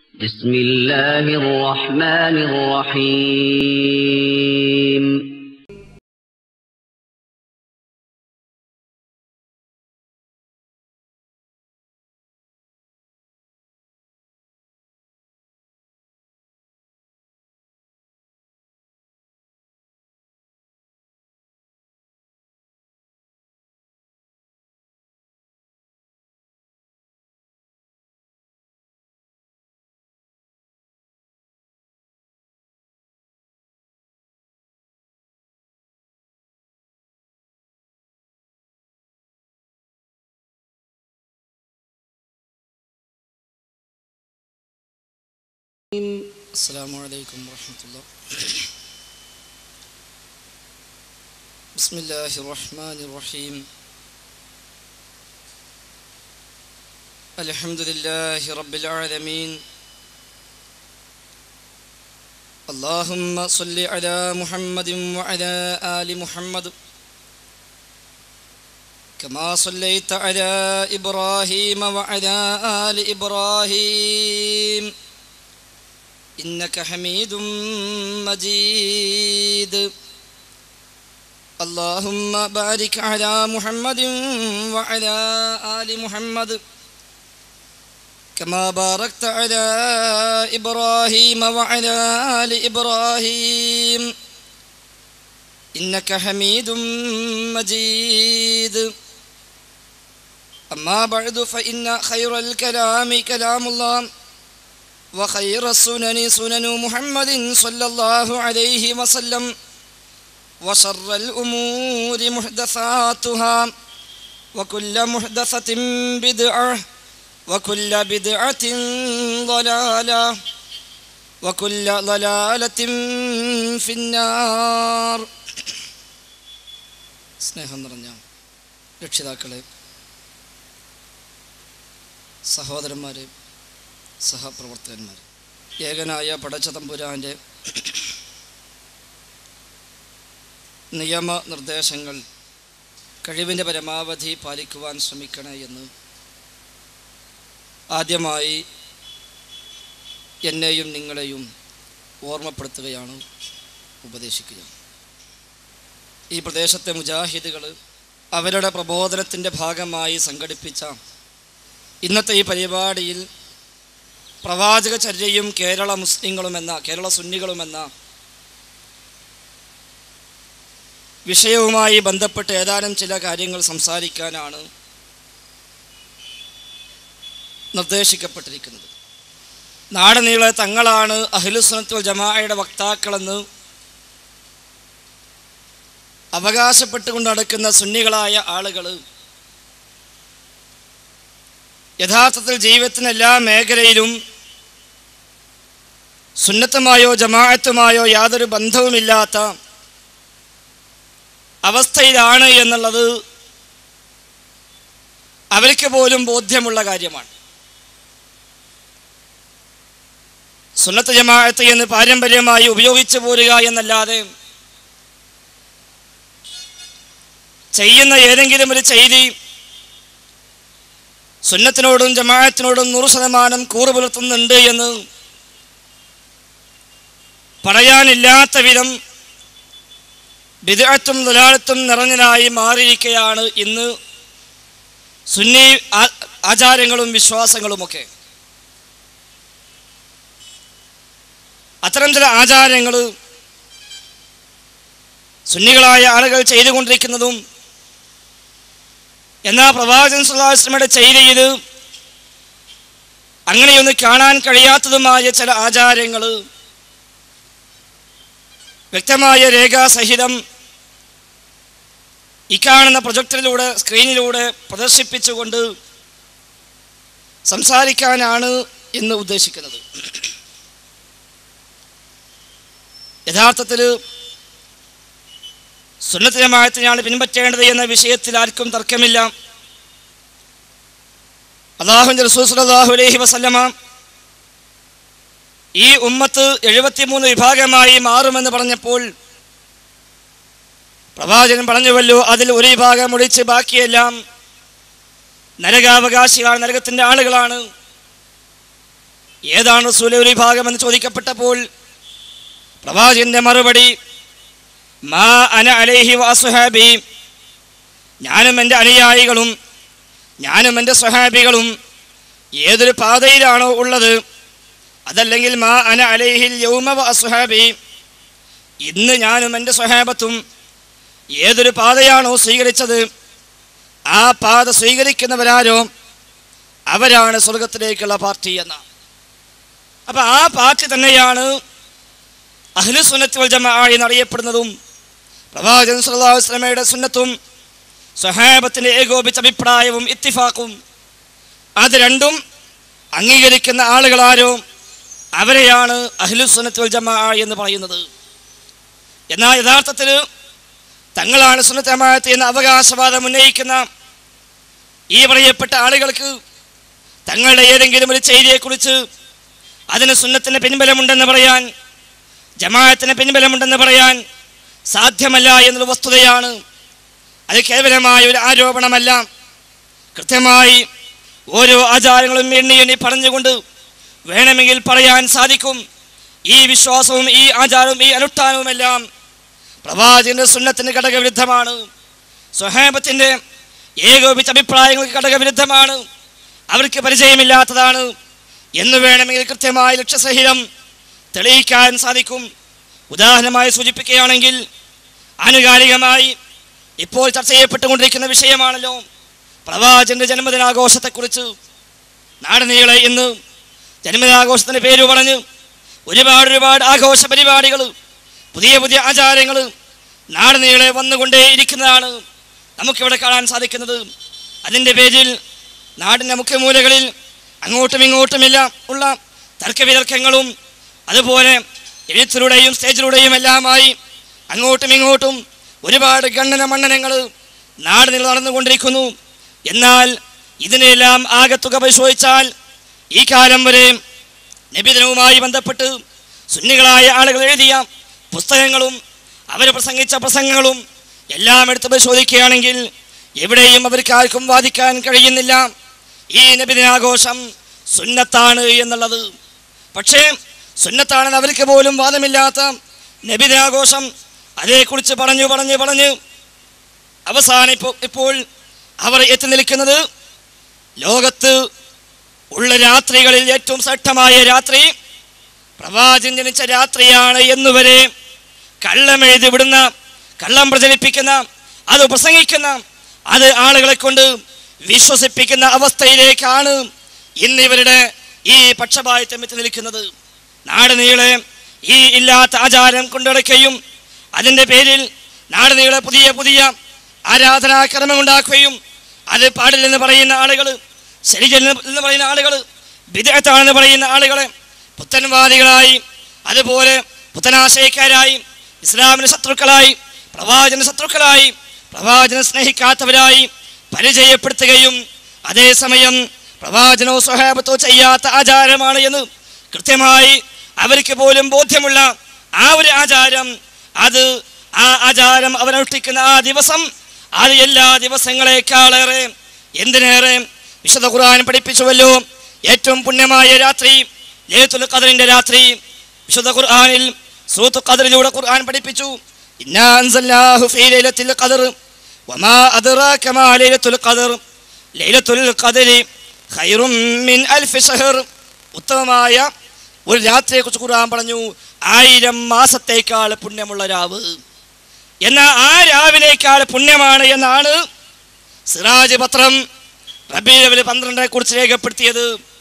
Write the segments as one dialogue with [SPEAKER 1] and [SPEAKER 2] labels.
[SPEAKER 1] بسم الله الرحمن الرحيم
[SPEAKER 2] السلام عليكم ورحمة الله بسم الله الرحمن الرحيم الحمد لله رب العالمين اللهم صل على محمد وعلى آل محمد كما صليت على إبراهيم وعلى آل إبراهيم إنك حميد مجيد اللهم بارك على محمد وعلى آل محمد كما باركت على إبراهيم وعلى آل إبراهيم إنك حميد مجيد أما بعد فإن خير الكلام كلام الله وخير السنن سنن محمد صلى الله عليه وسلم وشر الأمور محدثاتها وكل محدثة بدعة وكل بدعة ضلالة وكل ضلالة في النار സ്നേഹം നിറഞ്ഞ രക്ഷിതാക്കളെ സഹോദരന്മാരെ സഹപ്രവർത്തകന്മാർ ഏകനായ പടച്ചതമ്പുരാൻ്റെ നിയമനിർദ്ദേശങ്ങൾ കഴിവിൻ്റെ പരമാവധി പാലിക്കുവാൻ ശ്രമിക്കണേ എന്ന് ആദ്യമായി എന്നെയും നിങ്ങളെയും ഓർമ്മപ്പെടുത്തുകയാണ് ഉപദേശിക്കുക ഈ പ്രദേശത്തെ മുജാഹിദുകൾ അവരുടെ പ്രബോധനത്തിൻ്റെ ഭാഗമായി സംഘടിപ്പിച്ച ഇന്നത്തെ ഈ പരിപാടിയിൽ പ്രവാചക ചര്യയും കേരള മുസ്ലിങ്ങളുമെന്ന കേരള സുന്നികളുമെന്ന വിഷയവുമായി ബന്ധപ്പെട്ട് ഏതാനും ചില കാര്യങ്ങൾ സംസാരിക്കാനാണ് നിർദ്ദേശിക്കപ്പെട്ടിരിക്കുന്നത് നാടുനീളെ തങ്ങളാണ് അഖിലുസ്നത്തുൽ ജമാഅയുടെ വക്താക്കളെന്ന് അവകാശപ്പെട്ടുകൊണ്ട് നടക്കുന്ന സുന്നികളായ ആളുകൾ യഥാർത്ഥത്തിൽ ജീവിതത്തിന് എല്ലാ മേഖലയിലും സുന്നത്തുമായോ ജമാഅത്തുമായോ യാതൊരു ബന്ധവുമില്ലാത്ത അവസ്ഥയിലാണ് എന്നുള്ളത് അവർക്ക് പോലും ബോധ്യമുള്ള കാര്യമാണ് സുന്നത്ത് ജമാഅത്ത് എന്ന് പാരമ്പര്യമായി ഉപയോഗിച്ചു പോരുക എന്നല്ലാതെ ചെയ്യുന്ന ഏതെങ്കിലും ഒരു ചെയ്തി സുന്നത്തിനോടും ജമാഅത്തിനോടും നൂറ് ശതമാനം കൂറ് പുലർത്തുന്നുണ്ട് എന്ന് പറയാനില്ലാത്ത വിധം വിദഗ്ധത്തും ദലാലത്തും നിറഞ്ഞനായി മാറിയിരിക്കുകയാണ് ഇന്ന് സുന്നി ആചാരങ്ങളും വിശ്വാസങ്ങളുമൊക്കെ അത്തരം ചില ആചാരങ്ങൾ സുന്നികളായ ആളുകൾ ചെയ്തുകൊണ്ടിരിക്കുന്നതും എന്നാൽ പ്രവാചകൻ സുല്ലാസ്ലമയുടെ ചെയ്തിയിൽ അങ്ങനെയൊന്ന് കാണാൻ കഴിയാത്തതുമായ ചില ആചാരങ്ങൾ വ്യക്തമായ രേഖാസഹിതം ഈ കാണുന്ന പ്രൊജക്ടറിലൂടെ സ്ക്രീനിലൂടെ പ്രദർശിപ്പിച്ചുകൊണ്ട് സംസാരിക്കാനാണ് ഇന്ന് ഉദ്ദേശിക്കുന്നത് യഥാർത്ഥത്തിൽ സുന്നത്ത് ജമാഅത്തിനെയാണ് പിൻപറ്റേണ്ടത് എന്ന വിഷയത്തിൽ ആർക്കും തർക്കമില്ല അള്ളാഹുവിൻ്റെ റസൂൽ സല്ലല്ലാഹു അലൈഹി വസല്ലമ ഈ ഉമ്മത്ത് എഴുപത്തിമൂന്ന് വിഭാഗമായി മാറുമെന്ന് പറഞ്ഞപ്പോൾ പ്രവാചകൻ പറഞ്ഞുവല്ലോ അതിൽ ഒരു വിഭാഗം ഒഴിച്ച് ബാക്കിയെല്ലാം നരകാവകാശികളാണ് നരകത്തിൻ്റെ ആളുകളാണ് ഏതാണ് റസൂലെ ഒരു വിഭാഗം എന്ന് ചോദിക്കപ്പെട്ടപ്പോൾ പ്രവാചകന്റെ മറുപടി മാ അന അലൈഹി വാസുഹാബി ഞാനും എൻ്റെ അനുയായികളും ഞാനും എൻ്റെ സ്വഹാബികളും ഏതൊരു പാതയിലാണോ ഉള്ളത് അതല്ലെങ്കിൽ മാ അന അലൈഹിൽ യൗമ വാസുഹാബി ഇന്ന് ഞാനും എൻ്റെ സ്വഹാബത്തും ഏതൊരു പാതയാണോ സ്വീകരിച്ചത് ആ പാത സ്വീകരിക്കുന്നവരാരോ അവരാണ് സ്വർഗത്തിലേക്കുള്ള പാർട്ടി എന്ന അപ്പൊ ആ പാർട്ടി തന്നെയാണ് അഹ്ലു സുന്നത്ത് വൽ ജമാ എന്നറിയപ്പെടുന്നതും പ്രവാചകൻ സല്ലല്ലാഹു അലൈഹി വസല്ലമയുടെ സുന്നത്തും സ്വഹാബത്തിന്റെ ഏകോപിച്ച അഭിപ്രായവും ഇത്തിഫാക്കും അത് രണ്ടും അംഗീകരിക്കുന്ന ആളുകളാരോ അവരെയാണ് അഹ്ലു സുന്നത്ത് വൽ ജമാ എന്ന് പറയുന്നത് എന്നാൽ യഥാർത്ഥത്തിൽ തങ്ങളാണ് സുന്നത്ത് ജമാഅത്ത് എന്ന അവകാശവാദം ഉന്നയിക്കുന്ന ഈ പറയപ്പെട്ട ആളുകൾക്ക് തങ്ങളുടെ ഏതെങ്കിലും ഒരു ചെയ്തിയെക്കുറിച്ച് അതിന് സുന്നത്തിന് പിൻബലമുണ്ടെന്ന് പറയാൻ ജമാഅത്തിന് പിൻബലമുണ്ടെന്ന് പറയാൻ സാധ്യമല്ല എന്നുള്ള വസ്തുതയാണ് അത് കേവലമായ ഒരു ആരോപണമല്ല കൃത്യമായി ഓരോ ആചാരങ്ങളും എണ്ണി എണ്ണി പറഞ്ഞുകൊണ്ട് വേണമെങ്കിൽ പറയാൻ സാധിക്കും ഈ വിശ്വാസവും ഈ ആചാരവും ഈ അനുഷ്ഠാനവുമെല്ലാം പ്രവാചകന്റെ സുന്നത്തിന് ഘടകവിരുദ്ധമാണ് സ്വഹേബത്തിന്റെ ഏകോപിച്ച അഭിപ്രായങ്ങൾക്ക് ഘടകവിരുദ്ധമാണ് അവർക്ക് പരിചയമില്ലാത്തതാണ് എന്ന് വേണമെങ്കിൽ കൃത്യമായ ലക്ഷ്യസഹിതം തെളിയിക്കാൻ സാധിക്കും ഉദാഹരണമായി സൂചിപ്പിക്കുകയാണെങ്കിൽ ആനുകാലികമായി ഇപ്പോൾ ചർച്ച ചെയ്യപ്പെട്ടുകൊണ്ടിരിക്കുന്ന വിഷയമാണല്ലോ പ്രവാചകന്റെ ജന്മദിനാഘോഷത്തെക്കുറിച്ച് നാടുനീളെ ഇന്ന് ജന്മദിനാഘോഷത്തിന്റെ പേര് പറഞ്ഞ് ഒരുപാട് ഒരുപാട് ആഘോഷ പരിപാടികൾ പുതിയ പുതിയ ആചാരങ്ങൾ നാടുനീളെ വന്നുകൊണ്ടേ ഇരിക്കുന്നതാണ് നമുക്കിവിടെ കാണാൻ സാധിക്കുന്നത് അതിൻ്റെ പേരിൽ നാടിൻ്റെ മുഖ്യമൂലകളിൽ അങ്ങോട്ടും ഇങ്ങോട്ടുമെല്ലാം ഉള്ള തർക്കവിതർക്കങ്ങളും അതുപോലെ എഴുത്തിലൂടെയും സ്റ്റേജിലൂടെയും എല്ലാമായി അങ്ങോട്ടും ഇങ്ങോട്ടും ഒരുപാട് ഗണ്ണന മണ്ണനങ്ങൾ നാട് നില നടന്നുകൊണ്ടിരിക്കുന്നു എന്നാൽ ഇതിനെല്ലാം ആകത്തുക പരിശോധിച്ചാൽ ഈ കാലം വരെ നബിദിനവുമായി ബന്ധപ്പെട്ട് സുന്നികളായ ആളുകൾ എഴുതിയ പുസ്തകങ്ങളും അവർ പ്രസംഗിച്ച പ്രസംഗങ്ങളും എല്ലാം എടുത്ത് പരിശോധിക്കുകയാണെങ്കിൽ എവിടെയും അവർക്ക് ആർക്കും വാദിക്കാൻ കഴിയുന്നില്ല ഈ നബിദിനാഘോഷം സുന്നത്താണ് എന്നുള്ളത് പക്ഷേ സുന്നത്താണെന്ന് അവർക്ക് പോലും വാദമില്ലാത്ത നബിദിനാഘോഷം അതേക്കുറിച്ച് പറഞ്ഞു പറഞ്ഞു പറഞ്ഞ് അവസാനം ഇപ്പോൾ ഇപ്പോൾ അവർ എത്തി നിൽക്കുന്നത് ലോകത്ത് ഉള്ള രാത്രികളിൽ ഏറ്റവും ശ്രദ്ധമായ രാത്രി പ്രവാചകൻ ജനിച്ച രാത്രിയാണ് എന്നുവരെ കള്ളമെഴുതി വിടുന്ന കള്ളം പ്രചരിപ്പിക്കുന്ന അത് പ്രസംഗിക്കുന്ന അത് ആളുകളെ കൊണ്ട് വിശ്വസിപ്പിക്കുന്ന അവസ്ഥയിലേക്കാണ് ഇന്ന് ഇവരുടെ ഈ പക്ഷപാതിത്വം എത്തി നിൽക്കുന്നത് നാട് നീളെ ഈ ഇല്ലാത്ത ആചാരം കൊണ്ടുനടക്കുകയും അതിൻ്റെ പേരിൽ നാട് നീളെ പുതിയ പുതിയ ആരാധനാക്രമം ഉണ്ടാക്കുകയും അത് പാടില്ലെന്ന് പറയുന്ന ആളുകൾ ശരിചെന്ന് പറയുന്ന ആളുകൾ വിദഗ്ധാണെന്ന് പറയുന്ന ആളുകളെ പുത്തൻവാദികളായി അതുപോലെ പുത്തനാശയക്കാരായി ഇസ്ലാമിന് ശത്രുക്കളായി പ്രവാചന ശത്രുക്കളായി പ്രവാചനം സ്നേഹിക്കാത്തവരായി പരിചയപ്പെടുത്തുകയും അതേസമയം പ്രവാചനോ സ്വഹാബത്തോ ചെയ്യാത്ത ആചാരമാണ് എന്ന് കൃത്യമായി അവർക്ക് പോലും ബോധ്യമുള്ള ആ ഒരു ആചാരം അത് ആ ആചാരം അവരനുഷ്ഠിക്കുന്ന ആ ദിവസം അത് എല്ലാ ദിവസങ്ങളെക്കാളേറെ എന്തിനേറെ വിശുദ്ധ ഖുർആൻ പഠിപ്പിച്ചുവല്ലോ ഏറ്റവും പുണ്യമായ രാത്രി ലേത്തുൽ ഖദറിന്റെ രാത്രി വിശുദ്ധ ഖുർആനിൽ സൂത്ത് ഖദറിലൂടെ ഖുർആൻ പഠിപ്പിച്ചു ഇന്നാ അൻസൽനാഹു ഫീ ലൈലത്തിൽ ഖദർ വമാ അദ്റാക മാ ലൈലത്തുൽ ഖദർ ലൈലത്തുൽ ഖദരി ഖൈറും മിൻ അൽഫി ഷഹർ ഉത്തമമായ ഒരു രാത്രിയെക്കുറിച്ച് ഖുർആൻ പറഞ്ഞു ആയിരം മാസത്തേക്കാൾ പുണ്യമുള്ള രാവ് എന്നാൽ ആ രാവിനേക്കാൾ പുണ്യമാണ് എന്നാണ് സിറാജ് പത്രം റബീലവൽ പന്ത്രണ്ടിനെ കുറിച്ച് രേഖപ്പെടുത്തിയത്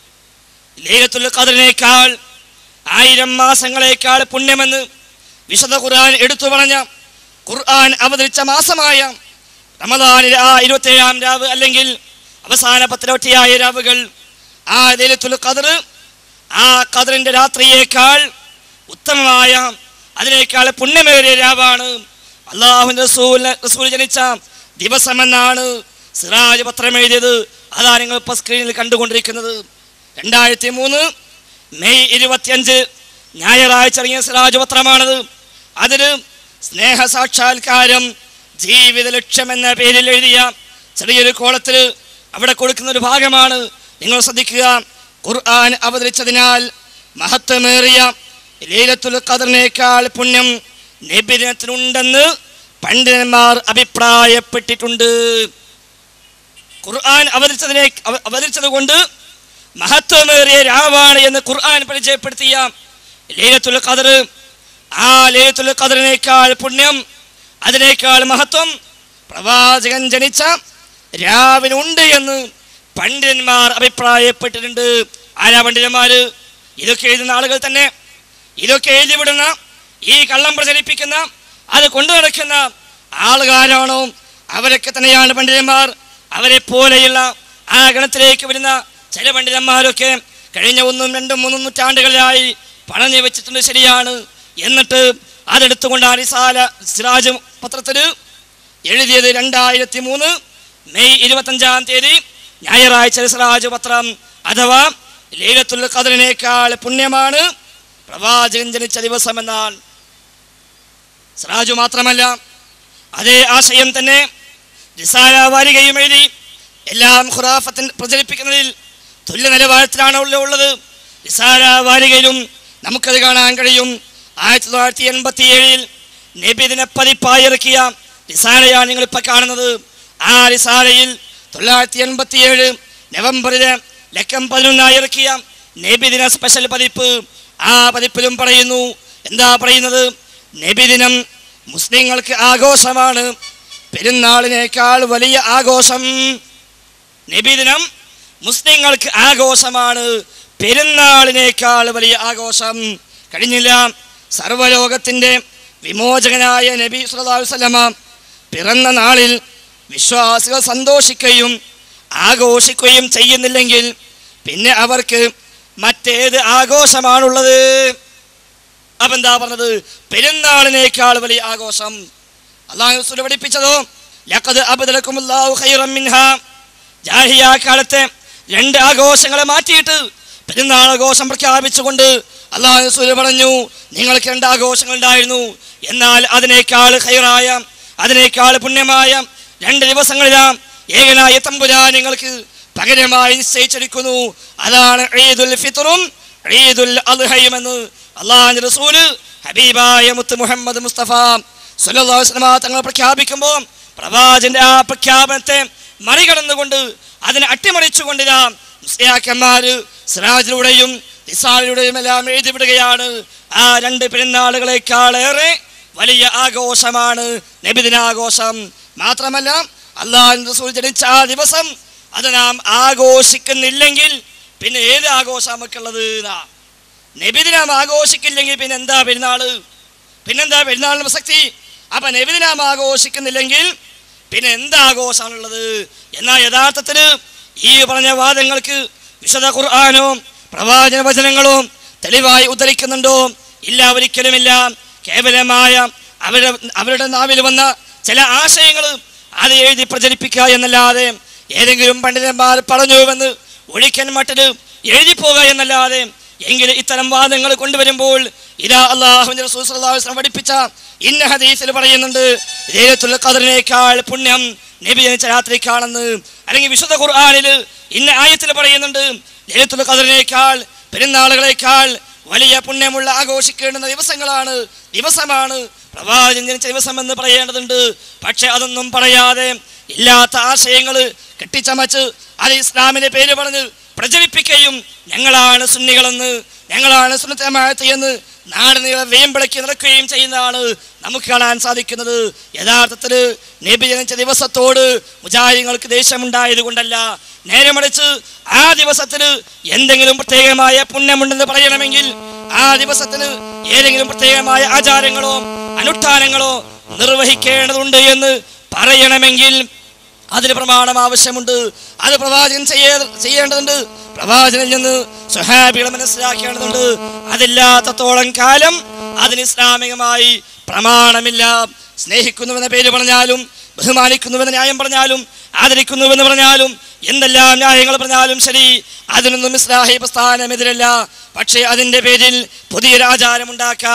[SPEAKER 2] ലൈലത്തുൽ ഖദറിനേക്കാൾ ആയിരം മാസങ്ങളേക്കാൾ പുണ്യമെന്ന് വിശുദ്ധ ഖുർആൻ എടുത്തു പറഞ്ഞ ഖുർആൻ അവതരിച്ച മാസമായ റമദാനിലെ ആ ഇരുപത്തേഴാം രാവ് അല്ലെങ്കിൽ അവസാന പത്തിരൊട്ടിയായ രാവുകൾ ആ ലൈലത്തുൽ ഖദർ ആ ഖദറിന്റെ രാത്രിയേക്കാൾ ഉത്തമമായ അതിനേക്കാൾ പുണ്യമേറിയ രാവാണ് അള്ളാഹു റസൂൽ റസൂൽ ജനിച്ച ദിവസമെന്നാണ് സിറാജ് പത്രം എഴുതിയത് അതാ നിങ്ങൾ ഇപ്പോൾ സ്ക്രീനിൽ കണ്ടുകൊണ്ടിരിക്കുന്നത് രണ്ടായിരത്തി മൂന്ന് മെയ് ഇരുപത്തിയഞ്ച് ഞായറാഴ്ച ഇറങ്ങിയ സിറാജ് പത്രമാണത് അതിന് സ്നേഹ സാക്ഷാത്കാരം ജീവിത ലക്ഷ്യം എന്ന പേരിൽ എഴുതിയ ചെറിയൊരു കോളത്തിൽ അവിടെ കൊടുക്കുന്ന ഒരു ഭാഗമാണ് നിങ്ങൾ ശ്രദ്ധിക്കുക ഖുർആൻ അവതരിച്ചതിനാൽ മഹത്വമേറിയ ലീലത്തുൽ ഖദറിനേക്കാൾ പുണ്യം നബിദിനത്തിനുണ്ടെന്ന് പണ്ഡിതന്മാർ അഭിപ്രായപ്പെട്ടിട്ടുണ്ട് ഖുർആൻ അവതരിച്ചതിനെ അവ- അവതരിച്ചത് കൊണ്ട് മഹത്വമേറിയ രാവാണ് എന്ന് ഖുർആൻ പരിചയപ്പെടുത്തിയ ലീലത്തുൽ ഖദർ ആ ലീലത്തുൽ ഖദറിനേക്കാൾ പുണ്യം അതിനേക്കാൾ മഹത്വം പ്രവാചകൻ ജനിച്ച രാവിനുണ്ട് എന്ന് പണ്ഡിതന്മാർ അഭിപ്രായപ്പെട്ടിട്ടുണ്ട് ആരാ പണ്ഡിതന്മാര് ഇതൊക്കെ എഴുതുന്ന ആളുകൾ തന്നെ ഇതൊക്കെ എഴുതിവിടുന്ന ഈ കള്ളം പ്രചരിപ്പിക്കുന്ന അത് കൊണ്ടു നടക്കുന്ന ആളുകാരാണോ അവരൊക്കെ തന്നെയാണ് പണ്ഡിതന്മാർ അവരെ പോലെയുള്ള ആ ഗണത്തിലേക്ക് വരുന്ന ചില പണ്ഡിതന്മാരൊക്കെ കഴിഞ്ഞ ഒന്നും രണ്ടും മൂന്നും നൂറ്റാണ്ടുകളിലായി പറഞ്ഞു വെച്ചിട്ടുണ്ട് ശരിയാണ് എന്നിട്ട് അതെടുത്തുകൊണ്ട് അരിസാല സിറാജ് പത്രത്തിൽ എഴുതിയത് രണ്ടായിരത്തി മൂന്ന് മെയ് ഇരുപത്തഞ്ചാം തീയതി ഞായറാഴ്ച സിറാജ് പത്രം അഥവാ ലീലത്തുൽ ഖദറിനേക്കാൾ പുണ്യമാണ് പ്രവാചകൻ ജനിച്ച ദിവസം എന്നാണ് സിറാജു മാത്രമല്ല അതേ ആശയം തന്നെ റിസാല വാരികയും എഴുതി എല്ലാം ഖുറാഫത്തിൻ പ്രചരിപ്പിക്കുന്നതിൽ തുല്യ നിലവാരത്തിലാണ് ഉള്ള- ഉള്ളത് റിസാല വാരികയിലും നമുക്കത് കാണാൻ കഴിയും ആയിരത്തി തൊള്ളായിരത്തി എൺപത്തി ഏഴിൽ നബിദിന പതിപ്പായി ഇറക്കിയ റിസാലയാണ് നിങ്ങളിപ്പോൾ കാണുന്നത് ആ റിസാലയിൽ തൊള്ളായിരത്തി എൺപത്തി ഏഴ് നവംബറില് ലക്കം പതിനൊന്നായി ഇറക്കിയ നബിദിന സ്പെഷ്യൽ പതിപ്പ് ആ പതിപ്പിലും പറയുന്നു എന്താ പറയുന്നത് നബിദിനം മുസ്ലിങ്ങൾക്ക് ആഘോഷമാണ് പെരുന്നാളിനേക്കാൾ വലിയ ആഘോഷം നബിദിനം മുസ്ലിങ്ങൾക്ക് ആഘോഷമാണ് പെരുന്നാളിനേക്കാൾ വലിയ ആഘോഷം കഴിഞ്ഞില്ല സർവലോകത്തിൻ്റെ വിമോചകനായ നബി സല്ലല്ലാഹു അലൈഹി വസല്ലമ പിറന്ന നാളിൽ വിശ്വാസികൾ സന്തോഷിക്കുകയും ആഘോഷിക്കുകയും ചെയ്യുന്നില്ലെങ്കിൽ പിന്നെ അവർക്ക് മറ്റേത് ആഘോഷമാണുള്ളത് അപ്പൊ എന്താ പറഞ്ഞത് പെരുന്നാളിനേക്കാൾ വലിയ ആഘോഷം അള്ളാഹു റസൂൽ പഠിപ്പിച്ചതോ ലഖദ് അബ്ദലക്കുമുല്ലാഹു ഖൈറൻ മിൻഹാ ജാഹിയ കാലത്തെ രണ്ട് ആഘോഷങ്ങളെ മാറ്റിയിട്ട് പെരുന്നാൾ ആഘോഷം പ്രഖ്യാപിച്ചുകൊണ്ട് അള്ളാഹു റസൂൽ പറഞ്ഞു നിങ്ങൾക്ക് രണ്ട് ആഘോഷങ്ങൾ ഉണ്ടായിരുന്നു എന്നാൽ അതിനേക്കാൾ ഖൈറായ അതിനേക്കാൾ പുണ്യമായ രണ്ട് ദിവസങ്ങളിലാ ഏകനായ തമ്പുരാൻ നിങ്ങൾക്ക് പകരമായി നിശ്ചയിച്ചിരിക്കുന്നു അതാണ് ഈദുൽ ഫിത്റും ഈദുൽ അദ്ഹയും എന്ന് അള്ളാഹു റസൂല് ഹബീബായ മുത്ത് മുഹമ്മദ് മുസ്തഫ സല്ലല്ലാഹു അലൈഹി വസല്ലമ തങ്ങൾ പ്രഖ്യാപിക്കുമ്പോൾ പ്രവാചന്റെ ആ പ്രഖ്യാപനത്തെ മറികടന്നുകൊണ്ട് അതിനെ അട്ടിമറിച്ചുകൊണ്ട് ഇതാ മുസ്ലിയാക്കന്മാര് സിറാജിലൂടെയും നിസാലിലൂടെയും എല്ലാം എഴുതിവിടുകയാണ് ആ രണ്ട് പെരുന്നാളുകളെക്കാളേറെ വലിയ ആഘോഷമാണ് നബിദിനാഘോഷം മാത്രമല്ല അള്ളാഹു റസൂൽ ജനിച്ച ആ ദിവസം അത് നാം ആഘോഷിക്കുന്നില്ലെങ്കിൽ പിന്നെ ഏത് ആഘോഷം നമുക്കുള്ളത് എന്നാ നബിദിനാം ആഘോഷിക്കില്ലെങ്കിൽ പിന്നെ എന്താ പെരുന്നാള് പിന്നെന്താ പെരുന്നാളിന് പ്രസക്തി അപ്പൊ നബിദിനാം ആഘോഷിക്കുന്നില്ലെങ്കിൽ പിന്നെ എന്താ ആഘോഷമാണുള്ളത് എന്നാൽ യഥാർത്ഥത്തിൽ ഈ പറഞ്ഞ വാദങ്ങൾക്ക് വിശദ ഖുർആാനോ പ്രവാചന വചനങ്ങളോ തെളിവായി ഉദ്ധരിക്കുന്നുണ്ടോ ഇല്ല ഒരിക്കലുമില്ല കേവലമായ അവരുടെ അവരുടെ നാവിൽ വന്ന ചില ആശയങ്ങൾ അത് എഴുതി പ്രചരിപ്പിക്കുക എന്നല്ലാതെ ഏതെങ്കിലും പണ്ഡിതന്മാർ പറഞ്ഞുവെന്ന് ഒഴിക്കൻ മട്ടില് എഴുതിപ്പോകുക എന്നല്ലാതെ എങ്കിൽ ഇത്തരം വാദങ്ങൾ കൊണ്ടുവരുമ്പോൾ ഇതാ അള്ളാഹുവിന്റെ റസൂൽ സ്വല്ലല്ലാഹു അലൈഹി വസല്ലം പഠിപ്പിച്ച ഇന്ന ഹദീസിൽ പറയുന്നുണ്ട് ലൈലത്തുൽ ഖദറിനേക്കാൾ പുണ്യം നബി ജനിച്ച രാത്രിക്കാണെന്ന് അല്ലെങ്കിൽ വിശുദ്ധ ഖുർആനിൽ ഇന്ന ആയത്തിൽ പറയുന്നുണ്ട് ലൈലത്തുൽ ഖദറിനേക്കാൾ പെരുന്നാളുകളേക്കാൾ വലിയ പുണ്യമുള്ള ആഘോഷിക്കേണ്ടുന്ന ദിവസങ്ങളാണ് ദിവസമാണ് പ്രവാചകൻ ജനിച്ച ദിവസം എന്ന് പറയേണ്ടതുണ്ട് പക്ഷെ അതൊന്നും പറയാതെ ഇല്ലാത്ത ആശയങ്ങൾ കെട്ടിച്ചമച്ച് അത് ഇസ്ലാമിന്റെ പേര് പറഞ്ഞ് പ്രചരിപ്പിക്കുകയും ഞങ്ങളാണ് സുന്നികളെന്ന് ഞങ്ങളാണ് സുന്നത്തമായത്ത് എന്ന് നാട് നീളെ വേമ്പളക്കി നടക്കുകയും ചെയ്യുന്നതാണ് നമുക്ക് കാണാൻ സാധിക്കുന്നത് യഥാർത്ഥത്തിൽ നബി ജനിച്ച ദിവസത്തോട് മുജാഹിങ്ങൾക്ക് ദേഷ്യമുണ്ടായത് കൊണ്ടല്ല നേരെ മറിച്ച് ആ ദിവസത്തിന് എന്തെങ്കിലും പ്രത്യേകമായ പുണ്യമുണ്ടെന്ന് പറയണമെങ്കിൽ ആ ദിവസത്തിന് ഏതെങ്കിലും പ്രത്യേകമായ ആചാരങ്ങളോ അനുഷ്ഠാനങ്ങളോ നിർവഹിക്കേണ്ടതുണ്ട് എന്ന് പറയണമെങ്കിൽ അതിന് പ്രമാണം ആവശ്യമുണ്ട് അത് പ്രവാചകൻ ചെയ്യേ ചെയ്യേണ്ടതുണ്ട് പ്രവാചകനിൽ നിന്ന് സ്വഹാബികളെ മനസ്സിലാക്കേണ്ടതുണ്ട് അതില്ലാത്തത്തോളം കാലം അതിന് ഇസ്ലാമികമായി പ്രമാണമില്ല സ്നേഹിക്കുന്നുവെന്ന പേര് പറഞ്ഞാലും ബഹുമാനിക്കുന്നുവെന്ന ന്യായം പറഞ്ഞാലും ആദരിക്കുന്നുവെന്ന് പറഞ്ഞാലും എന്തെല്ലാം ന്യായങ്ങൾ പറഞ്ഞാലും ശരി അതിനൊന്നും ഇസ്ലാഹി പ്രസ്ഥാനമെതിരല്ല പക്ഷേ അതിൻ്റെ പേരിൽ പുതിയൊരു ആചാരം ഉണ്ടാക്കാൻ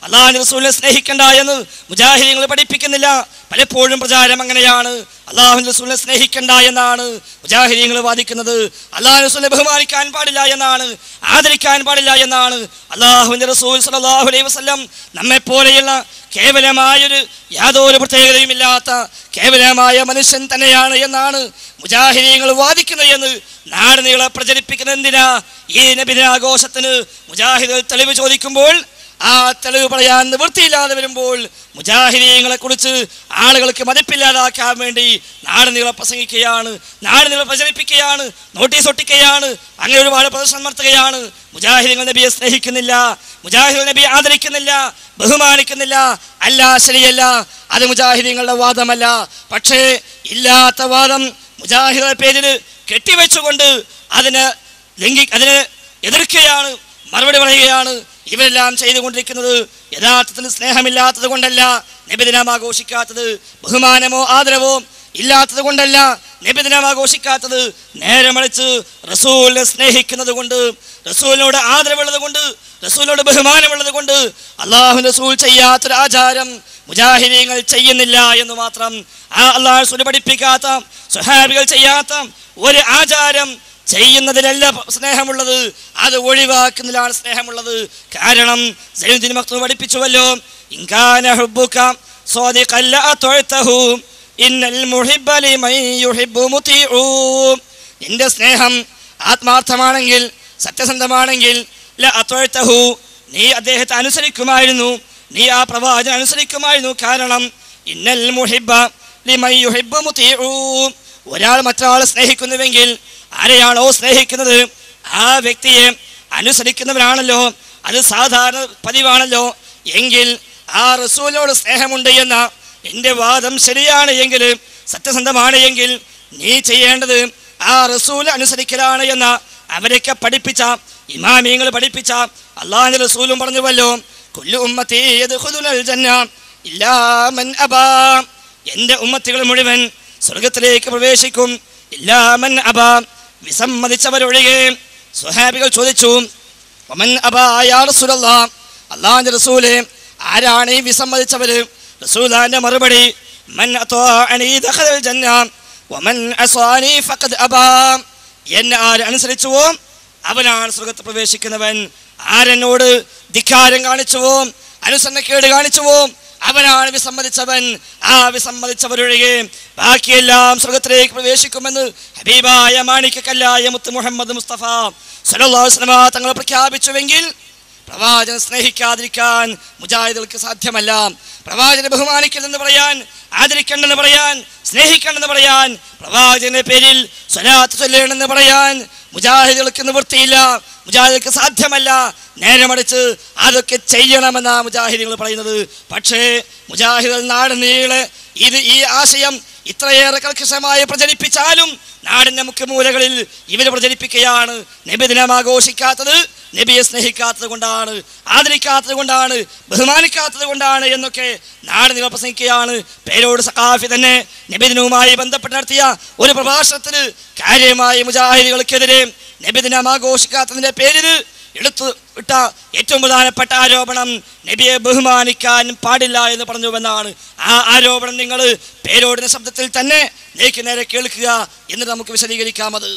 [SPEAKER 2] അള്ളാഹു റസൂലിനെ സ്നേഹിക്കണ്ട എന്ന് മുജാഹിദീങ്ങൾ പഠിപ്പിക്കുന്നില്ല പലപ്പോഴും പ്രചാരം അങ്ങനെയാണ് അള്ളാഹു റസൂലിനെ സ്നേഹിക്കണ്ട എന്നാണ് മുജാഹിദീങ്ങൾ വാദിക്കുന്നത് അള്ളാഹു റസൂലിനെ ബഹുമാനിക്കാൻ പാടില്ല എന്നാണ് ആദരിക്കാൻ പാടില്ല എന്നാണ് അള്ളാഹുവിന്റെ റസൂൽ സല്ലല്ലാഹു അലൈഹി വസല്ലം നമ്മെ പോലെയുള്ള കേവലമായൊരു യാതൊരു പ്രത്യേകതയുമില്ലാത്ത കേവലമായ മനുഷ്യൻ തന്നെയാണ് എന്നാണ് മുജാഹിദീങ്ങൾ വാദിക്കുന്നത് എന്ന് നാട് നീളെ പ്രചരിപ്പിക്കുന്നത് എന്തിനാ ഈ നബിദിനാഘോഷത്തിന് മുജാഹിദ് തെളിവ് ചോദിക്കുമ്പോൾ ആ തെളിവ് പറയാൻ നിവൃത്തിയില്ലാതെ വരുമ്പോൾ മുജാഹിദീങ്ങളെ കുറിച്ച് ആളുകൾക്ക് മതിപ്പില്ലാതാക്കാൻ വേണ്ടി നാട് നീളെ പ്രസംഗിക്കുകയാണ് നാട് നീളെ പ്രചരിപ്പിക്കുകയാണ് നോട്ടീസ് ഒട്ടിക്കുകയാണ് അങ്ങനെ ഒരുപാട് പ്രദർശനം നടത്തുകയാണ് മുജാഹിദീങ്ങൾ നബിയെ സ്നേഹിക്കുന്നില്ല മുജാഹിദ് നബിയെ ആദരിക്കുന്നില്ല ബഹുമാനിക്കുന്നില്ല അല്ല ശരിയല്ല അത് മുജാഹിദീങ്ങളുടെ വാദമല്ല പക്ഷേ ഇല്ലാത്ത വാദം മുജാഹിദുടെ പേരിൽ കെട്ടിവെച്ചുകൊണ്ട് അതിന് ലംഘി അതിന് എതിർക്കുകയാണ് മറുപടി പറയുകയാണ് ഇവരെല്ലാം ചെയ്തുകൊണ്ടിരിക്കുന്നത് യഥാർത്ഥത്തിൽ സ്നേഹമില്ലാത്തത് കൊണ്ടല്ല നബിദിനം ആഘോഷിക്കാത്തത് ബഹുമാനമോ ആദരവോ ഇല്ലാത്തത് കൊണ്ടല്ല നബിദിനം ആഘോഷിക്കാത്തത് നേരെ മറിച്ച് റസൂലിനെ സ്നേഹിക്കുന്നത് കൊണ്ട് റസൂലിനോട് ആദരവുള്ളത് കൊണ്ട് റസൂലിനോട് ബഹുമാനമുള്ളത് കൊണ്ട് അള്ളാഹു റസൂൽ ചെയ്യാത്തൊരു ആചാരം മുജാഹിദീങ്ങൾ ചെയ്യുന്നില്ല എന്ന് മാത്രം ആ അള്ളാഹു റസൂൽ പഠിപ്പിക്കാത്ത സുഹാബികൾ ചെയ്യാത്ത ഒരു ആചാരം ചെയ്യുന്നതിലല്ല സ്നേഹമുള്ളത് അത് ഒഴിവാക്കുന്നതിലാണ് സ്നേഹമുള്ളത് കാരണം സൈനുദ്ദീൻ മക്തൂം പഠിപ്പിച്ചുവല്ലോ ഇൻകാന ഹുബ്ബുക സ്വാദിഖൻ ലഅത്വഅതഹു ഇന്നൽ മുഹിബ്ബ ലിമൻ യുഹിബ്ബു മുതീഉ നിന്റെ സ്നേഹം ആത്മാർത്ഥമാണെങ്കിൽ സത്യസന്ധമാണെങ്കിൽ ലഅത്വഅതഹു നീ അദ്ദേഹത്തെ അനുസരിക്കുമായിരുന്നു നീ ആ പ്രവാചകൻ അനുസരിക്കുമായിരുന്നു കാരണം ഇന്നൽ മുഹിബ്ബ ലിമൻ യുഹിബ്ബു മുതീഉ ഒരാൾ മറ്റൊരാളെ സ്നേഹിക്കുന്നുവെങ്കിൽ ആരെയാണോ സ്നേഹിക്കുന്നത് ആ വ്യക്തിയെ അനുസരിക്കുന്നവരാണല്ലോ അത് സാധാരണ പതിവാണല്ലോ എങ്കിൽ ആ റസൂലിനോട് സ്നേഹമുണ്ട് എന്ന എൻ്റെ വാദം ശരിയാണ് എങ്കിൽ സത്യസന്ധമാണ് എങ്കിൽ നീ ചെയ്യേണ്ടത് ആ റസൂൽ അനുസരിക്കലാണ് എന്ന അവരൊക്കെ പഠിപ്പിച്ച ഇമാമിയങ്ങൾ പഠിപ്പിച്ച അള്ളാഹു റസൂലും പറഞ്ഞുവല്ലോ കൊല്ലു ഉമ്മത്തി യദ്ഖുലുനൽ ജന്ന ഇല്ലാ മൻ അബാ എൻ്റെ ഉമ്മത്തികൾ മുഴുവൻ സ്വർഗത്തിലേക്ക് പ്രവേശിക്കും ഇല്ലാമൻ അബ വിസമ്മതിച്ചവരൊഴികെ സ്വഹാബികൾ ചോദിച്ചു ഒമൻ അബ യാ റസൂലല്ലാ അള്ളാഹിന്റെ റസൂലെ ആരാണ് ഈ വിസമ്മതിച്ചവര് റസൂലാന്റെ മറുപടി മൻ അത്വാഅനി ദഖലൽ ജന്ന വമൻ അസ്വാനി ഫഖദ് അബാ എന്നെ ആര് അനുസരിച്ചുവോ അവനാണ് സ്വർഗത്ത് പ്രവേശിക്കുന്നവൻ ആരെന്നോട് ധിക്കാരം കാണിച്ചുവോ അനുസരണക്കേട് കാണിച്ചുവോ അവനാണ് വിസമ്മതിച്ചവൻ ആ വിസമ്മതിച്ചവരൊഴികെ ബാക്കിയെല്ലാം സ്വർഗത്തിലേക്ക് പ്രവേശിക്കുമെന്ന് ഹബീബായ മാണിക്കല്ലായ മുത്ത് മുഹമ്മദ് മുസ്തഫ സല്ലല്ലാഹു അലൈഹി വസല്ലമ തങ്ങൾ പ്രഖ്യാപിച്ചുവെങ്കിൽ പ്രവാചകൻ സ്നേഹിക്കാതിരിക്കാൻ മുജാഹിദുകൾക്ക് സാധ്യമല്ല പ്രവാചകനെ ബഹുമാനിക്കണമെന്ന് പറയാൻ ആദരിക്കണമെന്ന് പറയാൻ സ്നേഹിക്കണമെന്ന് പറയാൻ പ്രവാചകന്റെ പേരിൽ സ്വലാത്ത് ചൊല്ലണമെന്ന് പറയാൻ മുജാഹിദുകൾക്ക് നിവൃത്തിയില്ല മുജാഹിദുകൾക്ക് സാധ്യമല്ല നേരെ മറിച്ച് അതൊക്കെ ചെയ്യണമെന്നാ മുജാഹിദുകൾ പറയുന്നത് പക്ഷേ മുജാഹിദുകൾ നാട് നീളെ ഇത് ഈ ആശയം ഇത്രയേറെ കർക്കശമായി പ്രചരിപ്പിച്ചാലും നാടിന്റെ മുഖ്യമൂലകളിൽ ഇവർ പ്രചരിപ്പിക്കുകയാണ് നബിദിനം ആഘോഷിക്കാത്തത് നബിയെ സ്നേഹിക്കാത്തത് കൊണ്ടാണ് ആദരിക്കാത്തത് കൊണ്ടാണ് ബഹുമാനിക്കാത്തത് കൊണ്ടാണ് എന്നൊക്കെ നാട് നിങ്ങൾ പ്രസംഗിക്കുകയാണ് പേരോട് സഖാഫി തന്നെ നബിദിനവുമായി ബന്ധപ്പെട്ട് നടത്തിയ ഒരു പ്രഭാഷണത്തിന് കാര്യമായി മുജാഹിദികൾക്കെതിരെ നബിദിനം ആഘോഷിക്കാത്തതിന്റെ പേരിൽ എടുത്തു വിട്ട ഏറ്റവും പ്രധാനപ്പെട്ട ആരോപണം നബിയെ ബഹുമാനിക്കാൻ പാടില്ല എന്ന് പറഞ്ഞുവെന്നാണ് ആ ആരോപണം നിങ്ങൾ പേരോടിന ശബ്ദത്തിൽ തന്നെ നേക്ക് നേരെ കേൾക്കുക എന്നിട്ട് നമുക്ക് വിശദീകരിക്കാം അത്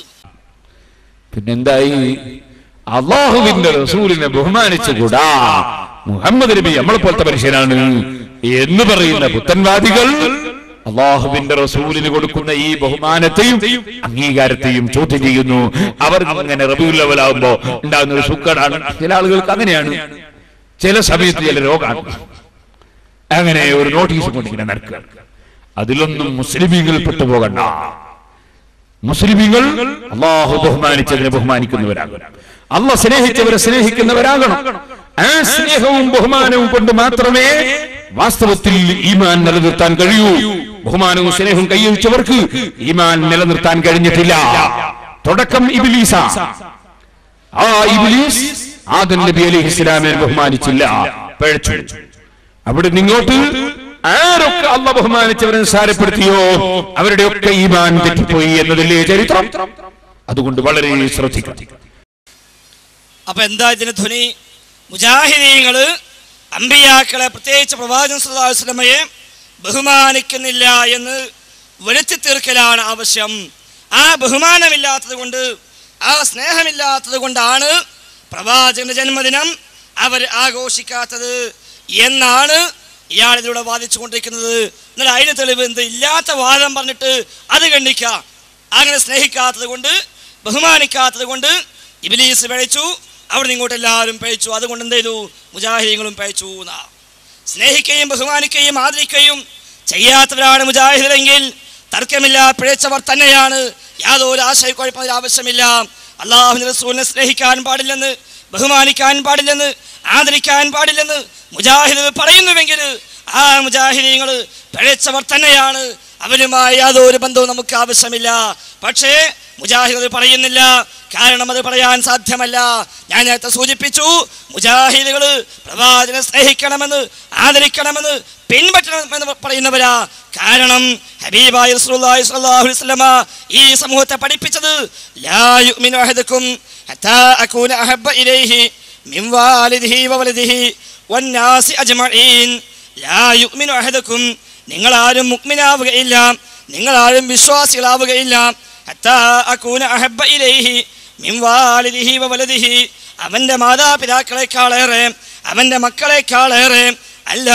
[SPEAKER 3] പിന്നെന്തായി അള്ളാഹുവിന്റെ റസൂലിനെ ബഹുമാനിച്ചുകൂടാ മുഹമ്മദ് നബി നമ്മളെ പോലത്തെ മനുഷ്യനാണ് എന്ന് പറയുന്ന പുത്തൻവാദികൾ അള്ളാഹുവിന്റെ റസൂലിന് കൊടുക്കുന്ന ഈ ബഹുമാനത്തെയും അംഗീകാരത്തെയും ചോദ്യം ചെയ്യുന്നു അവർ അങ്ങനെ റബിയുള്ളവലാവുമ്പോ ഉണ്ടാകുന്ന ഒരു സുഖടാണ് ചില ആളുകൾക്ക് അങ്ങനെയാണ് ചില സമയത്ത് ചില രോഗമാണ് അങ്ങനെ ഒരു നോട്ടീസ് കൊണ്ടിങ്ങനെ നടക്കുക അതിലൊന്നും മുസ്ലിമീങ്ങൾ പെട്ടുപോകണ്ട മുസ്ലിമീങ്ങൾ അള്ളാഹു ബഹുമാനിച്ചതിനെ ബഹുമാനിക്കുന്നവരാകണം അള്ളാഹ് സ്നേഹിച്ചവരെ സ്നേഹിക്കുന്നവരാകണം ആ സ്നേഹവും ബഹുമാനവും കൊണ്ട് മാത്രമേ വാസ്തവത്തിൽ ഈമാൻ നിലനിർത്താൻ കഴിയൂ ബഹുമാനവും സ്നേഹവും കൈവച്ചവർക്ക് ഈമാൻ നിലനിർത്താൻ കഴിഞ്ഞിട്ടില്ല തുടക്കം ഇബിലീസ ആ ഇബിലീസ് ആദം നബി അലൈഹി ഇസ്ലാമിനെ ബഹുമാനിച്ചില്ല പഴച്ചു അവിടെ നിങ്ങോട്ട് ആരൊക്കെ അല്ല ബഹുമാനിച്ചവരെ നിസ്സാരപ്പെടുത്തിയോ അവരുടെ ഒക്കെ ഈമാൻ തെറ്റിപ്പോയി എന്നതല്ലേ ചരിത്രം അതുകൊണ്ട് വളരെ ശ്രദ്ധിക്കണം
[SPEAKER 2] അപ്പൊ എന്താ ഇതിന് ധ്വനി മുജാഹിദീങ്ങള് അമ്പിയാക്കളെ പ്രത്യേകിച്ച് പ്രവാചകൻ സല്ലല്ലാഹു അലൈഹി വസല്ലമയെ ബഹുമാനിക്കുന്നില്ല എന്ന് വരുത്തി തീർക്കലാണ് ആവശ്യം ആ ബഹുമാനമില്ലാത്തത് കൊണ്ട് ആ സ്നേഹമില്ലാത്തത് കൊണ്ടാണ് പ്രവാചകന്റെ ജന്മദിനം അവർ ആഘോഷിക്കാത്തത് എന്നാണ് ഇയാൾ ഇതിലൂടെ വാദിച്ചു കൊണ്ടിരിക്കുന്നത് എന്നാൽ അതിന് തെളിവ് എന്ത് ഇല്ലാത്ത വാദം പറഞ്ഞിട്ട് അത് ഖണ്ഡിക്കുക അങ്ങനെ സ്നേഹിക്കാത്തത് കൊണ്ട് ബഹുമാനിക്കാത്തത് കൊണ്ട് ഇബിലീസ് പഴിച്ചു അവിടെ നിന്ന് ഇങ്ങോട്ട് എല്ലാവരും പഴിച്ചു അതുകൊണ്ട് എന്ത് ചെയ്തു മുജാഹിദീങ്ങളും പഴിച്ചു എന്നാ സ്നേഹിക്കുകയും ബഹുമാനിക്കുകയും ആദരിക്കുകയും ചെയ്യാത്തവരാണ് മുജാഹിദരെങ്കിൽ തർക്കമില്ല പിഴച്ചവർ തന്നെയാണ് യാതൊരു ആശയക്കുഴപ്പം ആവശ്യമില്ല അള്ളാഹുവിന്റെ റസൂലിനെ സ്നേഹിക്കാൻ പാടില്ലെന്ന് ബഹുമാനിക്കാൻ പാടില്ലെന്ന് ആദരിക്കാൻ പാടില്ലെന്ന് മുജാഹിദ് പറയുന്നുവെങ്കിൽ ആ മുജാഹിദീങ്ങൾ പിഴച്ചവർ തന്നെയാണ് അവരുമായി യാതൊരു ബന്ധവും നമുക്ക് ആവശ്യമില്ല പക്ഷേ മുജാഹിദ് അത് പറയുന്നില്ല കാരണം അത് പറയാൻ സാധ്യമല്ല ഞാൻ നേരത്തെ സൂചിപ്പിച്ചു മുജാഹിദുകൾ പ്രവാചകനെ സ്നേഹിക്കണമെന്ന് ആദരിക്കണമെന്ന് പിൻപറ്റണമെന്ന് പറയുന്നവരാ കാരണം ഹബീബായ റസൂലുള്ളാഹി സ്വല്ലല്ലാഹു അലൈഹി വസല്ലമ ഈ സമൂഹത്തെ പഠിപ്പിച്ചത് ലാ യുഅ്മിനു അഹദുക്കും ഹത്താ അകൂന അഹബ്ബ ഇലൈഹി മിൻ വാലിദിഹി വവലദിഹി വന്നാസി അജ്മഈൻ ലാ യുഅ്മിനു അഹദുക്കും നിങ്ങൾ ആരും മുഅ്മിനാവുകയില്ല നിങ്ങൾ ആരും വിശ്വാസികളാവുകയില്ല ഹത്താ അകൂന അഹബ്ബ ഇലൈഹി മിൻ വാലിദിഹി വവലദിഹി അവന്റെ മാതാപിതാക്കളെക്കാളേറെ അവന്റെ മക്കളെക്കാളേറെ അല്ല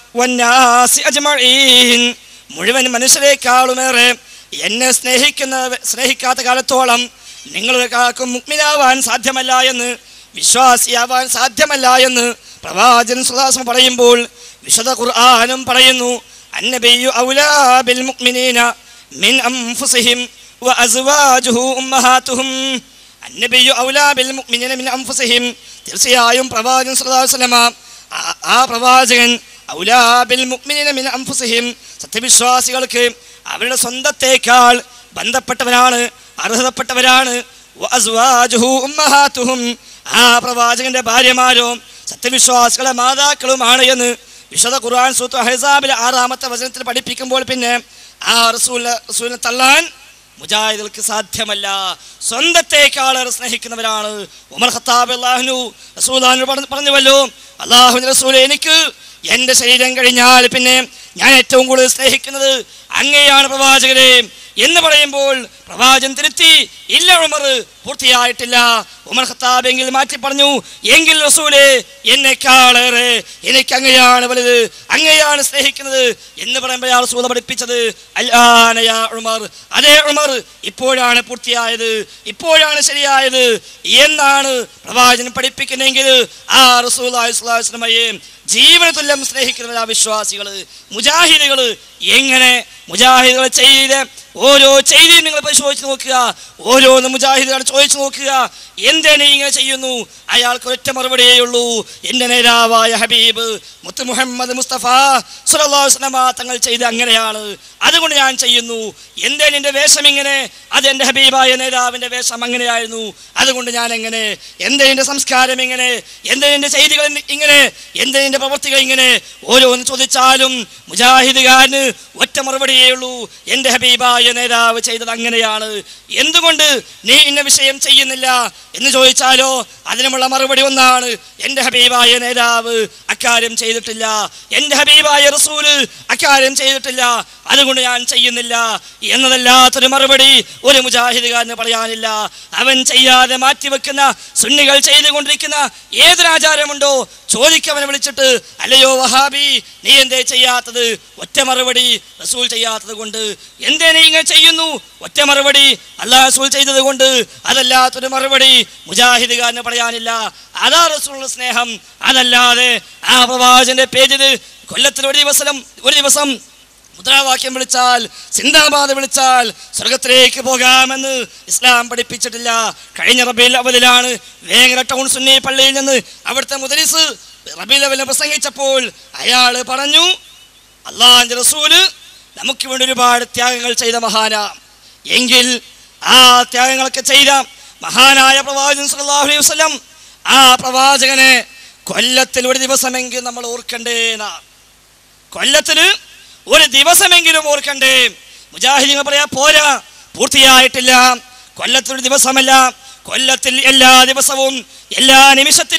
[SPEAKER 2] വന്നാസി അജ്മഈൻ മുഴുവൻ മനുഷ്യരെക്കാളുമേറെ എന്നെ സ്നേഹിക്കുന്ന സ്നേഹിക്കാത്ത കാലത്തോളം നിങ്ങളൊരാൾക്കും മുക്മിനാവാൻ സാധ്യമല്ല എന്ന് വിശ്വാസിയാവാൻ സാധ്യമല്ല എന്ന് പ്രവാചകൻ സുദാസം പറയുമ്പോൾ വിശുദ്ധ ഖുർആാനും പറയുന്നു അന്നബിയു ഔലാ ബിൽ മുഅ്മിനീന മിൻ അൻഫുസിഹിം വഅസ്വാജുഹു ഉമ്മഹാത്തുഹും അന്നബിയു ഔലാ ബിൽ മുഅ്മിനീന മിൻ അൻഫുസിഹിം തീർച്ചയായും പ്രവാചകൻ സല്ലല്ലാഹു അലൈഹി വസല്ലമ ആ- ആ പ്രവാചകൻ ഔലാ ബിൽ മുഅ്മിനീന മിൻ അൻഫുസിഹിം സത്യവിശ്വാസികൾക്ക് അവരുടെ സ്വന്തത്തേക്കാൾ ബന്ധപ്പെട്ടവരാണ് അർഹതപ്പെട്ടവരാണ് വഅസ്വാജുഹു ഉമ്മഹാത്തുഹും ആ പ്രവാചകന്റെ ഭാര്യമാരും സത്യവിശ്വാസികളെ മാതാക്കളുമാണ് എന്ന് വിശുദ്ധ ഖുർആൻ സൂത്ത് ഹൈസാബിലെ ആറാമത്തെ വചനത്തിൽ പഠിപ്പിക്കുമ്പോൾ പിന്നെ ആ റസൂൽ റസൂലിനെ തള്ളാൻ മുജാഹിദുകൾക്ക് സാധ്യമല്ല സ്വന്തത്തേക്കാളേറെ സ്നേഹിക്കുന്നവരാണ് ഉമർ ഖത്താബ് അള്ളാഹുനു റസൂലാനു പറഞ്ഞുവല്ലോ അള്ളാഹുവിന്റെ റസൂൽ എനിക്ക് എൻ്റെ ശരീരം കഴിഞ്ഞാൽ പിന്നെ ഞാൻ ഏറ്റവും കൂടുതൽ സ്നേഹിക്കുന്നത് അങ്ങനെയാണ് പ്രവാചകരെ എന്ന് പറയുമ്പോൾ പ്രവാചകൻ തിരുത്തി ഇല്ല ഉമർ പൂർത്തിയായിട്ടില്ല ഉമർ ഖത്താബ് എങ്കിൽ മാറ്റി പറഞ്ഞു എങ്കിൽ റസൂലെ എന്നെക്കാളേറെ എനിക്ക് അങ്ങയാണ് വലുത് അങ്ങയാണ് സ്നേഹിക്കുന്നത് എന്ന് പറയുമ്പോൾ ആ റസൂല പഠിപ്പിച്ചത് അല്ലാനയ ഉമർ അതേ ഉമർ ഇപ്പോഴാണ് പൂർത്തിയായത് ഇപ്പോഴാണ് ശരിയായത് എന്നാണ് പ്രവാചകൻ പഠിപ്പിക്കുന്നെങ്കിൽ ആ റസൂലാസ്ലമയെ ജീവന തുല്യം സ്നേഹിക്കുന്നവരാ വിശ്വാസികൾ മുജാഹിദുകൾ എങ്ങനെ മുജാഹിദുകൾ ചെയ്ത് ഓരോ ചെയ്തിയും നിങ്ങൾ പരിശോധിച്ച് നോക്കുക ഓരോന്ന് മുജാഹിദുകൾ ചോദിച്ചു നോക്കുക എന്തിനെ ഇങ്ങനെ ചെയ്യുന്നു അയാൾക്ക് ഒറ്റ മറുപടിയേ ഉള്ളൂ എൻ്റെ നേതാവായ ഹബീബ് മുത്ത് മുഹമ്മദ് മുസ്തഫ സുലല്ലാഹു അലൈഹി വസല്ലമ തങ്ങൾ ചെയ്ത് അങ്ങനെയാണ് അതുകൊണ്ട് ഞാൻ ചെയ്യുന്നു എന്തേ എൻ്റെ വേഷം ഇങ്ങനെ അത് എൻ്റെ ഹബീബായ നേതാവിൻ്റെ വേഷം അങ്ങനെയായിരുന്നു അതുകൊണ്ട് ഞാൻ എങ്ങനെ എന്തേ എൻ്റെ സംസ്കാരം ഇങ്ങനെ എന്തേ എൻ്റെ ചെയ്തികൾ ഇങ്ങനെ എന്തേ എൻ്റെ പ്രവർത്തികൾ ഇങ്ങനെ ഓരോന്ന് ചോദിച്ചാലും മുജാഹിദുകാരന് ഒറ്റ മറുപടിയേ ഉള്ളൂ എൻ്റെ ഹബീബായ നേതാവ് ചെയ്തത് അങ്ങനെയാണ് എന്തുകൊണ്ട് നീ ഇന്ന വിഷയം ചെയ്യുന്നില്ല എന്ന് ചോദിച്ചാലോ അതിനുമുള്ള മറുപടി ഒന്നാണ് എൻ്റെ ഹബീബായ നേതാവ് അക്കാര്യം ചെയ്തിട്ടില്ല എൻ്റെ ഹബീബായ റസൂല് അക്കാര്യം ചെയ്തിട്ടില്ല അതുകൊണ്ട് ഞാൻ ചെയ്യുന്നില്ല എന്നതല്ലാത്തൊരു മറുപടി ഒരു മുജാഹിദുകാരന് പറയാനില്ല അവൻ ചെയ്യാതെ മാറ്റിവെക്കുന്ന സുന്നികൾ ചെയ്തുകൊണ്ടിരിക്കുന്ന ഏതൊരാചാരമുണ്ടോ ചോദിക്കവനെ വിളിച്ചിട്ട് അല്ലയോ വഹാബി നീ എന്തേ ചെയ്യാത്തത് ഒറ്റ മറുപടി റസൂൽ ചെയ്യാത്തത് കൊണ്ട് എന്തേ നീ ഇങ്ങനെ ചെയ്യുന്നു ഒറ്റ മറുപടി അല്ലാഹ് റസൂൽ ചെയ്തത് കൊണ്ട് അതല്ലാത്തൊരു മറുപടി മുജാഹിദുകാരന് പറയാനില്ല അതാ റസൂലുള്ള സ്നേഹം അതല്ലാതെ ആ പ്രവാചന്റെ പേജിൽ കൊല്ലത്തിൽ ഒരു ദിവസം ഒരു ദിവസം മുദ്രാവാക്യം വിളിച്ചാൽ സിന്ദാബാദ് വിളിച്ചാൽ സ്വർഗത്തിലേക്ക് പോകാമെന്ന് ഇസ്ലാം പഠിപ്പിച്ചിട്ടില്ല കഴിഞ്ഞ റബീൽ അവലിലാണ് വേങ്ങര ടൗൺ സുന്നി പള്ളിയിൽ നിന്ന് അവിടുത്തെ മുദരിസ് റബീൽ അവലിനെ പ്രസംഗിച്ചപ്പോൾ അയാൾ പറഞ്ഞു അള്ളാഹിന്റെ റസൂല് നമുക്ക് വേണ്ടി ഒരുപാട് ത്യാഗങ്ങൾ ചെയ്ത മഹാന എങ്കിൽ ആ ത്യാഗങ്ങളൊക്കെ ചെയ്ത മഹാനായ പ്രവാചകൻ സല്ലല്ലാഹു അലൈഹി വസല്ലം ആ പ്രവാചകനെ കൊല്ലത്തിൽ ഒരു ദിവസമെങ്കിലും നമ്മൾ ഓർക്കണ്ടേനാ കൊല്ലത്തിന് ഒരു ദിവസമെങ്കിലും ഓർക്കണ്ടേ മുജാഹിദിങ്ങൾ പറയാ പോരാ പൂർത്തിയായിട്ടില്ല കൊല്ലത്തിൽ ഒരു ദിവസമല്ല കൊല്ലത്തിൽ എല്ലാ ദിവസവും എല്ലാ നിമിഷത്തിലും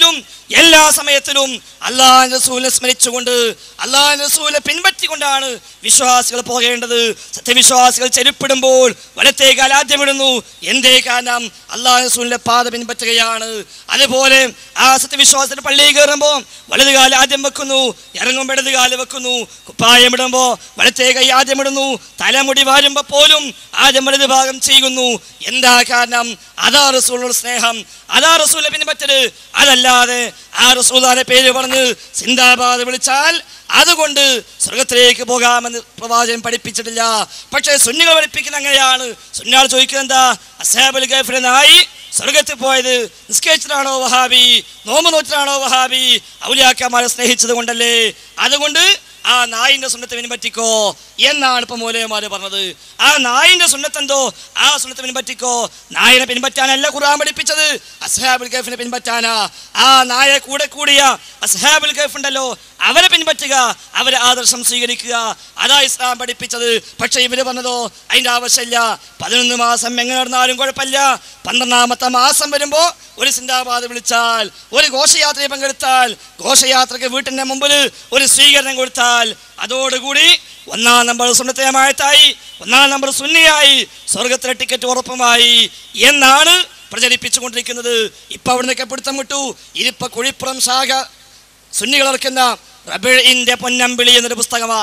[SPEAKER 2] എല്ലാ സമയത്തിലും അള്ളാഹ് റസൂലിനെ സ്മരിച്ചുകൊണ്ട് അള്ളാഹ് റസൂലിനെ പിൻപറ്റിക്കൊണ്ടാണ് വിശ്വാസികൾ പോകേണ്ടത് സത്യവിശ്വാസികൾ ചെരുപ്പിടുമ്പോൾ വലത്തേ കാൽ ആദ്യം ഇടുന്നു എന്തേ കാരണം അള്ളാഹ് റസൂലിന്റെ പാത പിൻപറ്റുകയാണ് അതുപോലെ ആ സത്യവിശ്വാസത്തിന്റെ പള്ളിയിൽ കയറുമ്പോൾ വലത് കാല് ആദ്യം വെക്കുന്നു ഇറങ്ങുമ്പോൾ ഇടത് കാല് വെക്കുന്നു കുപ്പായം ഇടുമ്പോൾ വലത്തേ കൈ ആദ്യം ഇടുന്നു തലമുടി വാരുമ്പോൾ പോലും ആദ്യം വലത് ഭാഗം ചെയ്യുന്നു എന്താ കാരണം അതാ റസൂലുള്ള സ്നേഹം അതാ റസൂലിനെ പിൻപറ്റല് അതല്ലാതെ ആ റസൂലാന്റെ പേര് പറഞ്ഞ് സിന്ദാബാദ് വിളിച്ചാൽ അതുകൊണ്ട് സ്വർഗത്തിലേക്ക് പോകാമെന്ന് പ്രവാചകൻ പഠിപ്പിച്ചിട്ടില്ല പക്ഷേ സുന്നികൾ പഠിപ്പിക്കുന്ന അങ്ങനെയാണ് സുന്നാൾ ചോദിക്കുന്നത് എന്താ അസാബുൽ ഗഫിലെ നായി സ്വർഗത്തിൽ പോയത് നിസ്കരിച്ചിട്ടാണോ വഹാബി നോമ്പ് നോറ്റിട്ടാണോ വഹാബി ഔലിയാക്കന്മാരെ സ്നേഹിച്ചത് കൊണ്ടല്ലേ അതുകൊണ്ട് ആ നായിന്റെ സുന്നത്തെ പിൻപറ്റിക്കോ എന്നാണ് ഇപ്പൊ മൂലയന്മാര് പറഞ്ഞത് ആ നായിന്റെ സുന്നത്തെന്തോ ആ സുന്നത്തെ പിൻപറ്റിക്കോ നായനെ പിൻപറ്റാനല്ല ഖുർആൻ പഠിപ്പിച്ചത് അസ്ഹാബുൽ ഗഫിനെ പിൻപറ്റാനാ ആ നായ കൂടെ കൂടിയ അസ്ഹാബുൽ ഗഫ് ഉണ്ടല്ലോ അവരെ പിൻപറ്റുക അവരെ ആദർശം സ്വീകരിക്കുക അതാ ഇസ്ലാം പഠിപ്പിച്ചത് പക്ഷെ ഇവര് പറഞ്ഞതോ അതിന്റെ ആവശ്യമില്ല പതിനൊന്ന് മാസം എങ്ങനെ നടന്നാലും കുഴപ്പമില്ല പന്ത്രണ്ടാമത്തെ മാസം വരുമ്പോ ഒരു സിന്ദാബാദ് വിളിച്ചാൽ ഒരു ഘോഷയാത്രയിൽ പങ്കെടുത്താൽ ഘോഷയാത്രക്ക് വീട്ടിന്റെ മുമ്പിൽ ഒരു സ്വീകരണം കൊടുത്താൽ അതോടുകൂടി ഒന്നാം നമ്പർ സുന്നത്തയമായത്തായി ഒന്നാം നമ്പർ സുന്നിയായി സ്വർഗത്തിലെ ടിക്കറ്റ് ഉറപ്പുമായി എന്നാണ് പ്രചരിപ്പിച്ചുകൊണ്ടിരിക്കുന്നത് ഇപ്പൊ അവിടെ നിന്നൊക്കെ പിടുത്തം വിട്ടു ഇതിപ്പോ കുഴിപ്പുറം ശാഖ സുന്നികൾ ഇറക്കുന്ന റബീഇന്റെ പൊന്നമ്പിളി എന്നൊരു പുസ്തകമാ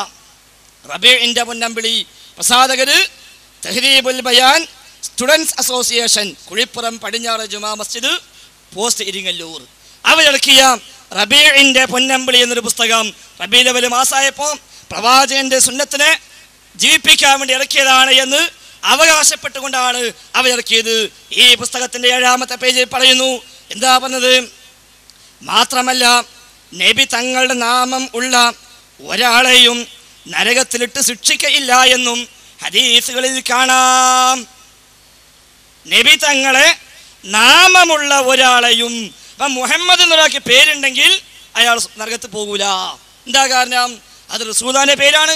[SPEAKER 2] റബീഇന്റെ പൊന്നമ്പിളി പ്രസാധകര് തെഹ്രീബുൽ ബയാൻ സ്റ്റുഡൻസ് അസോസിയേഷൻ കുഴിപ്പുറം പടിഞ്ഞാറ് ജുമാ മസ്ജിദ് പോസ്റ്റ് ഇരിങ്ങല്ലൂർ അവരിറക്കിയ റബീഇന്റെ പൊന്നമ്പിളി എന്നൊരു പുസ്തകം റബീ ലെവൽ മാസമായപ്പോൾ പ്രവാചകന്റെ സുന്നത്തിനെ ജീവിപ്പിക്കാൻ വേണ്ടി ഇറക്കിയതാണ് എന്ന് അവകാശപ്പെട്ടുകൊണ്ടാണ് അവരിറക്കിയത് ഈ പുസ്തകത്തിന്റെ ഏഴാമത്തെ പേജിൽ പറയുന്നു എന്താ പറഞ്ഞത് മാത്രമല്ല നബി തങ്ങളുടെ നാമം ഉള്ള ഒരാളെയും നരകത്തിലിട്ട് ശിക്ഷിക്കയില്ല എന്നും ഹദീസുകളിൽ കാണാം നബി തങ്ങളെ നാമമുള്ള ഒരാളെയും ഇപ്പൊ മുഹമ്മദ് എന്നൊരാൾക്ക് പേരുണ്ടെങ്കിൽ അയാൾ നരകത്ത് പോകൂല എന്താ കാരണം അത് റസൂലാന്റെ പേരാണ്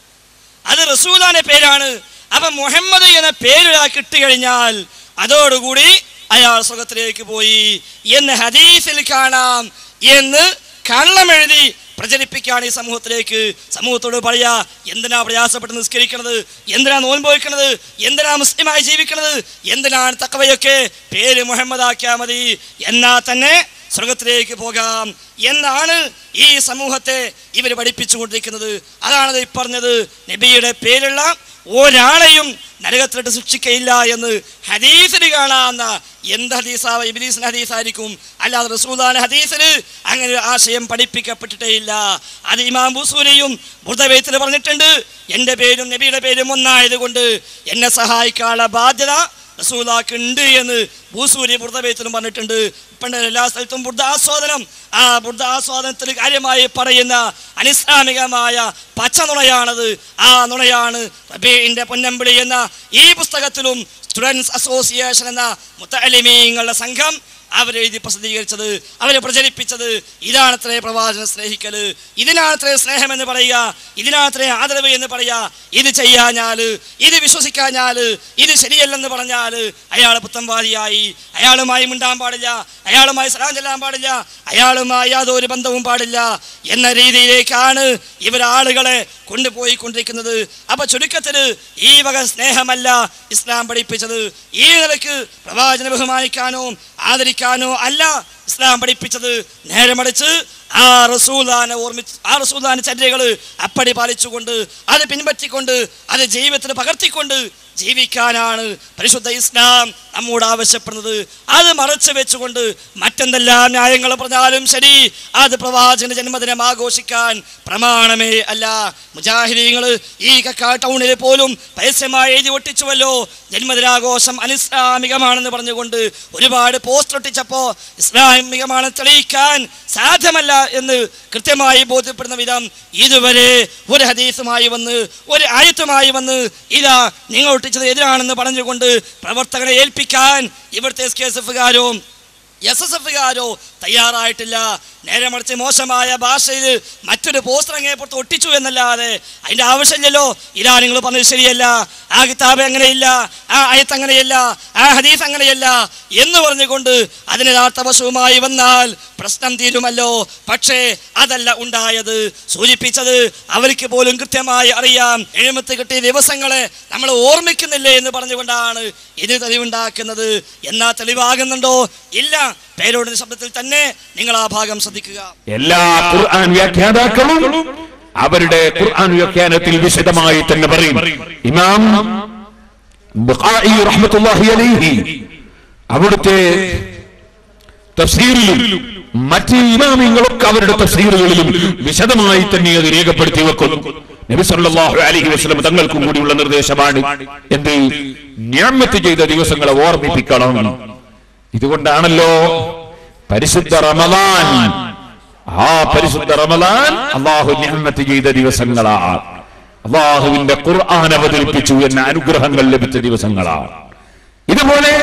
[SPEAKER 2] അത് റസൂലാന്റെ പേരാണ് അപ്പൊ മുഹമ്മദ് എന്ന പേരൊരാൾക്ക് ഇട്ട് കഴിഞ്ഞാൽ അതോടുകൂടി അയാൾ സ്വർഗത്തിലേക്ക് പോയി എന്ന് ഹദീസിൽ കാണാം എന്ന് കള്ളമെഴുതി പ്രചരിപ്പിക്കുകയാണ് ഈ സമൂഹത്തിലേക്ക് സമൂഹത്തോട് പറയാ എന്തിനാ പ്രയാസപ്പെട്ട് നിസ്കരിക്കണത് എന്തിനാ നോൻപ് വയ്ക്കണത് എന്തിനാ മുസ്ലിമായി ജീവിക്കണത് എന്തിനാണ് തക്കവയൊക്കെ പേര് മുഹമ്മദ് ആക്കിയാൽ മതി എന്നാ തന്നെ സ്വർഗത്തിലേക്ക് പോകാം എന്നാണ് ഈ സമൂഹത്തെ ഇവർ പഠിപ്പിച്ചുകൊണ്ടിരിക്കുന്നത് അതാണ് ഈ പറഞ്ഞത് നബിയുടെ പേരുള്ള ഒരാളെയും നരകത്തിലിട്ട് ശിക്ഷിക്കയില്ല എന്ന് ഹദീസിൽ കാണാവുന്ന എന്ത് ഹദീസാ ഇബിലീസിന് ഹദീസായിരിക്കും അല്ലാതെ റസൂദാന ഹദീസിൽ അങ്ങനെ ഒരു ആശയം പഠിപ്പിക്കപ്പെട്ടിട്ടേ ഇല്ല അത് ഇമാം ബുസൂരിയും ബുദ്ധവേത്തിൽ പറഞ്ഞിട്ടുണ്ട് എൻ്റെ പേരും നബിയുടെ പേരും ഒന്നായത് കൊണ്ട് എന്നെ സഹായിക്കാനുള്ള ബാധ്യത റസൂലാക്ക് ഉണ്ട് എന്ന് ഭൂസൂരി ബുർദബേത്തിലും പറഞ്ഞിട്ടുണ്ട് പണ്ട് എല്ലാ സ്ഥലത്തും ബുദ്ധ ആസ്വാദനം ആ ബുദ്ധ ആസ്വാദനത്തിൽ കാര്യമായി പറയുന്ന അനിസ്ലാമികമായ പച്ചനുണയാണത് ആ നുണയാണ് റബീന്റെ പൊന്നമ്പിളി എന്ന ഈ പുസ്തകത്തിലും സ്റ്റുഡൻസ് അസോസിയേഷൻ എന്ന മുത്തലിമീങ്ങളുടെ സംഘം അവരെഴുതി പ്രസിദ്ധീകരിച്ചത് അവരെ പ്രചരിപ്പിച്ചത് ഇതാണത്രേ പ്രവാചകനെ സ്നേഹിക്കല് ഇതിനാണത്രേ സ്നേഹമെന്ന് പറയുക ഇതിനാണത്രേ ആദരവ് എന്ന് പറയുക ഇത് ചെയ്യാഞ്ഞാല് ഇത് വിശ്വസിക്കാഞ്ഞാല് ഇത് ശരിയല്ലെന്ന് പറഞ്ഞാല് അയാൾ പുത്തൻവാദിയായി അയാളുമായി മിണ്ടാൻ പാടില്ല അയാളുമായി സലാം ചെല്ലാൻ പാടില്ല അയാളുമായി യാതൊരു ബന്ധവും പാടില്ല എന്ന രീതിയിലേക്കാണ് ഇവർ ആളുകളെ കൊണ്ടുപോയി കൊണ്ടിരിക്കുന്നത് അപ്പൊ ചുരുക്കത്തിന് ഈ വക സ്നേഹമല്ല ഇസ്ലാം പഠിപ്പിച്ചത് ഈ നിലക്ക് പ്രവാചനെ ബഹുമാനിക്കാനോ ആദരിക്കാനോ അല്ല ഇസ്ലാം പഠിപ്പിച്ചത് നേരെ മറിച്ച് ആ റസൂലാനെ ഓർമ്മിച്ച് ആ റസൂലാന്റെ ചര്യകൾ അപ്പടി പാലിച്ചുകൊണ്ട് അത് പിൻപറ്റിക്കൊണ്ട് അത് ജീവിതത്തിൽ പകർത്തിക്കൊണ്ട് ജീവിക്കാനാണ് പരിശുദ്ധ ഇസ്ലാം നമ്മോട് ആവശ്യപ്പെടുന്നത് അത് മറച്ചു വെച്ചുകൊണ്ട് മറ്റെന്തെല്ലാം ന്യായങ്ങൾ പറഞ്ഞാലും ശരി അത് പ്രവാചകന്റെ ജന്മദിനം ആഘോഷിക്കാൻ പ്രമാണമേ അല്ല മുജാഹിദീങ്ങൾ ഈ കക്കാ ടൗണിൽ പോലും പരസ്യമായി എഴുതി ഒട്ടിച്ചുവല്ലോ ജന്മദിനാഘോഷം അനിസ്ലാമികമാണെന്ന് പറഞ്ഞുകൊണ്ട് ഒരുപാട് പോസ്റ്റർ ഒട്ടിച്ചപ്പോ ഇസ്ലാമികമാണെന്ന് തെളിയിക്കാൻ സാധ്യമല്ല എന്ന് കൃത്യമായി ബോധ്യപ്പെടുന്ന വിധം ഇതുവരെ ഒരു ഹദീസുമായി വന്ന് ഒരു ആയത്തുമായി വന്ന് ഇതാ നിങ്ങൾ ഒട്ടിച്ചത് എതിരാണെന്ന് പറഞ്ഞുകൊണ്ട് പ്രവർത്തകനെ ഏൽപ്പിക്കാൻ ഇവിടുത്തെ എസ് കെ എസ് എഫുകാരോ എസ് എസ് എഫുകാരോ തയ്യാറായിട്ടില്ല നേരെ മറിച്ച് മോശമായ ഭാഷയിൽ മറ്റൊരു പോസ്റ്റർ അങ്ങേ പുറത്ത് ഒട്ടിച്ചു എന്നല്ലാതെ അതിന്റെ ആവശ്യമില്ലല്ലോ ഇതാ നിങ്ങൾ പറഞ്ഞത് ശരിയല്ല ആ കിതാബ് അങ്ങനെയില്ല ആ അയത്ത് അങ്ങനെയല്ല ആ ഹദീസ് അങ്ങനെയല്ല എന്ന് പറഞ്ഞുകൊണ്ട് അതിന് യഥാർത്ഥ വശവുമായി വന്നാൽ പ്രശ്നം തീരുമല്ലോ പക്ഷേ അതല്ല ഉണ്ടായത് സൂചിപ്പിച്ചത് അവർക്ക് പോലും കൃത്യമായി അറിയാം എഴുമത്ത് കിട്ടിയ ദിവസങ്ങളെ നമ്മൾ ഓർമ്മിക്കുന്നില്ലേ എന്ന് പറഞ്ഞുകൊണ്ടാണ് ഇത് തെളിവുണ്ടാക്കുന്നത് എന്നാ തെളിവാകുന്നുണ്ടോ ഇല്ല പേരോടിന്റെ ശബ്ദത്തിൽ തന്നെ നിങ്ങൾ ആ ഭാഗം ശ്രദ്ധിക്കുക
[SPEAKER 3] എല്ലാ ഖുർആൻ വ്യാഖ്യാതാക്കളും അവരുടെ ഖുർആൻ വ്യാഖ്യാനത്തിൽ വിശദമായി തന്നെ പറയും ഇമാം ബുഖാരി റഹ്മത്തുള്ളാഹി അലൈഹി അവിടുത്തെ തഫ്സീറിലും മറ്റ് ഇമാമിങ്ങളൊക്കെ അവരുടെ തഫ്സീറുകളിലും വിശദമായി തന്നെ അത് രേഖപ്പെടുത്തി വെക്കുന്നു നബി സല്ലല്ലാഹു അലൈഹി വസല്ലം തങ്ങൾക്കും കൂടിയുള്ള നിർദ്ദേശമാണ് എന്ത് ഞാമത്ത് ചെയ്ത ദിവസങ്ങളെ ഓർമ്മിപ്പിക്കണം ഇതുകൊണ്ടാണല്ലോ പരിശുദ്ധ റമദാൻ ആ പരിശുദ്ധ റമദാൻ അള്ളാഹു ഞാമത്ത് ചെയ്ത ദിവസങ്ങളാണ് അള്ളാഹുവിന്റെ ഖുർആൻ അവതരിപ്പിച്ചു എന്ന അനുഗ്രഹങ്ങൾ ലഭിച്ച ദിവസങ്ങളാണ് ഇതുപോലെ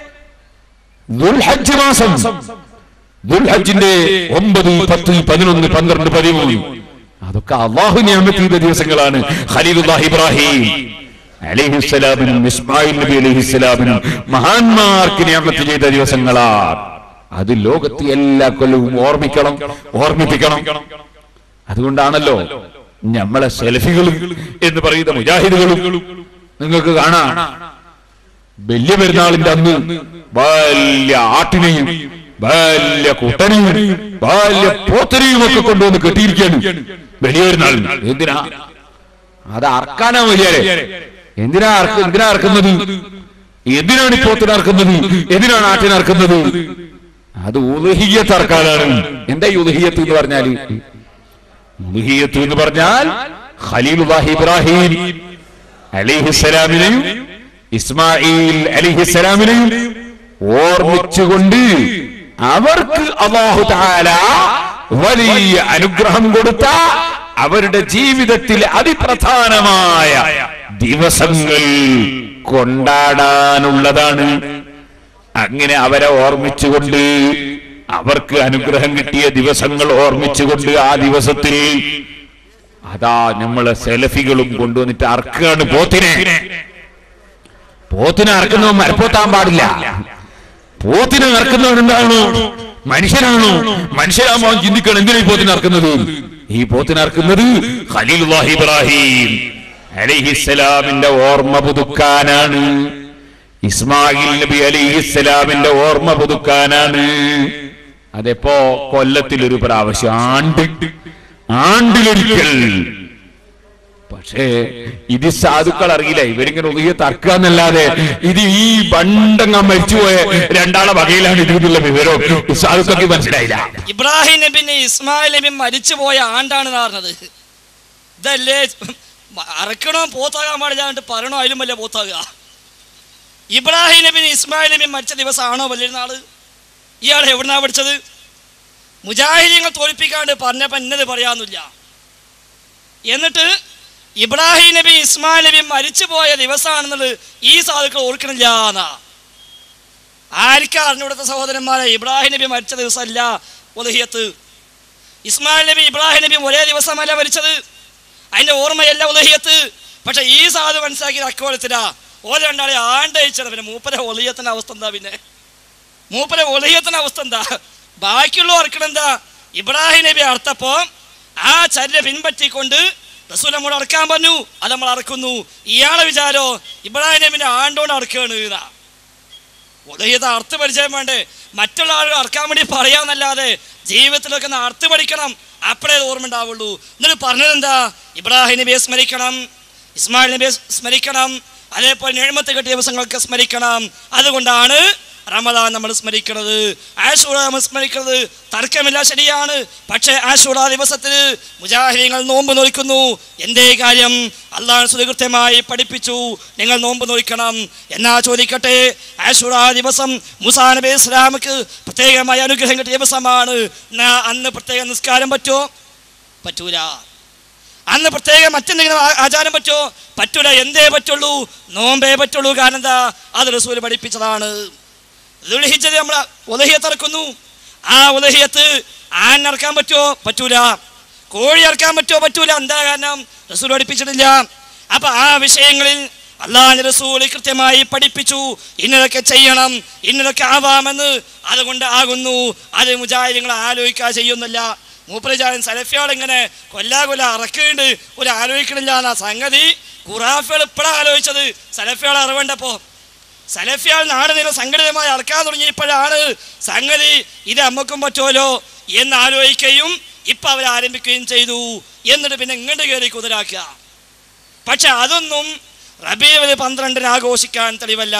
[SPEAKER 3] ദുൽഹജ്ജ് മാസം ദുൽഹജ്ജിന്റെ ഒമ്പത് പത്ത് പതിനൊന്ന് പന്ത്രണ്ട് പതിമൂന്ന് അതൊക്കെ അള്ളാഹു നിയമത്ത് ചെയ്ത ദിവസങ്ങളാണ് ഖലീലുല്ലാഹ് ഇബ്രാഹിം അലിഹിസ്സലാമിനും ഇസ്മായിൽ നബി അലിഹിസ്സലാമിനും മഹാന്മാർക്ക് നിയമത്ത് ചെയ്ത ദിവസങ്ങളാണ് അത് ലോകത്ത് എല്ലാ കൊല്ലവും ഓർമ്മിക്കണം ഓർമ്മിപ്പിക്കണം അതുകൊണ്ടാണല്ലോ നമ്മളെ സെൽഫികളും എന്ന് പറയുന്ന മുജാഹിദുകളും നിങ്ങൾക്ക് കാണാം വലിയ പെരുന്നാളിന്റെ അന്ന് വലിയ ആട്ടിനെയും വലിയ കുട്ടനെയും വലിയ പോത്തനെയും ഒക്കെ കൊണ്ടുവന്ന് കെട്ടിയിരിക്കുകയാണ് വലിയ പെരുന്നാളിന് എന്തിനാ അത് അറക്കാനാ വലിയാരെ എന്തിനാ അറക്ക എന്തിനാ അറക്കുന്നത് എന്തിനാണ് ഈ പോത്തിനെ അറക്കുന്നത് എന്തിനാണ് ആട്ടിനെ അറക്കുന്നത് അത് ഉലഹിയത്ത് അറക്കാനാണ് എന്താ ഈ ഉലഹിയത്ത് എന്ന് പറഞ്ഞാല് ഉലഹിയത്ത് എന്ന് പറഞ്ഞാൽ ഖലീലുല്ലാഹി ഇബ്രാഹിം അലിഹിസ്സലാമിനെയും ഇസ്മായിൽ അലിഹിസ്സലാമിനെയും ഓർമ്മിച്ചുകൊണ്ട് അവർക്ക് അള്ളാഹു താല വലിയ അനുഗ്രഹം കൊടുത്ത അവരുടെ ജീവിതത്തിൽ അതിപ്രധാനമായ ദിവസങ്ങൾ കൊണ്ടാടാനുള്ളതാണ് അങ്ങനെ അവരെ ഓർമ്മിച്ചുകൊണ്ട് അവർക്ക് അനുഗ്രഹം കിട്ടിയ ദിവസങ്ങൾ ഓർമ്മിച്ചുകൊണ്ട് ആ ദിവസത്തിൽ അതാ നമ്മളെ സെലഫികളും കൊണ്ടുവന്നിട്ട് അർക്കാണ് പോത്തിനെ പോത്തിനെ അറക്കുന്നവൻ മരപ്പോത്താൻ പാടില്ല പോത്തിനെ അറക്കുന്നവൻ എന്താണോ മനുഷ്യനാണോ മനുഷ്യരാമോ ചിന്തിക്കണം എന്തിനാ ഈ പോത്തിനെ അറക്കുന്നത് ഈ പോത്തിനെ അറക്കുന്നത് ഖലീലുല്ലാഹി ഇബ്രാഹിം അലൈഹിസ്സലാമിന്റെ ഓർമ്മ പുതുക്കാനാണ് ഇസ്മായിൽ നബി അലിഹിസ്സലാമിന്റെ ഓർമ്മ പുതുക്കാനാണ് അതെപ്പോ കൊല്ലത്തിൽ ഒരു പ്രാവശ്യം ആണ്ട് ആണ്ടിലൊരിക്കൽ പക്ഷേ ഇത് സാധുക്കൾ അറിയില്ല ഇവരിങ്ങനെ ഒതുങ്ങിയ തർക്കാന്നല്ലാതെ ഇത് ഈ പണ്ടങ്ങ മരിച്ചുപോയ രണ്ടാളെ വകയിലാണ് ഇത് എന്നുള്ള വിവരം ഈ സാധുക്കൾക്ക് മനസ്സിലായില്ല
[SPEAKER 2] ഇബ്രാഹിം നബിന് ഇസ്മായിൽ നബി മരിച്ചുപോയ ആണ്ടാണ് പറഞ്ഞത് ഇതല്ലേ അറക്കണോ പോത്താകാൻ പാടില്ലാണ്ട് പറയണോ അതിലും വലിയ പോത്താകുക ഇബ്രാഹിം നബിന് ഇസ്മായിൽ നബി മരിച്ച ദിവസമാണോ വലിയൊരുന്നാള് ഇയാൾ എവിടുന്നാ പഠിച്ചത് മുജാഹിദീങ്ങൾ തോൽപ്പിക്കാണ്ട് പറഞ്ഞപ്പോൾ എന്നത് പറയാന്നില്ല എന്നിട്ട് ഇബ്രാഹിം നബി ഇസ്മായിൽ നബി മരിച്ചുപോയ ദിവസമാണെന്നുള്ളത് ഈ സാധുക്കൾ ഓർക്കണില്ല എന്നാ ആർക്കാ അറിഞ്ഞുകൊടുത്ത സഹോദരന്മാരെ ഇബ്രാഹിം നബി മരിച്ച ദിവസമല്ല ഉലഹിയത്ത് ഇസ്മായിൽ നബി ഇബ്രാഹിം നബി ഒരേ ദിവസമല്ല മരിച്ചത് അതിന്റെ ഓർമ്മയല്ല ഉലഹിയത്ത് പക്ഷെ ഈ സാധു മനസ്സിലാക്കിയത് അക്കോലത്തിലാ ഓരോ രണ്ടാളെ ആണ്ടയച്ചത് പിന്നെ മൂപ്പരെ ഒളിയത്തിന്റെ അവസ്ഥ എന്താ പിന്നെ മൂപ്പരെ ഒളിയത്തിന്റെ അവസ്ഥ എന്താ ബാക്കിയുള്ള അറക്കണെന്താ ഇബ്രാഹിം നബി അർത്ഥപ്പോ ആ ചര്യ പിൻപറ്റിക്കൊണ്ട് റസൂൽ നമ്മോട് അറക്കാൻ പറഞ്ഞു അത് നമ്മൾ അറക്കുന്നു ഇയാളെ വിചാരോ ഇബ്രാഹിം നബിന്റെ ആണ്ടോണ്ട് അറക്കുകയാണ് എന്നാ ഉദയത അർത്ഥ പരിചയം വേണ്ടേ മറ്റുള്ള ആളുകൾ അറക്കാൻ വേണ്ടി പറയാന്നല്ലാതെ ജീവിതത്തിലൊക്കെ ഒന്ന് അർത്ഥ പഠിക്കണം അപ്പോഴേ ഇത് ഓർമ്മ ഉണ്ടാവുള്ളൂ എന്നിട്ട് പറഞ്ഞത് എന്താ ഇബ്രാഹിം നബിയെ സ്മരിക്കണം ഇസ്മായിൽ നബിയെ സ്മരിക്കണം അതേപോലെ നിഴമത്ത് കിട്ടിയ ദിവസങ്ങൾക്ക് സ്മരിക്കണം അതുകൊണ്ടാണ് റമദാൻ നമ്മൾ സ്മരിക്കുന്നത് ആഷൂറ നമ്മൾ സ്മരിക്കുന്നത് തർക്കമില്ല ശരിയാണ് പക്ഷേ ആഷൂറ ദിവസത്തിൽ മുജാഹിദീങ്ങൾ നോമ്പ് നോക്കുന്നു എന്തേ കാര്യം അള്ളാഹ് സുകൃത്യമായി പഠിപ്പിച്ചു നിങ്ങൾ നോമ്പ് നോക്കണം എന്നാ ചോദിക്കട്ടെ ആഷൂറ ദിവസം മുസാ നബി ഇസ്ലാമക്ക് പ്രത്യേകമായ അനുഗ്രഹം കിട്ടിയ ദിവസമാണ് എന്നാ അന്ന് പ്രത്യേക നിസ്കാരം പറ്റുമോ പറ്റൂല അന്ന് പ്രത്യേകം മറ്റെന്തെങ്കിലും ആ- ആചാരം പറ്റുമോ പറ്റൂല എന്തേ പറ്റുള്ളൂ നോമ്പേ പറ്റുള്ളൂ കാരണം എന്താ അത് റസൂൽ പഠിപ്പിച്ചതാണ് ദുൽഹിജ്ജത് നമ്മൾ ഉലഹിയെ തറക്കുന്നു ആ ഉദഹിയത്ത് ആൻ ഇറക്കാൻ പറ്റുമോ പറ്റൂല കോഴി ഇറക്കാൻ പറ്റുമോ പറ്റൂല എന്താ കാരണം റസൂൽ പഠിപ്പിച്ചിട്ടില്ല അപ്പൊ ആ വിഷയങ്ങളിൽ അള്ളാഹ് റസൂൽ കൃത്യമായി പഠിപ്പിച്ചു ഇന്നതൊക്കെ ചെയ്യണം ഇന്നതൊക്കെ ആവാമെന്ന് അതുകൊണ്ട് ആകുന്നു അത് മുജാഹിദുകൾ ആലോചിക്കാതെ ചെയ്യുന്നില്ല മൂപ്പരജാരൻ സലഫിയാൾ ഇങ്ങനെ കൊല്ലാ കൊല്ല ഇറക്കുന്നുണ്ട് ഒരു ആലോചിക്കണില്ല എന്നാ സംഗതി ഖുറാഫികൾ ഇപ്പോഴാണ് ആലോചിച്ചത് സലഫിയാൾ അറിവേണ്ടപ്പോ സലഫിയാൾ നാട് നില സംഘടിതമായി അളക്കാൻ തുടങ്ങിയപ്പോഴാണ് സംഗതി ഇത് അമ്മക്കും പറ്റുമല്ലോ എന്ന് ആലോചിക്കുകയും ഇപ്പൊ അവർ ആരംഭിക്കുകയും ചെയ്തു എന്നിട്ട് പിന്നെ ഇങ്ങോട്ട് കയറി കുതിരാക്കുക പക്ഷെ അതൊന്നും റബീവല് പന്ത്രണ്ടിന് ആഘോഷിക്കാൻ തെളിവല്ല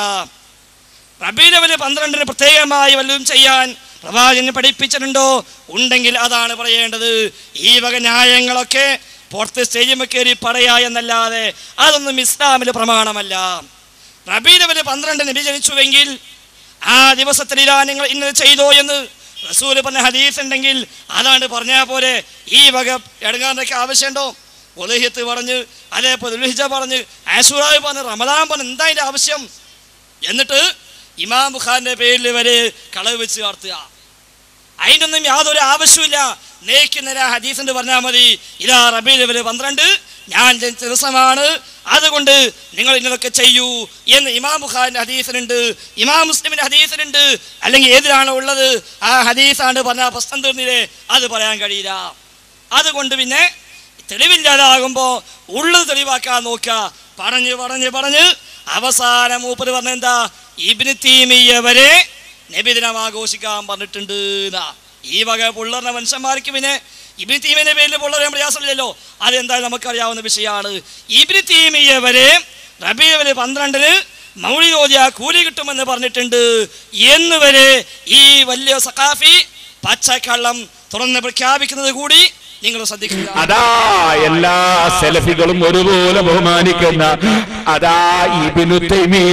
[SPEAKER 2] റബീലവല് പന്ത്രണ്ടിന് പ്രത്യേകമായി വല്ലതും ചെയ്യാൻ പ്രവാചകന് പഠിപ്പിച്ചിട്ടുണ്ടോ ഉണ്ടെങ്കിൽ അതാണ് പറയേണ്ടത് ഈ വക ന്യായങ്ങളൊക്കെ പുറത്ത് സ്റ്റേജിൽ കയറി പറയാ എന്നല്ലാതെ അതൊന്നും ഇസ്ലാമിൽ പ്രമാണമല്ല റബീലവല് പന്ത്രണ്ടിന് വിചരിച്ചുവെങ്കിൽ ആ ദിവസത്തിൽ ഇതാ നിങ്ങൾ ഇന്നത് ചെയ്തോ എന്ന് റസൂല് പറഞ്ഞ ഹദീസ് ഉണ്ടെങ്കിൽ അതാണ് പറഞ്ഞാൽ പോലെ ഈ വക എടുങ്ങാനൊക്കെ ആവശ്യമുണ്ടോ ഒലഹിയത്ത് പറഞ്ഞ് അതേപോലെ ദുൽഹിജ പറഞ്ഞ് ആസുറായി പറഞ്ഞ് റമദാൻ പറഞ്ഞ് എന്താ അതിൻ്റെ ആവശ്യം എന്നിട്ട് ഇമാം ബുഖാന്റെ പേരിൽ വരെ കളവ് വെച്ച് നടത്തുക അതിനൊന്നും യാതൊരു ആവശ്യമില്ല നേക്കുന്ന ഹദീസിന്റെ പറഞ്ഞാൽ മതി ഇതാ റബീൽ ഇവര് പന്ത്രണ്ട് ഞാൻ ജനിച്ച ദിവസമാണ് അതുകൊണ്ട് നിങ്ങൾ ഇന്നതൊക്കെ ചെയ്യൂ എന്ന് ഇമാം ബുഖാരിന്റെ ഹദീസിനുണ്ട് ഇമാം മുസ്ലിമിന്റെ ഹദീസിനുണ്ട് അല്ലെങ്കിൽ ഏതിലാണോ ഉള്ളത് ആ ഹദീസാണ് പറഞ്ഞ പ്രശ്നം തീർന്നില്ലേ അത് പറയാൻ കഴിയില്ല അതുകൊണ്ട് പിന്നെ തെളിവില്ലാതാകുമ്പോൾ ഉള്ളത് തെളിവാക്കാൻ നോക്കുക പറഞ്ഞ് പറഞ്ഞ് പറഞ്ഞ് അവസാനം മൂപ്പര് പറഞ്ഞ എന്താ ഇബിന് തീമിയ വരെ നബിദിനം ആഘോഷിക്കാൻ പറഞ്ഞിട്ടുണ്ട് എന്നാ. ഈ വക പുള്ളറിന മനുഷ്യന്മാർക്ക് പിന്നെ ഇബിന് തീമിന്റെ പേരിൽ പുള്ളറിയാൻ പ്രയാസമില്ലല്ലോ അതെന്തായാലും നമുക്കറിയാവുന്ന വിഷയമാണ് ഇബിന് തീമിയ വരെ റബീവല് പന്ത്രണ്ടിന് മൗലികോദ്യ കൂലി കിട്ടുമെന്ന് പറഞ്ഞിട്ടുണ്ട് എന്ന് വരെ ഈ വലിയ സഖാഫി പച്ചക്കള്ളം തുറന്ന് പ്രഖ്യാപിക്കുന്നത് കൂടി നിങ്ങൾ ശ്രദ്ധിക്കുക
[SPEAKER 3] അതാ എല്ലാ സെലഫികളും ഒരുപോലെ ബഹുമാനിക്കുന്ന അതാ ഇബ്നു തൈമിയ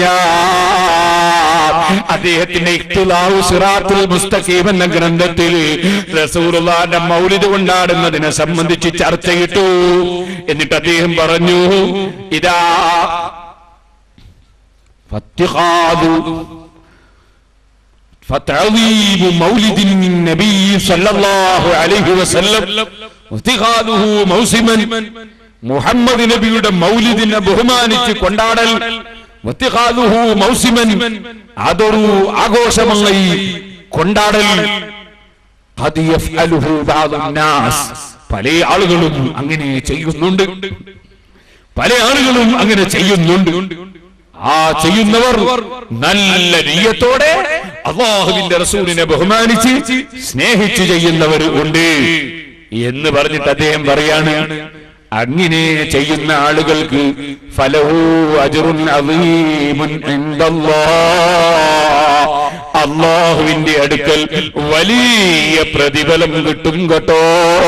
[SPEAKER 3] അദ്ദേഹത്തിന്റെ ഇഖ്തിലാഉ സിറാത്തുൽ മുസ്തഖീം എന്ന ഗ്രന്ഥത്തിൽ റസൂലുള്ളാഹിന്റെ മൗലിദ് കൊണ്ടാടുന്നതിനെ സംബന്ധിച്ച് ചർച്ചയിട്ടു എന്നിട്ട് അദ്ദേഹം പറഞ്ഞു ഇതാ ഫത്തിഹാദു فتعظيم مولد النبي صلى الله عليه وسلم واتخاذه موسما മുഹമ്മദ് നബിയുടെ മൗലിദിനെ ബഹുമാനിച്ച് കൊണ്ടാടൽ വത്തിഖാദുഹു മൗസിമൻ അതൊരു ആഘോഷമായി കൊണ്ടാടൽ ഖദ് യഫ്അലുഹു ബഅദു നാസ് പല ആളുകളും അങ്ങനെ ചെയ്യുന്നുണ്ട് പല ആളുകളും അങ്ങനെ ചെയ്യുന്നുണ്ട് ആ ചെയ്യുന്നവർ നല്ല നീയത്തോടെ അള്ളാഹുവിന്റെ റസൂലിനെ ബഹുമാനിച്ച് സ്നേഹിച്ച് ചെയ്യുന്നവർ ഉണ്ട് എന്ന് പറഞ്ഞിട്ട് അദ്ദേഹം പറയാണ് അങ്ങനെ ചെയ്യുന്ന ആളുകൾക്ക് ഫലഹു അജറുൻ അദീമുൻ ഇൻദല്ലാഹ് അള്ളാഹുവിന്റെ അടുക്കൽ വലിയ പ്രതിഫലം കിട്ടും കേട്ടോ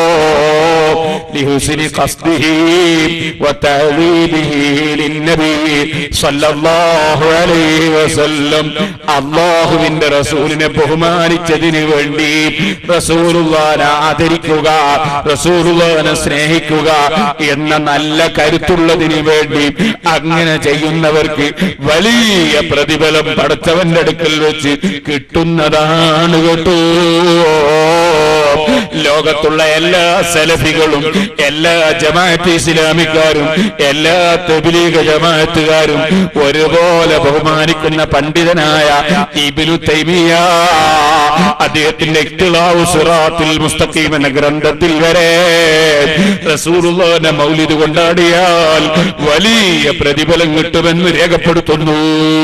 [SPEAKER 3] لحسن قصده وتعظيمه للنبي صلى الله عليه وسلم അള്ളാഹുവിന്റെ റസൂലിനെ ബഹുമാനിച്ചതിന് വേണ്ടി റസൂലുള്ളാനെ ആദരിക്കുക റസൂലുള്ളാനെ സ്നേഹിക്കുക എന്ന നല്ല കരുത്തുള്ളതിന് വേണ്ടി അങ്ങനെ ചെയ്യുന്നവർക്ക് വലിയ പ്രതിഫലം പടച്ചവന്റെ അടുക്കൽ വെച്ച് കിട്ടുന്നതാണ് കേട്ടോ ലോകത്തുള്ള എല്ലാ സലഫികളും എല്ലാ ജമാഅത്ത് ഇസ്ലാമിക്കാരും എല്ലാ തബ്ലീഗ് ജമാഅത്തുകാരും ഒരുപോലെ ബഹുമാനിക്കുന്ന പണ്ഡിതനായ ഇബ്നു തൈമിയ അദ്ദേഹത്തിന്റെ ഇഖ്തിലാഉ സിറാത്തുൽ മുസ്തഖീം എന്ന ഗ്രന്ഥത്തിൽ വരെ റസൂലുള്ളാഹിന്റെ മൗലിദ് കൊണ്ടാടിയാൽ വലിയ പ്രതിഫലം കിട്ടുമെന്ന് രേഖപ്പെടുത്തുന്നു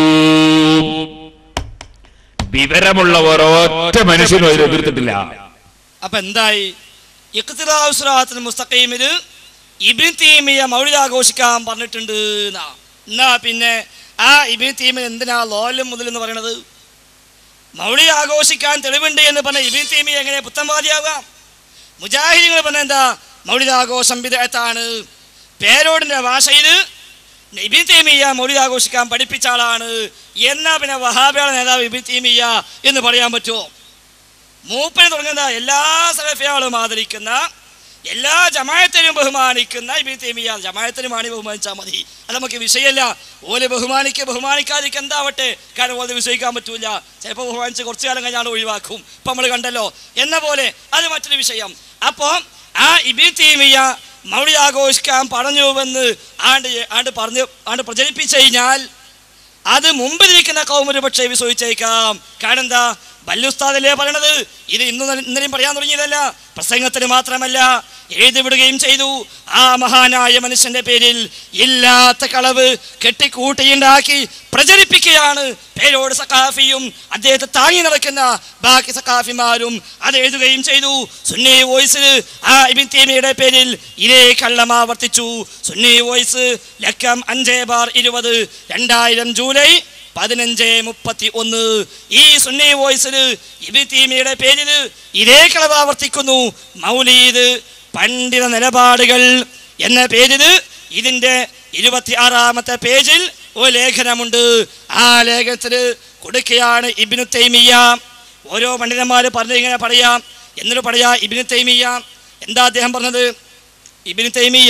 [SPEAKER 3] വിവരമുള്ളവർ ഒറ്റ മനുഷ്യനും അതിൽ എതിർത്തിട്ടില്ല
[SPEAKER 2] അപ്പൊ എന്തായി ഇഖ്തിറാഉസ്റാത്തുൽ മുസ്തഖീമില് ഇബ്നു തീമിയ മൗലിദ് ആഘോഷിക്കാൻ പറഞ്ഞിട്ടുണ്ട് എന്നാ എന്നാ പിന്നെ ആ ഇബ്നു തീമിയ എന്തിനാ ലോലം മുതൽ എന്ന് പറയണത് മൗലിദ് ആഘോഷിക്കാൻ തെളിവുണ്ട് എന്ന് പറഞ്ഞ ഇബ്നു തീമിയ എങ്ങനെ പുത്തൻവാദിയാകാം മുജാഹിദികൾ പറഞ്ഞ എന്താ മൗലിദ് ആഘോഷം വിദഗ്ധാണ് പേരോടിന്റെ ഭാഷയിൽ ഇബിൻ തീമിയ മൗലിദ് ആഘോഷിക്കാൻ പഠിപ്പിച്ച ആളാണ് എന്നാ പിന്നെ വഹാബിയുടെ നേതാവ് ഇബിൻ തീമിയ എന്ന് പറയാൻ പറ്റുമോ മൂപ്പന് തുടങ്ങുന്ന എല്ലാ സലഫിയാളും ആദരിക്കുന്ന എല്ലാ ജമായത്തിനും ബഹുമാനിക്കുന്ന ഇബിൻ തൈമിയ ജമായത്തിനുമാണ് ബഹുമാനിച്ചാൽ മതി അത് നമുക്ക് വിഷയമല്ല ഓലെ ബഹുമാനിക്കുക ബഹുമാനിക്കാതിരിക്കുക എന്താവട്ടെ കാരണം ഓലെ വിശ്വസിക്കാൻ പറ്റൂല ചിലപ്പോൾ ബഹുമാനിച്ച് കുറച്ചു കാലം കഴിഞ്ഞാൽ ഒഴിവാക്കും ഇപ്പം നമ്മൾ കണ്ടല്ലോ എന്ന പോലെ അത് മറ്റൊരു വിഷയം അപ്പോൾ ആ ഇബിൻ തൈമിയ മൗലി ആഘോഷിക്കാൻ പറഞ്ഞുവെന്ന് ആണ്ട് ആണ്ട് പറഞ്ഞു ആണ്ട് പ്രചരിപ്പിച്ചു കഴിഞ്ഞാൽ അത് മുമ്പിലിരിക്കുന്ന കൗമര് പക്ഷേ വിശ്വസിച്ചേക്കാം കാരണം എന്താ ബല്ലുസ്താദല്ലേ പറയണത് ഇത് ഇന്നും ഇന്നലെയും പറയാൻ തുടങ്ങിയതല്ല പ്രസംഗത്തിന് മാത്രമല്ല എഴുതി വിടുകയും ചെയ്തു ആ മഹാനായ മനുഷ്യന്റെ പേരിൽ ഇല്ലാത്ത കളവ് കെട്ടിക്കൂട്ടിയുണ്ടാക്കി പ്രചരിപ്പിക്കുകയാണ് പേരോട് സക്കാഫിയും അദ്ദേഹത്തെ താങ്ങി നടക്കുന്ന ബാക്കി സക്കാഫിമാരും അത് എഴുതുകയും ചെയ്തു സുന്നി വോയിസ് ആ ഇബിൻ തീമിയുടെ പേരിൽ ഇതേ കള്ളം ആവർത്തിച്ചു സുന്നി വോയിസ് ലക്കം അഞ്ചേ ബാർ ഇരുപത് രണ്ടായിരം ജൂലൈ പതിനഞ്ച് മുപ്പത്തി ഒന്ന് ഈ സുന്നി വോയിസിൽ ഇബിൻ തീമിയുടെ പേരിൽ ഇതേ കളവ് ആവർത്തിക്കുന്നു മൗലീദ് പണ്ഡിത നിലപാടുകൾ എന്ന പേരിൽ ഇതിൻ്റെ ഇരുപത്തി ആറാമത്തെ പേജിൽ ഒരു ലേഖനമുണ്ട് ആ ലേഖനത്തിൽ കൊടുക്കുകയാണ് ഇബിനു തൈമിയ ഓരോ പണ്ഡിതന്മാർ പറഞ്ഞത് ഇങ്ങനെ പറയാം എന്നിട്ട് പറയാ ഇബിനു തൈമിയ എന്താ അദ്ദേഹം പറഞ്ഞത് ഇബിനു തൈമിയ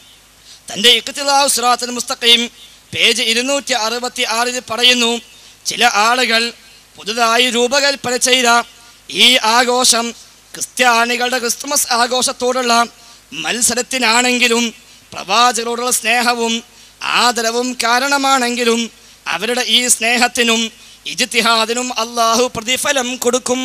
[SPEAKER 2] തൻ്റെ ഇഖ്തിലാവ് സിറാത്തുൽ മുസ്തഖീം പേജ് ഇരുന്നൂറ്റി അറുപത്തി ആറിൽ പറയുന്നു ചില ആളുകൾ പുതുതായി രൂപകൽപ്പന ചെയ്ത ഈ ആഘോഷം ക്രിസ്ത്യാനികളുടെ ക്രിസ്തുമസ് ആഘോഷത്തോടുള്ള മത്സരത്തിനാണെങ്കിലും പ്രവാചകരോടുള്ള സ്നേഹവും ആദരവും കാരണമാണെങ്കിലും അവരുടെ ഈ സ്നേഹത്തിനും ഇജ്തിഹാദിനും അള്ളാഹു പ്രതിഫലം കൊടുക്കും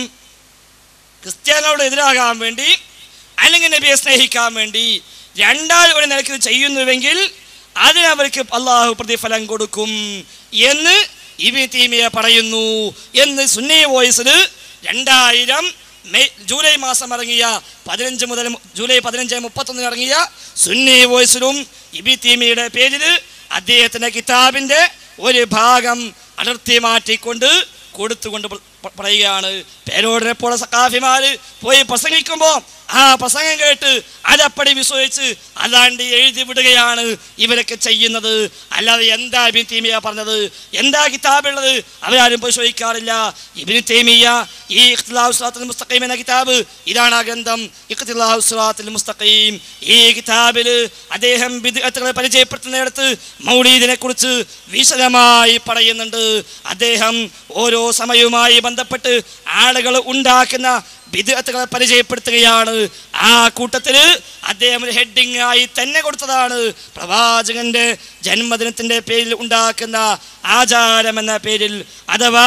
[SPEAKER 2] ക്രിസ്ത്യാനികളോട് എതിരാകാൻ വേണ്ടി അല്ലെങ്കിൽ നബിയെ സ്നേഹിക്കാൻ വേണ്ടി രണ്ടാൾ ഒരു നിലയ്ക്ക് ഇത് ചെയ്യുന്നുവെങ്കിൽ അതിനവർക്ക് അള്ളാഹു പ്രതിഫലം കൊടുക്കും എന്ന് ഇബി തീമിയ പറയുന്നു എന്ന് സുന്നി വോയിസിൽ രണ്ടായിരം മെയ് ജൂലൈ മാസം ഇറങ്ങിയ പതിനഞ്ച് മുതൽ ജൂലൈ പതിനഞ്ച് മുപ്പത്തൊന്നിന് ഇറങ്ങിയ സുന്നി വോയിസിലും ഇബി തീമിയുടെ പേരിൽ അദ്ദേഹത്തിൻ്റെ കിതാബിൻ്റെ ഒരു ഭാഗം അടർത്തി മാറ്റിക്കൊണ്ട് കൊടുത്തുകൊണ്ട് പ- പ- പറയുകയാണ് പേരോടിനെ പോലെ സക്കാഫിമാർ പോയി പ്രസംഗിക്കുമ്പോൾ ആ പ്രസംഗം കേട്ട് അതപ്പടി വിശ്വസിച്ച് അതാണ്ട് എഴുതി വിടുകയാണ് ഇവരൊക്കെ ചെയ്യുന്നത് അല്ലാതെ എന്താ ഇബിൻ തീമിയ പറഞ്ഞത് എന്താ കിതാബുള്ളത് അവരാരും പരിശോധിക്കാറില്ല ഇബിൻ തീമിയ ഈ ഇഖ്തിലാഹു സിറാത്തുൽ മുസ്തഖീം എന്ന കിതാബ് ഇതാണ് ആ ഗ്രന്ഥം ഇഖ്തിലാഹു സിറാത്തുൽ മുസ്തഖീം ഈ കിതാബിൽ അദ്ദേഹം ബിദ്അത്തുകളെ പരിചയപ്പെടുത്തുന്നിടത്ത് മൗലീദിനെ കുറിച്ച് വിശദമായി പറയുന്നുണ്ട് അദ്ദേഹം ഓരോ സമയവുമായി ബന്ധപ്പെട്ട് ആളുകൾ ഉണ്ടാക്കുന്ന ബിദ്അത്തുകളെ പരിചയപ്പെടുത്തുകയാണ് ആ കൂട്ടത്തിൽ അദ്ദേഹം ഒരു ഹെഡിങ് ആയി തന്നെ കൊടുത്തതാണ് പ്രവാചകന്റെ ജന്മദിനത്തിന്റെ പേരിൽ ഉണ്ടാക്കുന്ന ആചാരം എന്ന പേരിൽ അഥവാ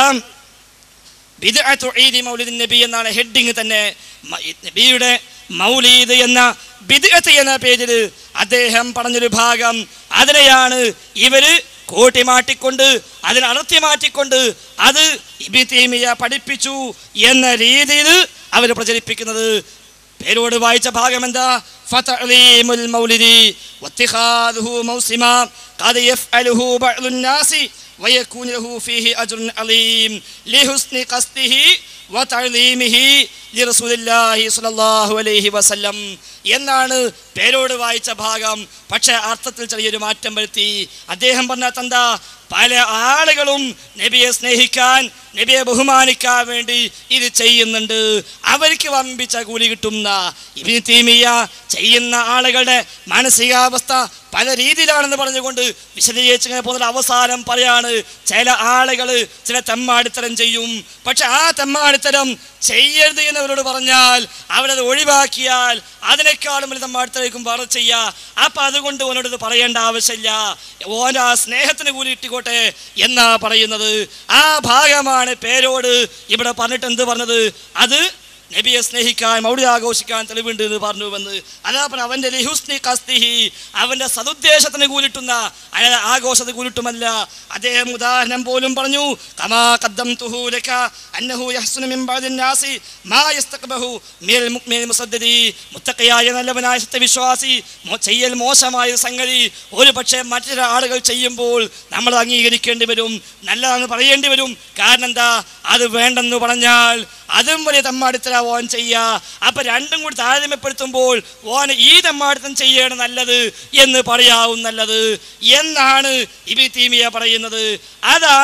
[SPEAKER 2] ബിദ്അത്തു ഈദി മൗലിദ് നബി എന്നാണ് ഹെഡിങ് തന്നെ മ- ഈ നബിയുടെ മൗലീദ് എന്ന ബിദ്അത്ത് എന്ന പേരിൽ അദ്ദേഹം പറഞ്ഞൊരു ഭാഗം അതിനെയാണ് ഇവര് കൂട്ടി മാറ്റിക്കൊണ്ട് അതിനെ അടർത്തി മാറ്റിക്കൊണ്ട് അത് ഇബി തീമിയ പഠിപ്പിച്ചു എന്ന രീതിയിൽ അവർ പ്രചരിപ്പിക്കുന്നത് പേരോട് വായിച്ച ഭാഗം എന്താ ഫതഅലീമുൽ മൗലിദി വത്തിഖാദുഹു മൗസിമ ഖദ യഫ്അലുഹു ബഅ്ദുൻ നാസി ويكون له فيه أجر عظيم لحسن قصده وتعليمه لرسول الله صلى الله عليه وسلم എന്നാണ് പേരോട് വായിച്ച ഭാഗം പക്ഷേ അർത്ഥത്തിൽ ചെറിയൊരു മാറ്റം വരുത്തി അദ്ദേഹം പറഞ്ഞ തന്ത പല ആളുകളും നബിയെ സ്നേഹിക്കാൻ നബിയെ ബഹുമാനിക്കാൻ വേണ്ടി ഇത് ചെയ്യുന്നുണ്ട് അവർക്ക് വമ്പിച്ച കൂലി കിട്ടുന്ന ഇബിന് തീമിയ ചെയ്യുന്ന ആളുകളുടെ മാനസികാവസ്ഥ പല രീതിയിലാണെന്ന് പറഞ്ഞുകൊണ്ട് വിശദീകരിച്ച് ഇങ്ങനെ പോകുന്ന അവസാനം പറയാണ് ചില ആളുകൾ ചില തെമ്മാടിത്തരം ചെയ്യും പക്ഷെ ആ തെമ്മാടിത്തരം ചെയ്യരുത് എന്നവരോട് പറഞ്ഞാൽ അവരത് ഒഴിവാക്കിയാൽ അതിനേക്കാളും വലിയ തെമ്മാടിത്തരേക്കും വേറെ ചെയ്യുക അപ്പം അതുകൊണ്ട് ഓനോട് ഇത് പറയേണ്ട ആവശ്യമില്ല ഓൻ ആ സ്നേഹത്തിന് കൂലി ഇട്ടിക്കോട്ടെ എന്നാ പറയുന്നത് ആ ഭാഗമാണ് പേരോട് ഇവിടെ പറഞ്ഞിട്ട് എന്ത് പറഞ്ഞത് അത് നബിയെ സ്നേഹിക്കാൻ മൗഢ്യ ആഘോഷിക്കാൻ തെളിവുണ്ട് എന്ന് പറഞ്ഞുവെന്ന് അതാ പറഞ്ഞ അവന്റെ ലിഹുസ്നി കസ്തിഹി അവന്റെ സതുദ്ദേശത്തിന് കൂലിട്ടുന്ന അയാളെ ആഘോഷത്തിന് കൂലിട്ടുമല്ല അദ്ദേഹം ഉദാഹരണം പോലും പറഞ്ഞു കമാ ഖദ്ദം തുഹൂലക അന്നഹു യഹ്സുനു മിൻ ബഅദിൻ നാസി മാ യസ്തഖബഹു മിനൽ മുഅ്മിനിൽ മുസദ്ദദി മുത്തഖിയായ നല്ലവനായ സത്യവിശ്വാസി മോ- ചെയ്യൽ മോശമായ സംഗതി ഒരു പക്ഷേ മറ്റൊരു ആളുകൾ ചെയ്യുമ്പോൾ നമ്മൾ അംഗീകരിക്കേണ്ടി വരും നല്ലതാണെന്ന് പറയേണ്ടി വരും കാരണം എന്താ അത് വേണ്ടെന്ന് പറഞ്ഞാൽ അതും വലിയ തമ്മാടിത്തര ഓൻ ചെയ്യുക അപ്പൊ രണ്ടും കൂടി താരതമ്യപ്പെടുത്തുമ്പോൾ ഓൻ ഈ തമ്മാടിത്തം ചെയ്യണം നല്ലത് എന്ന് പറയാവും നല്ലത് എന്നാണ് ഇബി തീമിയ പറയുന്നത് അതാണ്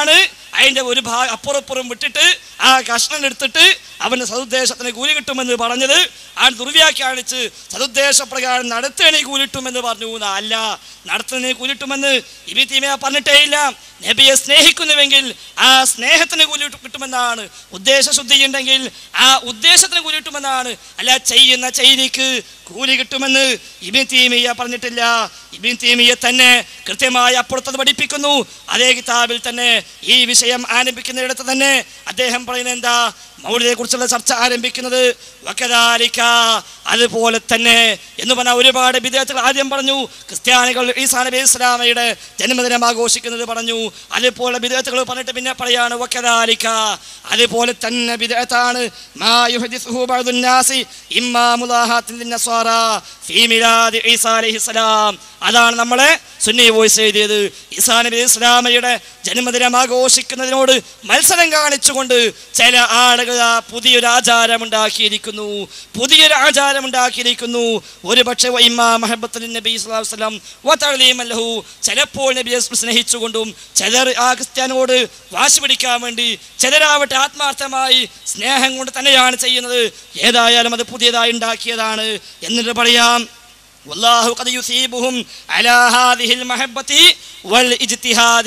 [SPEAKER 2] അതിന്റെ ഒരു ഭാഗം അപ്പുറപ്പുറം വിട്ടിട്ട് ആ കഷ്ണം എടുത്തിട്ട് അവന് സതുദ്ദേശത്തിന് കൂലി കിട്ടുമെന്ന് പറഞ്ഞത് ആ ദുർവ്യാഖ്യാനിച്ച് സതുദ്ദേശപ്രകാരം നടത്തേണി കൂലിട്ടുമെന്ന് പറഞ്ഞു "ന- അല്ല നടത്തുന്നതിന് കൂലിട്ടുമെന്ന് ഇബി തീമയ പറഞ്ഞിട്ടേ ഇല്ല നബിയെ സ്നേഹിക്കുന്നുവെങ്കിൽ ആ സ്നേഹത്തിന് കൂലി കിട്ടു- കിട്ടുമെന്നാണ് ഉദ്ദേശശുദ്ധി ഉണ്ടെങ്കിൽ ആ ഉദ്ദേശത്തിന് കൂലി കിട്ടുമെന്നാണ് അല്ല ചെയ്യുന്ന ചെയ്തിക്ക് കൂലി കിട്ടുമെന്ന് ഇബിൻ തീമിയ പറഞ്ഞിട്ടില്ല ഇബിൻ തീമിയ തന്നെ കൃത്യമായി അപ്പുറത്തത് പഠിപ്പിക്കുന്നു അതേ കിതാബിൽ തന്നെ ഈ വിഷയം ആരംഭിക്കുന്നിടത്ത് തന്നെ അദ്ദേഹം പറയുന്നത് എന്താ മൗലിയെ കുറിച്ചുള്ള ചർച്ച ആരംഭിക്കുന്നത് വക്കദാലിക അതുപോലെ തന്നെ എന്ന് പറഞ്ഞാൽ ഒരുപാട് വിദ്യാർത്ഥികൾ ആദ്യം പറഞ്ഞു ക്രിസ്ത്യാനികൾ ഈസാ നബി ഇസ്ലാമയുടെ ജന്മദിനം ആഘോഷിക്കുന്നത് പറഞ്ഞു അതുപോലെ വിദ്യാർത്ഥികൾ പറഞ്ഞിട്ട് പിന്നെ പറയാണ് വക്കദാലിക അതുപോലെ തന്നെ വിദഗ്ധാണ് മാ യുഹദിസുഹു ബഅദുൻ നാസി ഇമ്മാ മുലാഹാത്തിൻ ലിന്നസ്വാറ ഫീ മിലാദി ഈസാ അലൈഹിസ്സലാം അതാണ് നമ്മളെ സുന്നി വോയിസ് എഴുതിയത് ഈസാ നബി ഇസ്ലാമയുടെ ജന്മദിനം ആഘോഷിക്കുന്നതിനോട് മത്സരം കാണിച്ചുകൊണ്ട് ചില ആളുകൾ ആ പുതിയൊരു ആചാരം ഉണ്ടാക്കിയിരിക്കുന്നു പുതിയൊരു ആചാരം ഉണ്ടാക്കിയിരിക്കുന്നു ഒരു പക്ഷേ നബി വസ്ലാം ലഹു ചിലപ്പോൾ നബിയെ സ്നേഹിച്ചുകൊണ്ടും ചിലർ ആ ക്രിസ്ത്യാനോട് വാശി പിടിക്കാൻ വേണ്ടി ചിലരാവട്ടെ ആത്മാർത്ഥമായി സ്നേഹം കൊണ്ട് തന്നെയാണ് ചെയ്യുന്നത് ഏതായാലും അത് പുതിയതായി ഉണ്ടാക്കിയതാണ് എന്നിട്ട് പറയാം والله قد يثيبهم على هذه المحبة والاجتهاد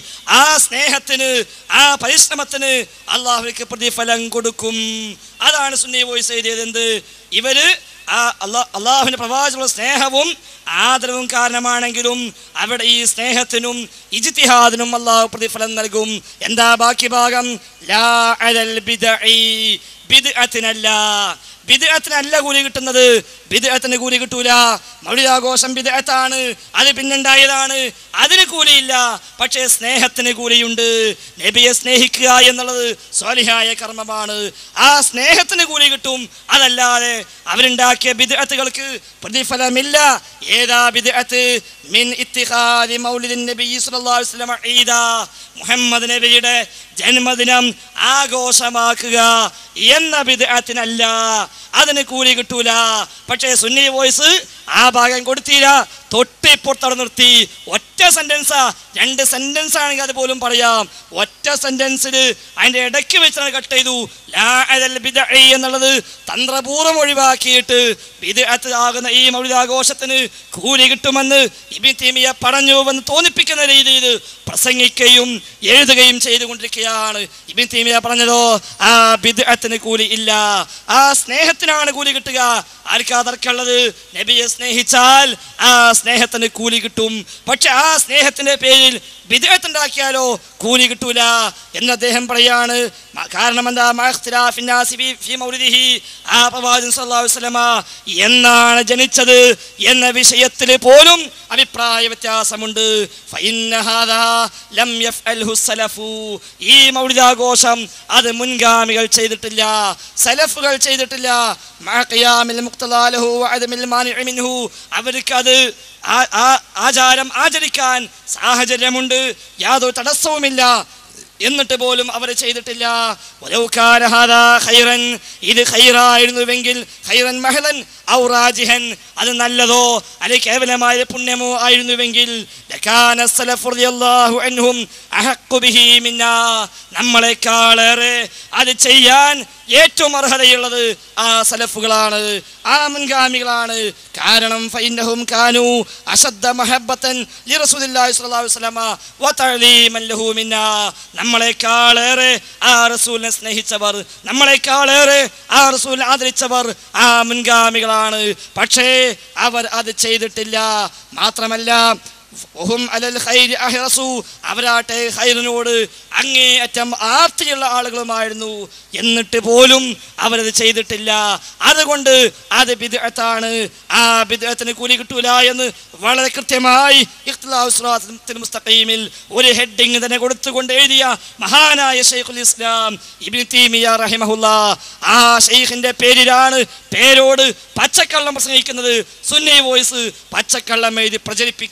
[SPEAKER 2] ആ സ്നേഹത്തിന് ആ പരിശ്രമത്തിന് അള്ളാഹുവിക്ക് പ്രതിഫലം കൊടുക്കും അതാണ് സുന്നി വോയിസ് എഴുതിയത് എന്ത് ഇവര് ആ അള്ളാ അള്ളാഹുവിന്റെ പ്രവാചകനുള്ള സ്നേഹവും ആദരവും കാരണമാണെങ്കിലും അവിടെ ഈ സ്നേഹത്തിനും ഇജിത്തിഹാദിനും അള്ളാഹു പ്രതിഫലം നൽകും എന്താ ബാക്കി ഭാഗം ലാ അലൽ ബിദ്അഇ. ബിദ്അത്തിനല്ല ബിദ്അത്തിനല്ല കൂലി കിട്ടുന്നത് ബിദ്അത്തിന് കൂലി കിട്ടൂല മൗലികാഘോഷം ബിദ്അത്താണ് അത് പിന്നുണ്ടായതാണ് അതിന് കൂലിയില്ല പക്ഷേ സ്നേഹത്തിന് കൂലിയുണ്ട് നബിയെ സ്നേഹിക്കുക എന്നുള്ളത് സ്വാലിഹായ കർമ്മമാണ് ആ സ്നേഹത്തിന് കൂലി കിട്ടും അതല്ലാതെ അവരുണ്ടാക്കിയ ബിദ്അത്തുകൾക്ക് പ്രതിഫലമില്ല ഏതാ ബിദ്അത്ത് മിൻ ഇത്തിഖാദി മൗലിദിൻ നബി സല്ലല്ലാഹു അലൈഹി വസല്ലം ഈദാ മുഹമ്മദ് നബിയുടെ ജന്മദിനം ആഘോഷമാക്കുക എന്ന ബിദ്അത്തിനല്ല അതിന് കൂലി കിട്ടൂല പക്ഷേ സുന്നി വോയിസ് ആ ഭാഗം കൊടുത്തില്ല തൊട്ടിപ്പുറത്തവിടെ നിർത്തി ഒറ്റ സെന്റൻസാ രണ്ട് സെന്റൻസ് ആണെങ്കിൽ അത് പോലും പറയാം ഒറ്റ സെന്റൻസിൽ അതിന്റെ ഇടയ്ക്ക് വെച്ചാണ് കട്ട് ചെയ്തു ലാ അലൽ ബിദ്അഇ എന്നുള്ളത് തന്ത്രപൂർവ്വം ഒഴിവാക്കിയിട്ട് ബിദ്അത്ത് ആകുന്ന ഈ മൗലികാഘോഷത്തിന് കൂലി കിട്ടുമെന്ന് ഇബിൻ തീമിയ പറഞ്ഞുവെന്ന് തോന്നിപ്പിക്കുന്ന രീതിയിൽ പ്രസംഗിക്കുകയും എഴുതുകയും ചെയ്തുകൊണ്ടിരിക്കുകയാണ് ഇബിൻ തീമിയ പറഞ്ഞതോ ആ ബിദ്അത്തിന് കൂലി ഇല്ല ആ സ്നേഹത്തിനാണ് കൂലി കിട്ടുക ആർക്കാ തർക്കമുള്ളത് നബിയെ സ്നേഹിച്ചാൽ ആ സ്നേഹത്തിന് കൂലി കിട്ടും പക്ഷെ ആ സ്നേഹത്തിന്റെ പേരിൽ വിദേഹത്തുണ്ടാക്കിയാലോ കൂലി കിട്ടൂല എന്ന് അദ്ദേഹം പറയാണ് മ- കാരണം എന്താ മാ ഇഖ്തിലാഫിൻ നാസി ഫീ- ഫീ മൗലിദിഹി. ആ പ്രവാചകൻ സല്ലല്ലാഹു അലൈഹി വസല്ലമ എന്നാണ് ജനിച്ചത് എന്ന വിഷയത്തിൽ പോലും അഭിപ്രായ വ്യത്യാസമുണ്ട് ഫഇന്ന ഹാദാ ലം യഫ്അൽഹു സലഫു. ഈ മൗലിദാഘോഷം അത് മുൻഗാമികൾ ചെയ്തിട്ടില്ല സലഫുകൾ ചെയ്തിട്ടില്ല മാ ഖിയാമിൽ മുഖ്തദാ ലഹു വഅദമിൽ മാനിഇ മിൻഹു. അവർക്കത് ആ- ആ- ആചാരം ആചരിക്കാൻ സാഹചര്യമുണ്ട് യാതൊരു തടസ്സവുമില്ല എന്നിട്ട് പോലും അവർ ചെയ്തിട്ടില്ല വലൗ കാന ഹാദാ ഖൈറൻ ഇത് ഖൈറായിരുന്നുവെങ്കിൽ ഖൈറൻ മഹലൻ ഔ റാജിഹൻ അത് നല്ലതോ അല്ലെങ്കിൽ കേവലമായ പുണ്യമോ ആയിരുന്നുവെങ്കിൽ ലകാന സലഫു റളിയല്ലാഹു അൻഹും അഹഖു ബിഹി മിന്നാ നമ്മളെക്കാളേറെ അത് ചെയ്യാൻ ഏറ്റവും അർഹതയുള്ളത് ആ സലഫുകളാണ് ആ മുൻഗാമികളാണ് കാരണം ഫൈനഹും കാനു അശദ്ദ മഹബ്ബത്തൻ ലിറസൂലില്ലാഹി സ്വല്ലല്ലാഹു അലൈഹി വസല്ലമ വതഅലീമൻ ലഹു മിന്നാ നമ്മളെക്കാളേറെ ആ റസൂലിനെ സ്നേഹിച്ചവർ നമ്മളെക്കാളേറെ ആ റസൂൽ ആദരിച്ചവർ ആ മുൻഗാമികളാണ് പക്ഷേ അവർ അത് ചെയ്തിട്ടില്ല മാത്രമല്ല വഹും അലൽ ഖൈരി അഹ്റസു. അവരാട്ടെ ഖൈറിനോട് അങ്ങേയറ്റം ആർത്തിയുള്ള ആളുകളുമായിരുന്നു എന്നിട്ട് പോലും അവരത് ചെയ്തിട്ടില്ല അതുകൊണ്ട് അത് ബിദ്അത്താണ് ആ ബിദ്അത്തിന് കൂലി കിട്ടൂല എന്ന് വളരെ കൃത്യമായി ഇഖ്തിലാഉ സിറാത്തുൽ മുസ്തഖീമിൽ ഒരു ഹെഡിങ് തന്നെ കൊടുത്തുകൊണ്ട് എഴുതിയ മഹാനായ ഷെയ്ഖുൽ ഇസ്ലാം ഇബ്നു തീമിയ റഹിമഹുല്ല ആ ഷെയ്ഖിന്റെ പേരിലാണ് പേരോട് പച്ചക്കള്ളം പ്രസംഗിക്കുന്നത് സുന്നി വോയിസ് പച്ചക്കള്ളം എഴുതി പ്രചരിപ്പിക്കുന്നത്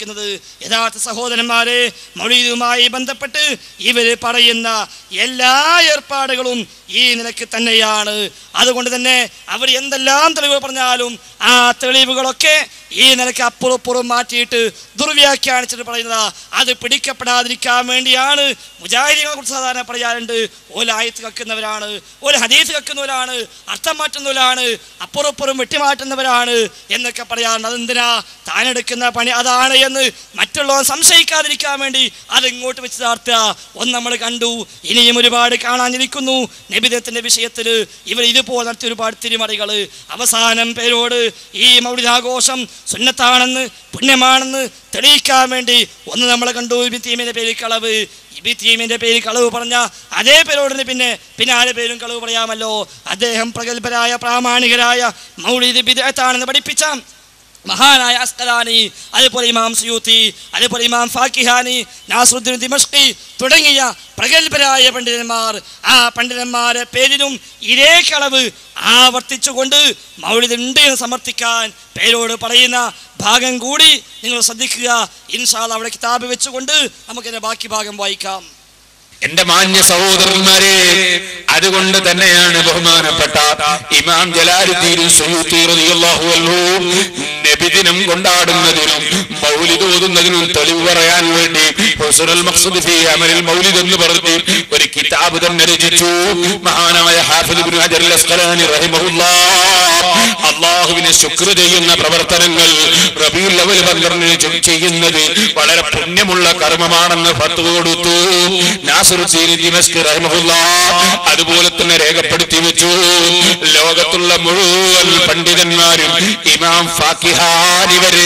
[SPEAKER 2] യഥാർത്ഥ സഹോദരന്മാരെ മൗലീദുമായി ബന്ധപ്പെട്ട് ഇവർ പറയുന്ന എല്ലാ ഏർപ്പാടുകളും ഈ നിലക്ക് തന്നെയാണ് അതുകൊണ്ട് തന്നെ അവർ എന്തെല്ലാം തെളിവുകൾ പറഞ്ഞാലും ആ തെളിവുകളൊക്കെ ഈ നിലക്ക് അപ്പുറപ്പുറം മാറ്റിയിട്ട് ദുർവ്യാഖ്യാനിച്ചിട്ട് പറയുന്നത് അത് പിടിക്കപ്പെടാതിരിക്കാൻ വേണ്ടിയാണ് മുജാഹിദികളെ കുറിച്ച് സാധാരണ പറയാറുണ്ട് ഓല ആയത്ത് കക്കുന്നവരാണ് ഓല ഹദീസ് കക്കുന്നവരാണ് അർത്ഥം മാറ്റുന്നവരാണ് അപ്പുറപ്പുറം വെട്ടിമാറ്റുന്നവരാണ് എന്നൊക്കെ പറയാറുണ്ട് അതെന്തിനാ താനെടുക്കുന്ന പണി അതാണ് എന്ന് മറ്റുള്ളവർ സംശയിക്കാതിരിക്കാൻ വേണ്ടി അത് ഇങ്ങോട്ട് വെച്ച് താർത്തുക ഒന്ന് നമ്മൾ കണ്ടു ഇനിയും ഒരുപാട് കാണാനിരിക്കുന്നു നബിദത്തിന്റെ വിഷയത്തിൽ ഇവർ ഇതുപോലെ നടത്തിയ ഒരുപാട് തിരിമറികൾ അവസാനം പേരോട് ഈ മൗലികാഘോഷം സുന്നത്താണെന്ന് പുണ്യമാണെന്ന് തെളിയിക്കാൻ വേണ്ടി ഒന്ന് നമ്മൾ കണ്ടു ഇബിത്തീമിന്റെ പേര് കളവ് ഇബിത്തീമിന്റെ പേര് കളവ് പറഞ്ഞ അതേ പേരോടിന് പിന്നെ പിന്നെ ആരെ പേരും കളവ് പറയാമല്ലോ അദ്ദേഹം പ്രഗത്ഭരായ പ്രാമാണികരായ മൗലിദ് ബിദഅത്താണെന്ന് പഠിപ്പിച്ച മഹാനായ അസ്കലാനി അതേപോലെ ഇമാം സുയൂത്തി അതേപോലെ ഇമാം ഫാക്കിഹാനി നാസുദ്ദീൻ ദിമഷ്കി തുടങ്ങിയ പ്രഗത്ഭരായ പണ്ഡിതന്മാർ ആ പണ്ഡിതന്മാരെ പേരിലും ഇതേ കളവ് ആവർത്തിച്ചുകൊണ്ട് മൗലിദുണ്ട് എന്ന് സമർത്ഥിക്കാൻ പേരോട് പറയുന്ന ഭാഗം കൂടി നിങ്ങൾ ശ്രദ്ധിക്കുക ഇൻഷാല് അവിടെ കിതാബ് വെച്ചുകൊണ്ട് നമുക്കിതിന്റെ ബാക്കി ഭാഗം വായിക്കാം
[SPEAKER 3] എന്റെ മാന്യ സഹോദരന്മാരെ അതുകൊണ്ട് തന്നെയാണ് ബഹുമാനപ്പെട്ട ഇമാം ജലാലുദ്ദീൻ സുയൂത്തി റളിയല്ലാഹു അൻഹു നബിദിനം കൊണ്ടാടുന്നതിനും മൗലിദ് ഓതുന്നതിനും തെളിവ് പറയാൻ വേണ്ടി ഹുസ്നുൽ മഖ്സദ് ഫീ അമലിൽ മൗലിദ് എന്ന് പറഞ്ഞ് ഒരു കിതാബ് തന്നെ രചിച്ചു മഹാനായ ഹാഫിദ് ഇബ്നു ഹജർ അൽ അസ്ഖലാനി റഹിമഹുല്ലാഹ് അള്ളാഹുവിനെ ശുക്ർ ചെയ്യുന്ന പ്രവർത്തനങ്ങൾ റബീഉൽ അവൽ പന്ത്രണ്ടിന് ചെ- ചെയ്യുന്നത് വളരെ പുണ്യമുള്ള കർമ്മമാണെന്ന് ഫത്വ കൊടുത്തു നാസറുദ്ദീൻ ദിമസ്ക് റഹിമഹുല്ലാഹ് അതുപോലെ തന്നെ രേഖപ്പെടുത്തി വെച്ചു ലോകത്തുള്ള മുഴുവൻ പണ്ഡിതന്മാരും ഇമാം ഫാക്കിഹാനി വരെ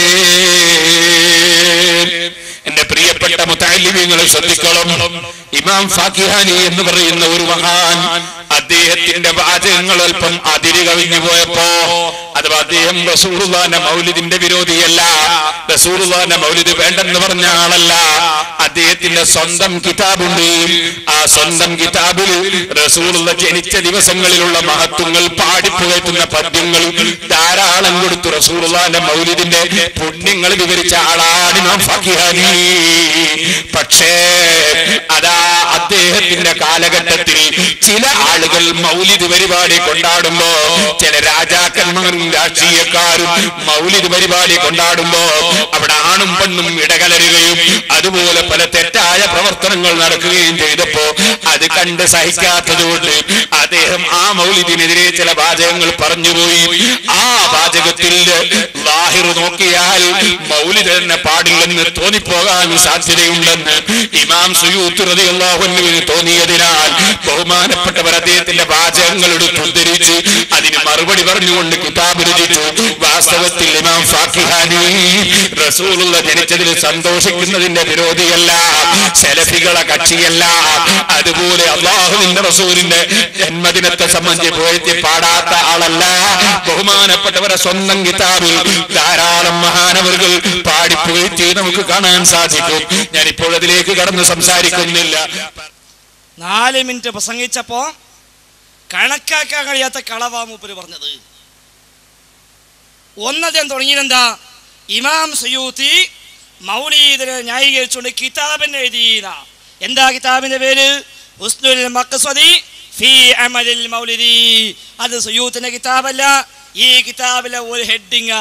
[SPEAKER 3] എന്റെ പ്രിയപ്പെട്ട മുത്താലിമ്യങ്ങളെ ശ്രദ്ധിക്കണം ഇമാം ഫാക്കിഹാനി എന്ന് പറയുന്ന ഒരു മഹാൻ അദ്ദേഹത്തിന്റെ വാചകങ്ങൾ അല്പം അതിര് കവിഞ്ഞു പോയപ്പോ അഥവാ അദ്ദേഹം റസൂറുല്ലാന്റെ മൗലിദിന്റെ വിരോധിയല്ല റസൂറുല്ലാന്റെ മൗലിദ് വേണ്ടെന്ന് പറഞ്ഞ ആളല്ല അദ്ദേഹത്തിന്റെ സ്വന്തം കിതാബുണ്ട് ആ സ്വന്തം കിതാബിൽ റസൂലുള്ള ജനിച്ച ദിവസങ്ങളിലുള്ള മഹത്വങ്ങൾ പാടിപ്പുകയറ്റുന്ന പദ്യങ്ങൾ ധാരാളം കൊടുത്തു റസൂറുല്ലാന്റെ മൗലിദിന്റെ പുണ്യങ്ങൾ വിവരിച്ച ആളാണ് ഇമാം ഫാക്കിഹാനി പക്ഷേ അതാ അദ്ദേഹത്തിന്റെ കാലഘട്ടത്തിൽ ചില ആളുകൾ മൗലിദ് പരിപാടി കൊണ്ടാടുമ്പോ ചില രാജാക്കന്മാരും രാഷ്ട്രീയക്കാരും മൗലിദ് പരിപാടി കൊണ്ടാടുമ്പോ അവിടെ ആണും പെണ്ണും ഇടകലരുകയും അതുപോലെ പല തെറ്റായ പ്രവർത്തനങ്ങൾ നടക്കുകയും ചെയ്തപ്പോ അത് കണ്ട് സഹിക്കാത്തതുകൊണ്ട് അദ്ദേഹം ആ മൗലിദിനെതിരെ ചില വാചകങ്ങൾ പറഞ്ഞുപോയി ആ വാചകത്തിൽ ലാഹിർ നോക്കിയാൽ മൗലിദ് തന്നെ പാടില്ലെന്ന് തോന്നിപ്പോകാൻ സാധ്യതയുണ്ടെന്ന് ഇമാം സുയൂത്ത് റളിയല്ലാഹുവിന് തോന്നിയതിനാൽ ബഹുമാനപ്പെട്ടവർ അദ്ദേഹത്തിന്റെ വാചകങ്ങൾ എടുത്ത് ഉദ്ധരിച്ച് അതിന് മറുപടി പറഞ്ഞുകൊണ്ട് കിതാബ് രചിച്ചു വാസ്തവത്തിൽ ഇമാം ഫാക്കിഹാനി റസൂലുള്ള ജനിച്ചതിൽ സന്തോഷിക്കുന്നതിന്റെ വിരോധിയല്ല സെലഫികളെ കക്ഷിയല്ല അതുപോലെ അള്ളാഹുവിന്റെ റസൂലിന്റെ ജന്മദിനത്തെ സംബന്ധിച്ച് പോയത്തി പാടാത്ത ആളല്ല ബഹുമാനപ്പെട്ടവരെ സ്വന്തം കിതാബിൽ ധാരാളം മഹാനവറുകൾ പാടിപ്പുകഴ്ത്തി നമുക്ക് കാണാൻ സാധിക്കും ഞാൻ ഇപ്പോൾ അതിലേക്ക് കടന്ന് സംസാരിക്കുന്നില്ല
[SPEAKER 2] നാല് മിനിറ്റ് പ്രസംഗിച്ചപ്പോ കണക്കാക്കാൻ കഴിയാത്ത കളവാ മൂപ്പര് പറഞ്ഞത് ഒന്നദ്ദേഹം തുടങ്ങിയതെന്താ ഇമാം സുയൂത്തി മൗലീദിനെ ന്യായീകരിച്ചുകൊണ്ട് കിതാബിനെ എഴുതിയ എന്താ കിതാബിന്റെ പേര് ഹുസ്നുൽ മഖ്സദി ഫീ അമലിൽ മൗലിദി അത് സുയൂത്തിന്റെ കിതാബല്ല ഈ കിതാബിലെ ഒരു ഹെഡിങ്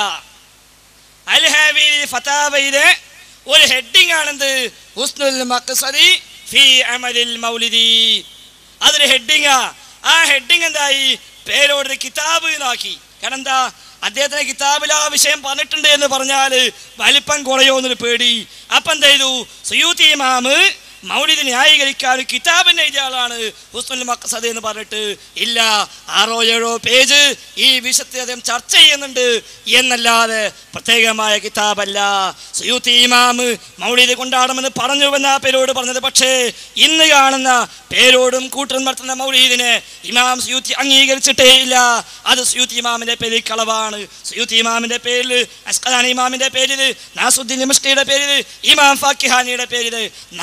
[SPEAKER 2] അൽ ഹാബിൽ ഫതാവയിലെ ഒരു ഹെഡിങ് ആണെന്ത് ഹുസ്നുൽ മഖ്സദി ഫീ അമലിൽ മൗലിദി അതൊരു ഹെഡിങ്ങാ ആ ഹെഡിങ് എന്തായി പേരോട് കിതാബ് എന്നാക്കി കാരണം എന്താ അദ്ദേഹത്തിന്റെ കിതാബിൽ ആ വിഷയം പറഞ്ഞിട്ടുണ്ട് എന്ന് പറഞ്ഞാൽ വലിപ്പം കുറയോ എന്നൊരു പേടി അപ്പൊ എന്ത് ചെയ്തു സുയൂത്തി ഇമാമ് മൗലിദ് ന്യായീകരിക്കാൻ കിതാബിനെ എഴുതിയ ആളാണ് ഹുസ്നുൽ മഖ്സദ് എന്ന് പറഞ്ഞിട്ട് ഇല്ല ആറോ ഏഴോ പേജ് ഈ വിഷയത്തിൽ അദ്ദേഹം ചർച്ച ചെയ്യുന്നുണ്ട് എന്നല്ലാതെ പ്രത്യേകമായ കിതാബല്ല സുയൂത്തി ഇമാമ് മൗലിദ് കൊണ്ടാടണമെന്ന് പറഞ്ഞുവെന്ന ആ പേരോട് പറഞ്ഞത് പക്ഷേ ഇന്ന് കാണുന്ന പേരോടും കൂട്ടരും നടത്തുന്ന മൗലീദിനെ ഇമാം സുയൂത്തി അംഗീകരിച്ചിട്ടേ ഇല്ല അത് സുയൂത്തി ഇമാമിന്റെ പേരിൽ കളവാണ് സുയൂത്തി ഇമാമിന്റെ പേരിൽ അസ്കലാനി ഇമാമിന്റെ പേരിൽ നാസുദ്ദീൻ നിമഷ്കയുടെ പേരിൽ ഇമാം ഫാക്കിഹാനിയുടെ പേരിൽ നാല്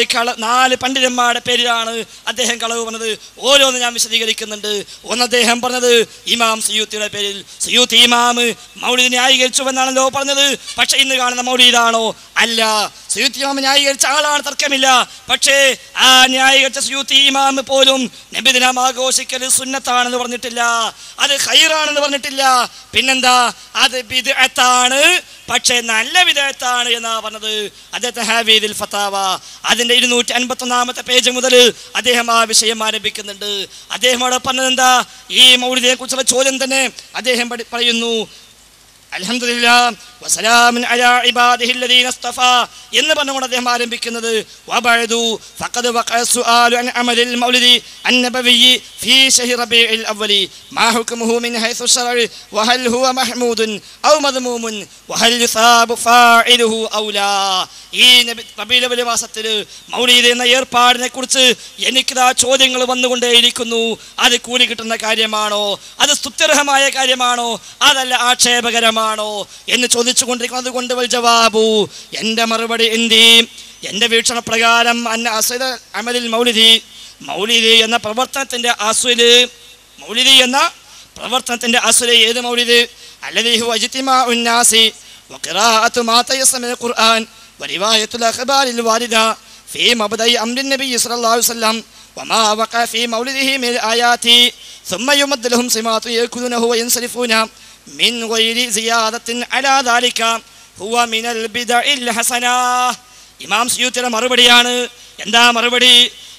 [SPEAKER 2] കള നാല് പണ്ഡിതന്മാരുടെ പേരിലാണ് അദ്ദേഹം കളവ് പറഞ്ഞത് ഓരോന്ന് ഞാൻ വിശദീകരിക്കുന്നുണ്ട് ഒന്ന് അദ്ദേഹം പറഞ്ഞത് ഇമാം സയ്യൂത്തിയുടെ പേരിൽ സയ്യൂത്ത് ഇമാം മൗലിദ് ന്യായീകരിച്ചു എന്നാണല്ലോ പറഞ്ഞത് പക്ഷെ ഇന്ന് കാണുന്ന മൗലീദാണോ അല്ല സയ്യൂത്ത് ഇമാം ന്യായീകരിച്ച ആളാണ് തർക്കമില്ല പക്ഷേ ആ ന്യായീകരിച്ച സയ്യൂത്ത് ഇമാം പോലും നബിദിനം ആഘോഷിക്കൽ സുന്നത്താണെന്ന് പറഞ്ഞിട്ടില്ല അത് ഹൈറാണെന്ന് പറഞ്ഞിട്ടില്ല പിന്നെന്താ അത് ബിദ്അത്താണ് പക്ഷേ നല്ല വിധേയത്താണ് എന്നാ പറഞ്ഞത് അദ്ദേഹത്തെ ഹാവീദിൽ ഫത്താവ അതിന്റെ ഇരുന്നൂറ്റി അൻപത്തി ഒന്നാമത്തെ പേജ് മുതൽ അദ്ദേഹം ആ വിഷയം ആരംഭിക്കുന്നുണ്ട് അദ്ദേഹം അവിടെ പറഞ്ഞത് എന്താ ഈ മൗലിദിനെ കുറിച്ചുള്ള ചോദ്യം തന്നെ അദ്ദേഹം പഠി- പറയുന്നു അൽഹംദുലില്ലാ വസലാമുൻ അലാ ഇബാദിഹില്ലദീന ഇസ്തഫ എന്ന് പറഞ്ഞുകൊണ്ട് അദ്ദേഹം ആരംഭിക്കുന്നത് വബഅദു ഫഖദ് വഖഅ സുആലു അൻ അമലിൽ മൗലിദി അന്നബവി ഫീ ശഹ്രി റബീഇൽ അവലി മാ ഹുക്മുഹു മിൻ ഹൈസു ശറഇ വഹൽ ഹുവ മഹ്മൂദുൻ ഔ മദ്മൂമുൻ വഹൽ യുസാബു ഫാഇലുഹു ഔ ലാ ഈ നബി റബീഉൽ അവൽ മാസത്തിൽ മൗലിദ് എന്ന ഏർപ്പാടിനെ കുറിച്ച് എനിക്കിതാ ചോദ്യങ്ങൾ വന്നുകൊണ്ടേയിരിക്കുന്നു അത് കൂലി കിട്ടുന്ന കാര്യമാണോ അത് സ്തുത്യർഹമായ കാര്യമാണോ അതല്ല ആക്ഷേപകരമാണോ എന്ന് ചോദിച്ചു കൊണ്ടിരിക്കുന്നത് കൊണ്ട് വൽ ജവാബു എൻ്റെ മറുപടി എന്തി എൻ്റെ വീക്ഷണ പ്രകാരം അന്ന അസല അമലിൽ മൗലിദി മൗലിദി എന്ന പ്രവർത്തനത്തിൻ്റെ അസുല് മൗലിദി എന്ന പ്രവർത്തനത്തിൻ്റെ അസുല് ഏത് മൗലിദ് അല്ലദീഹു അജിത്തിമാ ഉന്നാസി وقراءة ما تيسر من القرآن ورواية الأخبار الواردة في مبدأ أمر النبي صلى الله عليه وسلم وما وقع في مولده من الآيات ثم يمد لهم سمات يأكلونه وينصرفون من غير زيادة على ذلك هو من البدع الحسنة ഇമാം സിയൂത്തിയുടെ മറുപടിയാണ് എന്താ മറുപടി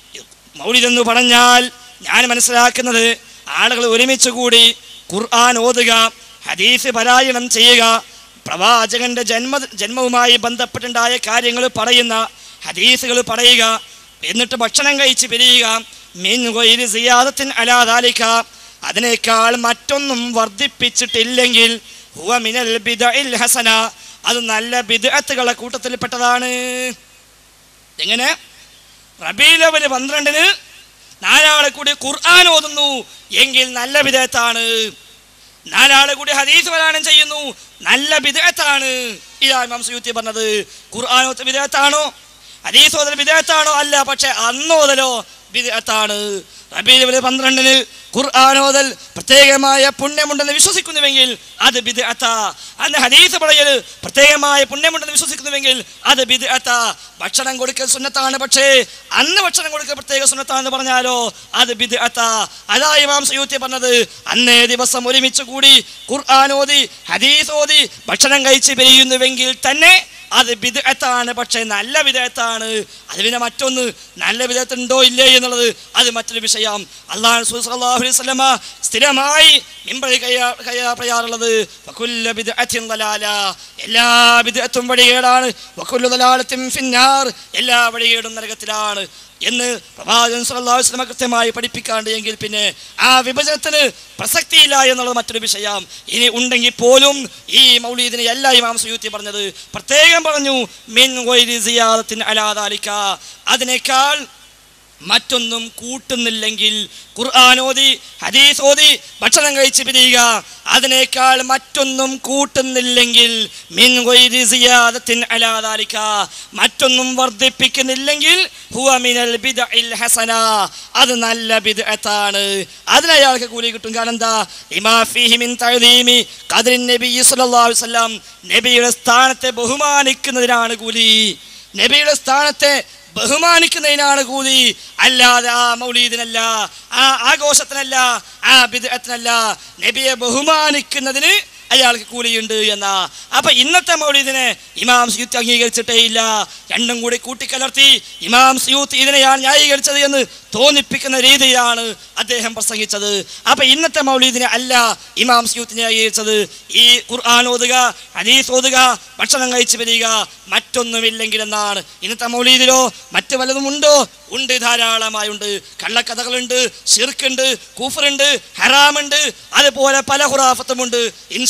[SPEAKER 2] മൗലിദ് എന്ന് പറഞ്ഞാൽ ഞാൻ മനസ്സിലാക്കുന്നത് ആളുകൾ ഒരുമിച്ച് കൂടി ഖുർആൻ ഓതുക ഹദീസ് പാരായണം ചെയ്യുക പ്രവാചകന്റെ ജന്മ ജന്മവുമായി ബന്ധപ്പെട്ടുണ്ടായ കാര്യങ്ങൾ പറയുന്ന ഹദീസുകൾ പറയുക എന്നിട്ട് ഭക്ഷണം കഴിച്ച് പിരിയുക മീൻ കൊയില് സിയാദത്തിൻ അലാതാലിക്ക അതിനേക്കാൾ മറ്റൊന്നും വർദ്ധിപ്പിച്ചിട്ടില്ലെങ്കിൽ ഹുവ മിനൽ ബിദഇൽ ഹസന അത് നല്ല ബിദ്അത്തുകളെ കൂട്ടത്തിൽപ്പെട്ടതാണ് എങ്ങനെ റബീലവല് പന്ത്രണ്ടിന് നാലാളെ കൂടി ഖുർആൻ ഓതുന്നു എങ്കിൽ നല്ല വിധേയത്താണ് നാലാളെ കൂടി ഹദീസ് പാരായണം ചെയ്യുന്നു നല്ല വിധേയത്താണ് ഇതാ ഇമാം സുയൂത്തി പറഞ്ഞത് ഖുർആൻ ഓത്ത വിധേയത്താണോ ഹദീസ് ഓതൽ വിധേയത്താണോ അല്ല പക്ഷെ അന്നോതലോ വിധേയത്താണ് റബീലവല് പന്ത്രണ്ടിന് ഖുർആൻ ഓതൽ പ്രത്യേകമായ പുണ്യമുണ്ടെന്ന് വിശ്വസിക്കുന്നുവെങ്കിൽ അത് ബിദ്അത്ത അന്ന് ഹദീസ് പറയൽ പ്രത്യേകമായ പുണ്യമുണ്ടെന്ന് വിശ്വസിക്കുന്നുവെങ്കിൽ അത് ബിദ്അത്ത ഭക്ഷണം കൊടുക്കൽ സുന്നത്താണ് പക്ഷേ അന്ന് ഭക്ഷണം കൊടുക്കൽ പ്രത്യേക സുന്നത്താണെന്ന് പറഞ്ഞാലോ അത് ബിദ്അത്ത അതാ ഇമാം സയ്യൂത്തി പറഞ്ഞത് അന്നേ ദിവസം ഒരുമിച്ച് കൂടി ഖുർആൻ ഓതി ഹദീസ് ഓതി ഭക്ഷണം കഴിച്ച് പെയ്യുന്നുവെങ്കിൽ തന്നെ അത് ബിദ്അത്താണ് പക്ഷേ നല്ല വിധേയത്താണ് അത് പിന്നെ മറ്റൊന്ന് നല്ല വിധേയത്തുണ്ടോ ഇല്ലേ എന്നുള്ളത് അത് മറ്റൊരു വിഷയം അള്ളാഹു റസൂൽ സ്വല്ലല്ലാഹു അലൈഹി വസല്ലമ സ്ഥിരമായി മിമ്പറി കയ്യാ കയ്യാ പറയാറുള്ളത് വകുല്ല ബിദ്അത്തിൻ ദലാല എല്ലാ ബിദ്അത്തും വഴികേടാണ് വകുല്ലു ദലാലത്തിൻ ഫിന്നാർ എല്ലാ വഴികേടും നരകത്തിലാണ് എന്ന് പ്രവാചകൻ സല്ലല്ലാഹു അലൈഹി വസല്ലമ കൃത്യമായി പഠിപ്പിക്കാണ്ട് എങ്കിൽ പിന്നെ ആ വിഭജനത്തിന് പ്രസക്തിയില്ല എന്നുള്ളത് മറ്റൊരു വിഷയം ഇനി ഉണ്ടെങ്കിൽ പോലും ഈ മൗലീദിനെ എല്ലാ ഇമാം സുയൂത്തി പറഞ്ഞത് പ്രത്യേകം പറഞ്ഞു മിൻ ഗൈരി സിയാദത്തിൻ അലാ ദാലിക അതിനേക്കാൾ മറ്റൊന്നും കൂട്ടുന്നില്ലെങ്കിൽ ഖുർആൻ ഓതി ഹദീസ് ഓതി ഭക്ഷണം കഴിച്ച് പിരിയുക അതിനേക്കാൾ മറ്റൊന്നും കൂട്ടുന്നില്ലെങ്കിൽ മിൻ ഗൈരി സിയാദത്തിൻ അലാ ദാലിക മറ്റൊന്നും വർദ്ധിപ്പിക്കുന്നില്ലെങ്കിൽ ഹുവ മിനൽ ബിദ്അഇൽ ഹസന അത് നല്ല ബിദ്അത്താണ് അതിന് അയാൾക്ക് കൂലി കിട്ടും കാരണം എന്താ ലിമാ ഫീഹി മിൻ തഅദീമി ഖദ്രിൻ നബി സല്ലല്ലാഹു അലൈഹി വസല്ലം നബിയുടെ സ്ഥാനത്തെ ബഹുമാനിക്കുന്നതിനാണ് കൂലി നബിയുടെ സ്ഥാനത്തെ ബഹുമാനിക്കുന്നതിനാണ് കൂലി അല്ലാതെ ആ മൗലീദിനല്ല ആ ആഘോഷത്തിനല്ല ആ ബിദ്അത്തിനല്ല നബിയെ ബഹുമാനിക്കുന്നതിന് അയാൾക്ക് കൂലിയുണ്ട് എന്നാ അപ്പൊ ഇന്നത്തെ മൗലീദിനെ ഇമാം സിയൂത്ത് അംഗീകരിച്ചിട്ടേ ഇല്ല രണ്ടും കൂടി കൂട്ടിക്കലർത്തി ഇമാം സിയൂത്ത് ഇതിനെയാണ് ന്യായീകരിച്ചത് എന്ന് തോന്നിപ്പിക്കുന്ന രീതിയിലാണ് അദ്ദേഹം പ്രസംഗിച്ചത് അപ്പൊ ഇന്നത്തെ മൗലീദിനെ അല്ല ഇമാം സിയൂത്ത് ന്യായീകരിച്ചത് ഈ ഖുർആൻ ഓതുക ഹദീസ് ഓതുക ഭക്ഷണം കഴിച്ച് വരിക മറ്റൊന്നുമില്ലെങ്കിൽ എന്നാണ് ഇന്നത്തെ മൗലീദിലോ മറ്റു വല്ലതും ഉണ്ടോ ഉണ്ട് ധാരാളമായുണ്ട് കള്ളക്കഥകളുണ്ട് ഷിർക്കുണ്ട് കൂഫറുണ്ട് ഹറാമുണ്ട് അതുപോലെ പല ഹുറാഫത്തുമുണ്ട് ഇൻഷാ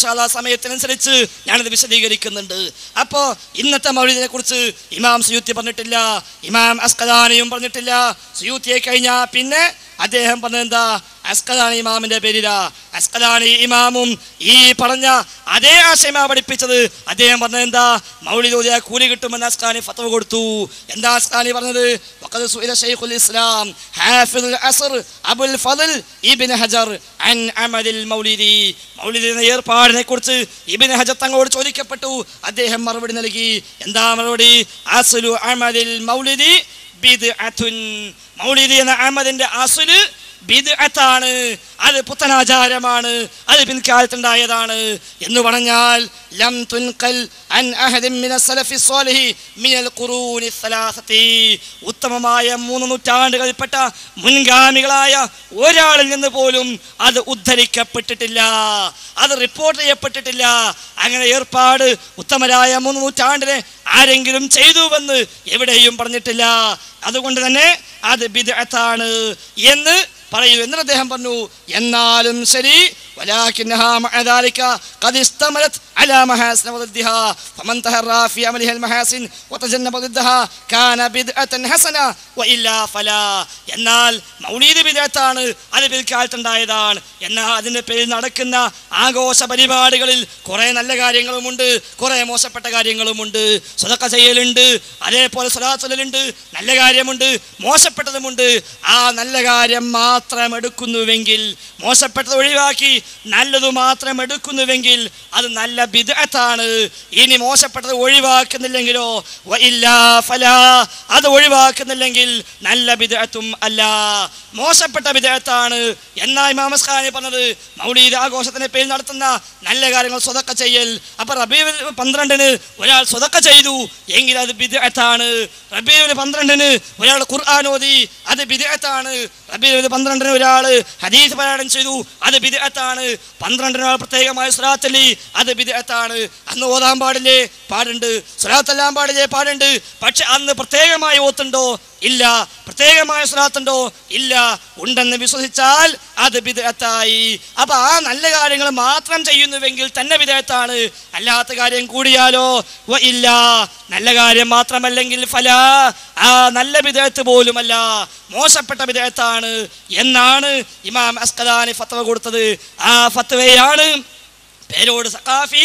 [SPEAKER 2] ഇൻഷാല്ലാ സമയത്തിനനുസരിച്ച് ഞാനത് വിശദീകരിക്കുന്നുണ്ട് അപ്പോ ഇന്നത്തെ മൗലിദിനെ കുറിച്ച് ഇമാം സുയൂത്തി പറഞ്ഞിട്ടില്ല ഇമാം അസ്കദാനിയും പറഞ്ഞിട്ടില്ല സുയൂത്തിയെ കഴിഞ്ഞാൽ പിന്നെ അദ്ദേഹം പറഞ്ഞെന്താ അസ്കലാനി ഇമാമിന്റെ പേരിലാ അസ്കലാനി ഇമാമും ഈ പറഞ്ഞ അതേ ആശയമാ പഠിപ്പിച്ചത് അദ്ദേഹം പറഞ്ഞത് എന്താ മൗലിദോദിയ കൂലി കിട്ടുമെന്ന് അസ്കാനി ഫത്വ കൊടുത്തു എന്താ അസ്കാനി പറഞ്ഞത് വഖദ് സുഇല ശൈഖുൽ ഇസ്ലാം ഹാഫിദുൽ അസ്ർ അബുൽ ഫضൽ ഇബ്നു ഹജർ അൻ അമലിൽ മൗലിദി മൗലിദി എന്ന ഏർപ്പാടിനെ കുറിച്ച് ഇബ്നു ഹജർ തങ്ങളോട് ചോദിക്കപ്പെട്ടു അദ്ദേഹം മറുപടി നൽകി എന്താ മറുപടി അസ്ലു അമലിൽ മൗലിദി ബിദ്അത്തുൻ മൗലിദി എന്ന അഹമ്മദിന്റെ അസുല് ബിദ്അത്താണ് അത് പുത്തനാചാരമാണ് അത് പിൻകാലത്തുണ്ടായതാണ് എന്ന് പറഞ്ഞാൽ ലം തുൻകൽ അൻ അഹദിൻ മിന സലഫി സ്വാലിഹി മിനൽ ഖുറൂനി സലാസത്തി ഉത്തമമായ മൂന്ന് നൂറ്റാണ്ടുകളിൽപ്പെട്ട മുൻഗാമികളായ ഒരാളിൽ നിന്ന് പോലും അത് ഉദ്ധരിക്കപ്പെട്ടിട്ടില്ല അത് റിപ്പോർട്ട് ചെയ്യപ്പെട്ടിട്ടില്ല അങ്ങനെ ഏർപ്പാട് ഉത്തമരായ മൂന്ന് നൂറ്റാണ്ടിനെ ആരെങ്കിലും ചെയ്തുവെന്ന് എവിടെയും പറഞ്ഞിട്ടില്ല അതുകൊണ്ട് തന്നെ അത് ബിദ്അത്താണ് എന്ന് പറയൂ എന്നിട്ട് അദ്ദേഹം പറഞ്ഞു എന്നാലും ശരി ولكنها مع ذلك قد استمرت على محاسن وضدها فمن تهرى في عملها المحاسن وتجنب ضدها كان بدعة حسنة وإلا فلا എന്നാൽ മൗലീദ് ബിദഅത്താണ് അത് പിൽക്കാലത്തുണ്ടായതാണ് എന്നാൽ അതിന്റെ പേരിൽ നടക്കുന്ന ആഘോഷ പരിപാടികളിൽ കുറെ നല്ല കാര്യങ്ങളുമുണ്ട് കുറെ മോശപ്പെട്ട കാര്യങ്ങളുമുണ്ട് സ്വതക്ക ചെയ്യലുണ്ട് അതേപോലെ സ്വലാത്തുലുണ്ട് നല്ല കാര്യമുണ്ട് മോശപ്പെട്ടതുമുണ്ട് ആ നല്ല കാര്യം മാത്രം എടുക്കുന്നുവെങ്കിൽ മോശപ്പെട്ടത് ഒഴിവാക്കി നല്ലത് മാത്രം എടുക്കുന്നുവെങ്കിൽ അത് നല്ല ബിദഅത്താണ് ഇനി മോശപ്പെട്ടത് ഒഴിവാക്കുന്നില്ലെങ്കിലോ വ ഇല്ലാ ഫലാ അത് ഒഴിവാക്കുന്നില്ലെങ്കിൽ നല്ല ബിദഅത്തും അല്ല മോശപ്പെട്ട ബിദഅത്താണ് എന്നാ ഇമാം ഖാനി പറഞ്ഞത് മൗലീദ് ആഘോഷത്തിന്റെ പേരിൽ നടത്തുന്ന നല്ല കാര്യങ്ങൾ സ്വതക്ക ചെയ്യൽ അപ്പൊ റബീൽ പന്ത്രണ്ടിന് ഒരാൾ സ്വതക്ക ചെയ്തു എങ്കിൽ അത് ബിദഅത്താണ് റബീൽ പന്ത്രണ്ടിന് ഒരാൾ ഖുർആൻ ഓതി അത് ബിദഅത്താണ് റബീൽ പന്ത്രണ്ടിന് ഒരാൾ ഹദീസ് പാരായണം ചെയ്തു അത് ബിദഅത്താണ് പന്ത്രണ്ടിന് ഒരാൾ പ്രത്യേകമായ സ്വലാത്തല്ലി അത് ബിദഅത്താണ് അന്ന് ഓതാൻ പാടില്ലേ പാടുണ്ട് സ്വലാത്തെല്ലാം പാടില്ലേ പാടുണ്ട് പക്ഷെ അന്ന് പ്രത്യേകമായി ഓത്തുണ്ടോ ഇല്ല പ്രത്യേകമായ സ്വലാത്തുണ്ടോ ഇല്ല ഉണ്ടെന്ന് വിശ്വസിച്ചാൽ അത് ബിദഅത്തായി അപ്പൊ ആ നല്ല കാര്യങ്ങൾ മാത്രം ചെയ്യുന്നുവെങ്കിൽ തന്നെ വിധേയത്താണ് അല്ലാത്ത കാര്യം കൂടിയാലോ വ ഇല്ല നല്ല കാര്യം മാത്രമല്ലെങ്കിൽ ഫല ആ നല്ല വിധേയത്ത് പോലുമല്ല മോശപ്പെട്ട വിധേയത്താണ് എന്നാണ് ഇമാം അസ്കലാനി ഫത്വ കൊടുത്തത് ആ ഫത്വയാണ് പേരോട് സഖാഫി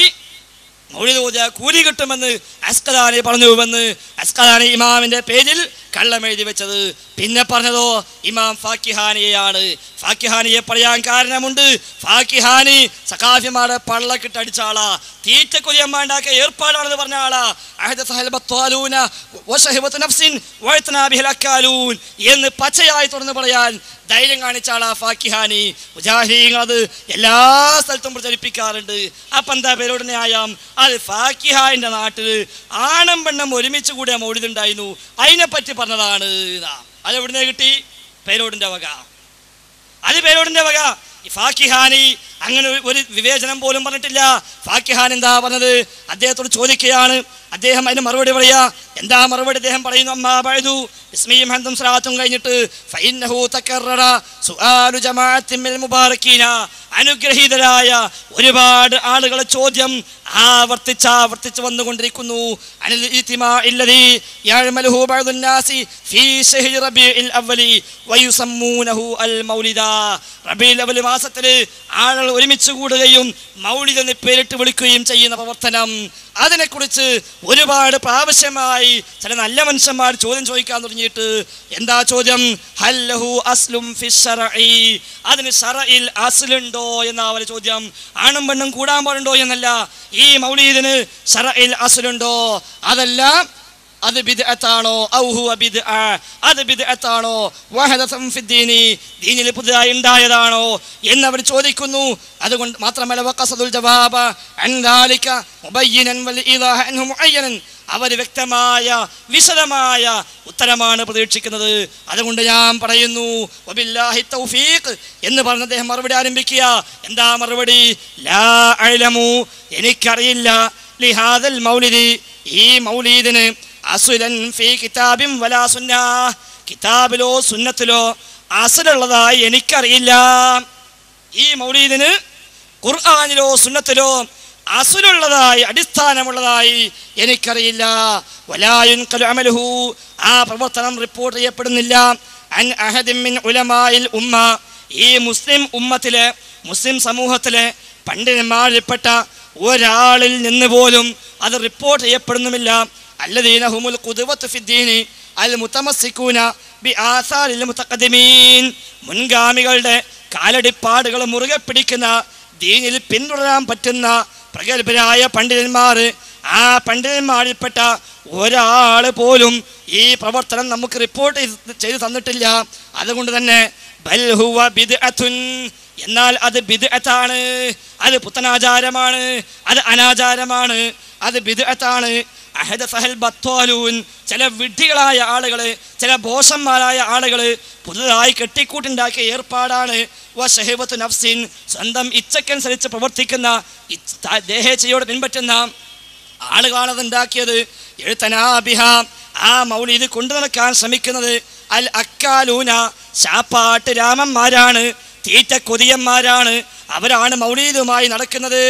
[SPEAKER 2] മൗലിദോദ കൂലി കിട്ടുമെന്ന് അസ്കലാനി പറഞ്ഞുവെന്ന് അസ്കലാനി ഇമാമിന്റെ പേരിൽ കള്ളം എഴുതി വെച്ചത് പിന്നെ പറഞ്ഞതോ ഇമാം ഫാക്കിഹാനിയെയാണ് ഫാക്കിഹാനിയെ പറയാൻ കാരണമുണ്ട് ഫാക്കിഹാനി സഖാഫിമാരുടെ പള്ളക്കിട്ട് അടിച്ച ആളാ തീറ്റ കൊതിയമ്മാണ്ടാക്കിയ ഏർപ്പാടാണെന്ന് പറഞ്ഞ ആളാ അഹദസഹൽ ബത്വാലൂന വശഹിബത്ത് നഫ്സിൻ വഅത്നാ ബിഹിൽ അക്കാലൂൻ എന്ന് പച്ചയായി തുറന്ന് പറയാൻ ധൈര്യം കാണിച്ച ആളാ ഫാക്കിഹാനി മുജാഹിദീങ്ങൾ അത് എല്ലാ സ്ഥലത്തും പ്രചരിപ്പിക്കാറുണ്ട് അപ്പം എന്താ പേരോട് ന്യായം അത് ഫാക്കിഹാന്റെ നാട്ടിൽ ആണം പെണ്ണം ഒരുമിച്ച് കൂടിയ മൗലിതുണ്ടായിരുന്നു അതിനെപ്പറ്റി പറഞ്ഞതാണ് ഇതാ. അത് എവിടുന്ന് കിട്ടി പേരോടിന്റെ വക അത് പേരോടിന്റെ വക ഈ ഫാക്കിഹാനി അങ്ങനെ ഒരു- ഒരു വിവേചനം പോലും പറഞ്ഞിട്ടില്ല ഫാക്കിഹാൻ എന്താ പറഞ്ഞത് അദ്ദേഹത്തോട് ചോദിക്കുകയാണ് അദ്ദേഹം അതിന് മറുപടി പറയാ എന്താ മറുപടി അദ്ദേഹം പറയുന്നു അമ്മാ ബഅദു ഇസ്മിയും ഹന്തും സലാത്തും കഴിഞ്ഞിട്ട് ഫഇന്നഹു തകററ സുആലു ജമാഅത്തിൻ മിനൽ മുബാറക്കീന അനുഗ്രഹീതരായ ഒരുപാട് ആളുകളെ ചോദ്യം ആവർത്തിച്ച് ആവർത്തിച്ച് വന്നുകൊണ്ടിരിക്കുന്നു അനിൽ ഇജ്തിമാ ഇല്ലദീ യഅമലുഹു ബഅദുൻ നാസി ഫീ ശഹ്രി റബീഇൽ അവ്വലി വയുസമ്മൂനഹു അൽ മൗലിദ റബീഉൽ അവൽ മാസത്തിൽ ആളുകൾ ഒരുമിച്ച് കൂടുകയും മൗലിദ് എന്ന് പേരിട്ട് വിളിക്കുകയും ചെയ്യുന്ന പ്രവർത്തനം അതിനെക്കുറിച്ച് ഒരുപാട് പ്രാവശ്യമായി ചില നല്ല മനുഷ്യന്മാർ ചോദ്യം ചോദിക്കാൻ തുടങ്ങിയിട്ട് എന്താ ചോദ്യം ഹല്ലഹു അസ്ലും ഫി ശറഇ അതിന് ഷറയിൽ അസ്ലുണ്ടോ എന്ന അവരെ ചോദ്യം ആണും പെണ്ണും കൂടാൻ പാടുണ്ടോ എന്നല്ല ഈ മൗലീദിന് ഷറയിൽ അസ്ലുണ്ടോ അതല്ല അത് ബിദ്അത്താണോ ഔ ഹുവ ബിദ്അ അത് ബിദ്അത്താണോ വഹദതൻ ഫിദ്ദീനി ദീനിൽ പുതുതായി ഉണ്ടായതാണോ എന്ന് അവർ ചോദിക്കുന്നു അതുകൊണ്ട് മാത്രമല്ല വഖസദുൽ ജവാബ അൻ ദാലിക മുബയ്യിനൻ വൽ ഇദാഹ അൻഹു മുഅയ്യനൻ അവർ വ്യക്തമായ വിശദമായ ഉത്തരമാണ് പ്രതീക്ഷിക്കുന്നത് അതുകൊണ്ട് ഞാൻ പറയുന്നു വബില്ലാഹി തൗഫീഖ് എന്ന് പറഞ്ഞ അദ്ദേഹം മറുപടി ആരംഭിക്കുക എന്താ മറുപടി ലാ അഅലമു എനിക്കറിയില്ല ലിഹാദൽ മൗലിദി ഈ മൗലീദിന് അസുലൻ ഫീ കിതാബിൻ വലാ സുന്ന കിതാബിലോ സുന്നത്തിലോ അസുലുള്ളതായി എനിക്കറിയില്ല ഈ മൗലീദിന് ഖുർആാനിലോ സുന്നത്തിലോ അസുലുള്ളതായി അടിസ്ഥാനമുള്ളതായി എനിക്കറിയില്ല വലായുൻ അമലുഹു ആ പ്രവർത്തനം റിപ്പോർട്ട് ചെയ്യപ്പെടുന്നില്ല അൻ അഹദിൻ മിൻ ഉലമായിൽ ഉമ്മ ഈ മുസ്ലിം ഉമ്മത്തിലെ മുസ്ലിം സമൂഹത്തിലെ പണ്ഡിതന്മാരിൽപ്പെട്ട ഒരാളിൽ നിന്ന് പോലും അത് റിപ്പോർട്ട് ചെയ്യപ്പെടുന്നുമില്ല അല്ലദീന ഹുമുൽ ഖുദ്വത്തു ഫിദ്ദീനി അൽ മുതമസ്സികൂന ബി ആസാരിൽ മുതഖദ്ദിമീൻ മുൻഗാമികളുടെ കാലടിപ്പാടുകൾ മുറുകെ പിടിക്കുന്ന ദീനിൽ പിന്തുടരാൻ പറ്റുന്ന പ്രഗത്ഭരായ പണ്ഡിതന്മാർ ആ പണ്ഡിതന്മാരിൽപ്പെട്ട ഒരാൾ പോലും ഈ പ്രവർത്തനം നമുക്ക് റിപ്പോർട്ട് ചെയ്ത് ചെയ്ത് തന്നിട്ടില്ല അതുകൊണ്ട് തന്നെ ബൽ ഹുവ ബിദ്അത്തുൻ എന്നാൽ അത് ബിദ്അത്താണ് അത് പുത്തനാചാരമാണ് അത് അനാചാരമാണ് അത് ബിദ്അത്താണ് അഹദഫഹൽ ബത്വാലൂൻ ചില വിഡ്ഢികളായ ആളുകൾ ചില ബോഷന്മാരായ ആളുകൾ പുതുതായി കെട്ടിക്കൂട്ടുണ്ടാക്കിയ ഏർപ്പാടാണ് വഷഹിബത്ത് നഫ്സിൻ സ്വന്തം ഇച്ഛക്കനുസരിച്ച് പ്രവർത്തിക്കുന്ന ഇച്ഛ- ത- ദേഹേച്ഛയോട് പിൻപറ്റുന്ന ആളുകളാണത് ഉണ്ടാക്കിയത് എഴുത്തനാബിഹ ആ മൗലിത് കൊണ്ടു നടക്കാൻ ശ്രമിക്കുന്നത് അൽ അക്കാലൂന ശാപ്പാട്ട് രാമന്മാരാണ് തീറ്റ കൊതിയന്മാരാണ് അവരാണ് മൗലീദുമായി നടക്കുന്നത്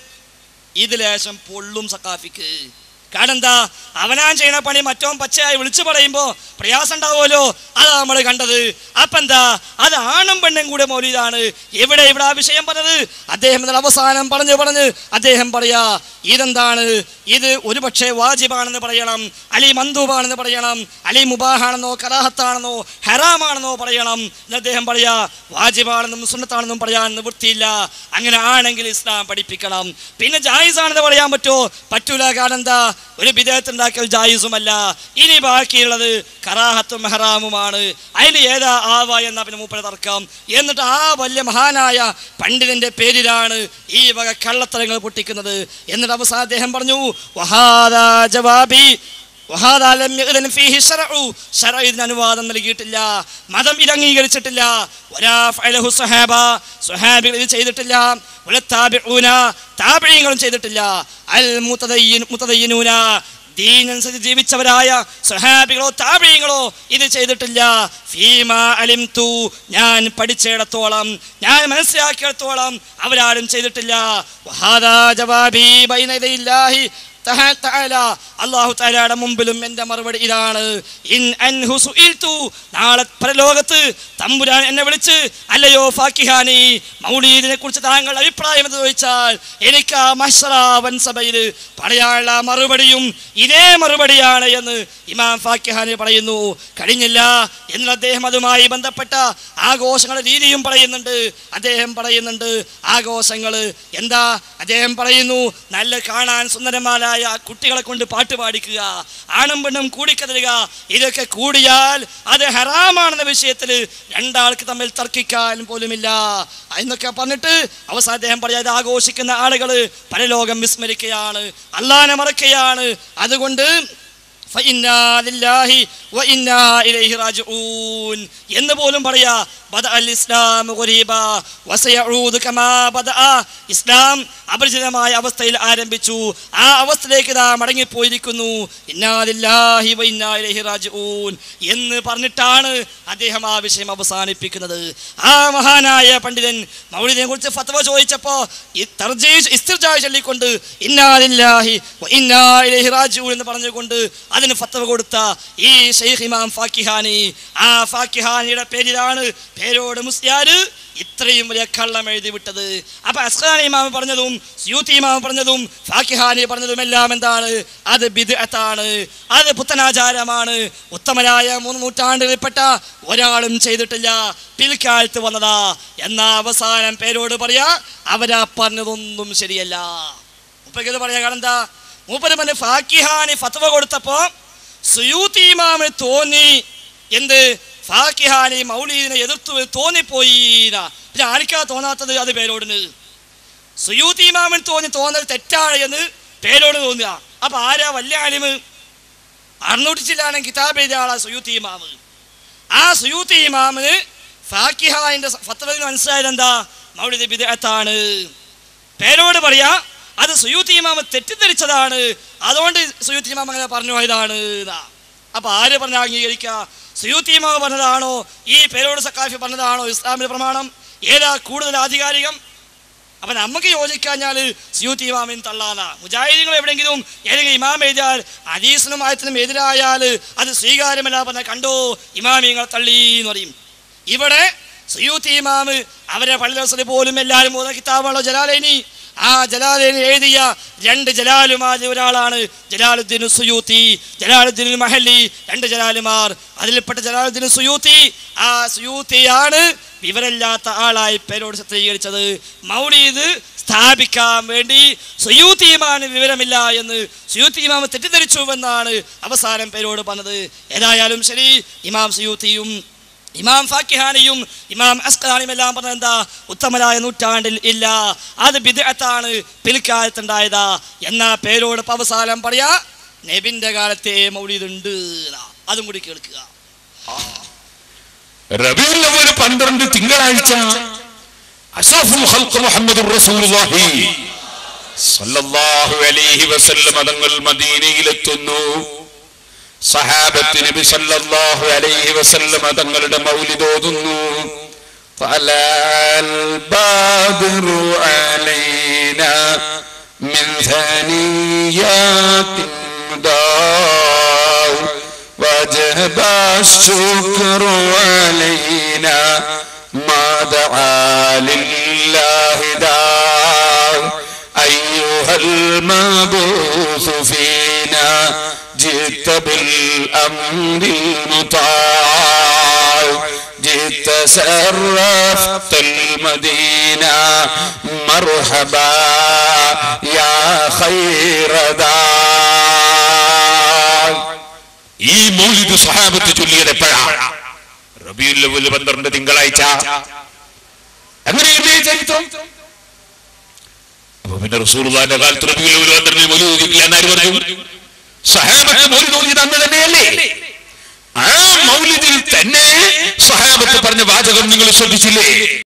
[SPEAKER 2] ഇത് ലേശം പൊള്ളും സക്കാഫിക്ക് കാരണം എന്താ അവനാൻ ചെയ്യണ പണി മറ്റോൻ പച്ചയായി വിളിച്ചു പറയുമ്പോ പ്രയാസം ഉണ്ടാവുമല്ലോ അതാ നമ്മൾ കണ്ടത് അപ്പൊ എന്താ അത് ആണും പെണ്ണും കൂടെ മൗലിതാണ് എവിടെ ഇവിടെ ആ വിഷയം പറഞ്ഞത് അദ്ദേഹം ഇതിൽ അവസാനം പറഞ്ഞു പറഞ്ഞ് അദ്ദേഹം പറയാ ഇതെന്താണ് ഇത് ഒരു പക്ഷേ വാജിബാണെന്ന് പറയണം അലി മന്ദൂബാണെന്ന് പറയണം അലി മുബാഹാണെന്നോ കറാഹത്താണെന്നോ ഹറാമാണെന്നോ പറയണം എന്ന് അദ്ദേഹം പറയാ വാജിബാണെന്നും സുന്നത്താണെന്നും പറയാൻ നിവൃത്തിയില്ല അങ്ങനെ ആണെങ്കിൽ ഇസ്ലാം പഠിപ്പിക്കണം പിന്നെ ജായിസ് ആണെന്ന് പറയാൻ പറ്റുമോ പറ്റൂല കാരണം എന്താ ഒരു വിദേഹത്ത് ഉണ്ടാക്കൽ ജായിസുമല്ല ഇനി ബാക്കിയുള്ളത് കറാഹത്തും ഹറാമുമാണ് അതിൽ ഏതാ ആവ എന്ന പിന്നെ മൂപ്പര തർക്കം എന്നിട്ട് ആ വലിയ മഹാനായ പണ്ഡിതന്റെ പേരിലാണ് ഈ വക കള്ളത്തരങ്ങൾ പൊട്ടിക്കുന്നത് എന്നിട്ട് അവസാനം അദ്ദേഹം പറഞ്ഞു വഹാദാ ജവാബി വഹാദാ ലം യഅ്ദൻ ഫീഹി ശറഉ. ശറഅ ഇതിന് അനുവാദം നൽകിയിട്ടില്ല മതം ഇത് അംഗീകരിച്ചിട്ടില്ല വലാ ഫഅലഹു സഹാബ സ്വഹാബികൾ ഇത് ചെയ്തിട്ടില്ല വല താബിഊന താബിഈങ്ങളും ചെയ്തിട്ടില്ല അൽ മുതദയ്യിൻ മുതദയ്യിനൂന ദീനനുസരിച്ച് ജീവിച്ചവരായ സ്വഹാബികളോ താബിയങ്ങളോ ഇത് ചെയ്തിട്ടില്ല ഫീമ അലിംതു ഞാൻ പഠിച്ചിടത്തോളം ഞാൻ മനസ്സിലാക്കിയിടത്തോളം അവരാരും ചെയ്തിട്ടില്ല വഹാദാ ജവാബി ബൈന യദൈല്ലാഹി തഹ- തആല അല്ലാഹു തആലയുടെ മുമ്പിലും എൻ്റെ മറുപടി ഇതാണ് ഇൻ അൻഹു സുഇൽതു നാളെ പരലോകത്ത് തമ്പുരാൻ എന്നെ വിളിച്ച് അല്ലയോ ഫാക്കിഹാനി മൗലീദിനെ കുറിച്ച് താങ്കളുടെ അഭിപ്രായം എന്ന് ചോദിച്ചാൽ എനിക്ക് ആ മഹ്ശറാവൻ സഭയിൽ പറയാനുള്ള മറുപടിയും ഇതേ മറുപടിയാണ് എന്ന് ഇമാം ഫാക്കിഹാനി പറയുന്നു കഴിഞ്ഞില്ല എന്നാൽ അദ്ദേഹം അതുമായി ബന്ധപ്പെട്ട ആഘോഷങ്ങളുടെ രീതിയും പറയുന്നുണ്ട് അദ്ദേഹം പറയുന്നുണ്ട് ആഘോഷങ്ങൾ എന്താ അദ്ദേഹം പറയുന്നു നല്ല കാണാൻ സുന്ദരന്മാരായ കുട്ടികളെ കൊണ്ട് പാട്ട് പാടിക്കുക ആണും പെണ്ണും കൂടിക്കതരുക ഇതൊക്കെ കൂടിയാൽ അത് ഹറാമാണെന്ന വിഷയത്തിൽ രണ്ടാൾക്ക് തമ്മിൽ തർക്കിക്കാൻ പോലുമില്ല എന്നൊക്കെ പറഞ്ഞിട്ട് അവസാനം അദ്ദേഹം പറയാതെ ആഘോഷിക്കുന്ന ആളുകൾ പരലോകം വിസ്മരിക്കുകയാണ് അള്ളാനെ മറക്കുകയാണ് അതുകൊണ്ട് ഫഇന്നാ ലില്ലാഹി വഇന്നാ ഇലൈഹി റാജിഊൻ എന്ന് പോലും പറയാ ബദ അൽ ഇസ്ലാം ഗരീബ വസയഊദ് കമാ ബദ ഇസ്ലാം അപരിചിതമായ അവസ്ഥയിൽ ആരംഭിച്ചു ആ അവസ്ഥയിലേക്ക് ഇതാ മടങ്ങിപ്പോയിരിക്കുന്നു ഇന്നാ ലില്ലാഹി വഇന്നാ ഇലൈഹി റാജിഊൻ എന്ന് പറഞ്ഞിട്ടാണ് അദ്ദേഹം ആ വിഷയം അവസാനിപ്പിക്കുന്നത് ആ മഹാനായ പണ്ഡിതൻ മൗലിദിനെ കുറിച്ച് ഫത്വ ചോദിച്ചപ്പോ ഈ തർജീഹ് ഇസ്തിർജാ ചൊല്ലിക്കൊണ്ട് ഇന്നാ ലില്ലാഹി വഇന്നാ ഇലൈഹി റാജിഊൻ എന്ന് പറഞ്ഞുകൊണ്ട് അതിന് ഫത്വ കൊടുത്ത ഈ ഷെയ്ഖ് ഇമാം ഫാക്കിഹാനി ആ ഫാക്കിഹാനിയുടെ പേരിലാണ് പേരോട് മുസ്യാര് ഇത്രയും വലിയ കള്ളം എഴുതി വിട്ടത് അപ്പൊ അസ്ഖാനി ഇമാം പറഞ്ഞതും സ്യൂത്തി ഇമാം പറഞ്ഞതും ഫാക്കിഹാനി പറഞ്ഞതും എല്ലാം എന്താണ് അത് ബിദ്അത്താണ് അത് പുത്തനാചാരമാണ് ഉത്തമരായ മൂന്ന് നൂറ്റാണ്ടുകളിൽപ്പെട്ട ഒരാളും ചെയ്തിട്ടില്ല പിൽക്കാലത്ത് വന്നതാ എന്ന അവസാനം പേരോട് പറയാ അവരാ പറഞ്ഞതൊന്നും ശരിയല്ല മുപ്പത് പറയാ കാരണം എന്താ മൂപ്പര് പറഞ്ഞ ഫാക്കിഹാനി ഫത്വ കൊടുത്തപ്പോ സുയൂത്തി ഇമാമിന് തോന്നി എന്ത് ഫാക്കിഹാനി മൗലീദിനെ എതിർത്തു എന്ന് തോന്നിപ്പോയി ന്നാ. പിന്നെ ആർക്കാ തോന്നാത്തത് അത് പേരോടിന് സുയൂത്തി ഇമാമിന് തോന്നി തോന്നൽ തെറ്റാണ് എന്ന് പേരോട് തോന്നുക അപ്പൊ ആരാ വലിയ ആലിമ് അറുന്നൂറ്റി ചില്ലാണ് കിതാബ് എഴുതിയ ആളാ സുയൂത്തി ഇമാമ് ആ സുയൂത്തി ഇമാമിന് ഫാക്കിഹാന്റെ ഫത്തവന് മനസ്സിലായത് എന്താ മൗലിദ് ബിദഅത്താണ് പേരോട് പറയാ അത് സുയൂത്തി ഇമാമ് തെറ്റിദ്ധരിച്ചതാണ് അതുകൊണ്ട് സുയൂത്തി ഇമാം അങ്ങനെ പറഞ്ഞു പോയതാണ് ന്നാ. അപ്പൊ ആര് പറഞ്ഞ അംഗീകരിക്കുക സുയൂത്തി ഇമാമ് പറഞ്ഞതാണോ ഈ പേരോട് സക്കാഫി പറഞ്ഞതാണോ ഇസ്ലാമിന്റെ പ്രമാണം ഏതാ കൂടുതൽ ആധികാരികം അപ്പൊ നമുക്ക് യോജിക്കാഞ്ഞാല് സിയൂത്തി ഇമാമിൻ തള്ളാന മുജാഹിദീങ്ങൾ എവിടെയെങ്കിലും ഏതെങ്കിലും ഇമാം എഴുതിയാൽ അദീസിനും ആയത്തിനും എതിരായാൽ അത് സ്വീകാര്യമല്ല പറഞ്ഞ കണ്ടോ ഇമാമിങ്ങൾ തള്ളി എന്ന് പറയും ഇവിടെ സുയൂത്തി ഇമാമ് അവരെ പള്ളിദർശന പോലും എല്ലാവരും ഓതുന്ന കിതാബാണല്ലോ ജലാലൈനി ആ ജലാലൈനി എഴുതിയ രണ്ട് ജലാലുമാരിൽ ഒരാളാണ് ജലാലുദ്ദീൻ സുയൂത്തി ജലാലുദ്ദീൻ മഹല്ലി രണ്ട് ജലാലുമാർ അതിൽപ്പെട്ട ജലാലുദ്ദീൻ സുയൂത്തി ആ സുയൂത്തിയാണ് വിവരമില്ലാത്ത ആളായി പേരോട് ചിത്രീകരിച്ചത് മൗലീദ് സ്ഥാപിക്കാൻ വേണ്ടി സുയൂത്തി ഇമാന് വിവരമില്ല എന്ന് സുയൂത്തി ഇമാം തെറ്റിദ്ധരിച്ചുവെന്നാണ് അവസാനം പേരോട് പറഞ്ഞത് ഏതായാലും ശരി ഇമാം സുയൂത്തിയും ഇമാം ഫാക്കിഹാനിയും ഇമാം അസ്കലാനിയും എല്ലാം പറഞ്ഞത് എന്താ ഉത്തമരായ നൂറ്റാണ്ടിൽ ഇല്ല അത് ബിദ്അത്താണ് പിൽക്കാലത്തുണ്ടായതാ എന്ന പേരോട് ഇപ്പൊ അവസാനം പറയാ നബിന്റെ കാലത്തെ മൗലിദുണ്ട് എന്നാ. അതും കൂടി കേൾക്കുക
[SPEAKER 3] റബീഉൽ അവ്വൽ പന്ത്രണ്ട് തിങ്കളാഴ്ച അഷ്റഫുൽ ഖൽഖ് മുഹമ്മദുർ റസൂലുള്ളാഹി സല്ലല്ലാഹു അലൈഹി വസല്ലം തങ്ങൾ മദീനയിലെത്തുന്നു സഹാബത്ത് നബി സല്ലല്ലാഹു അലൈഹി വസല്ലം തങ്ങളുടെ മൗലിദ് ഓതുന്നു طلع البدر علينا من ثنيات الوداع وجب الشكر علينا ما دعا لله داع أيها المبعوث فينا جئت بالأمر المطاع جئت سرفت المدينة مرحبا يا خير داع ഈ മൗലിദ് സഹാബത്ത് ചൊല്ലിയത് എപ്പോഴാണ് റബിയുൽ അവ്വൽ പന്ത്രണ്ട് തിങ്കളാഴ്ച അങ്ങനെയല്ലേ ചരിത്രം അപ്പൊ പിന്നെ റസൂലുള്ളാഹിന്റെ കാലത്ത് റബിയുൽ അവ്വൽ പന്ത്രണ്ടിന് മൗലിദ് ഓതിയിട്ടില്ല എന്നാര് പറഞ്ഞു സഹാബത്ത് മൗലിദ് ഓതിയത് അന്ന് തന്നെയല്ലേ ആ മൗലിദിൽ തന്നെ സഹാബത്ത് പറഞ്ഞ വാചകം നിങ്ങൾ ശ്രദ്ധിച്ചില്ലേ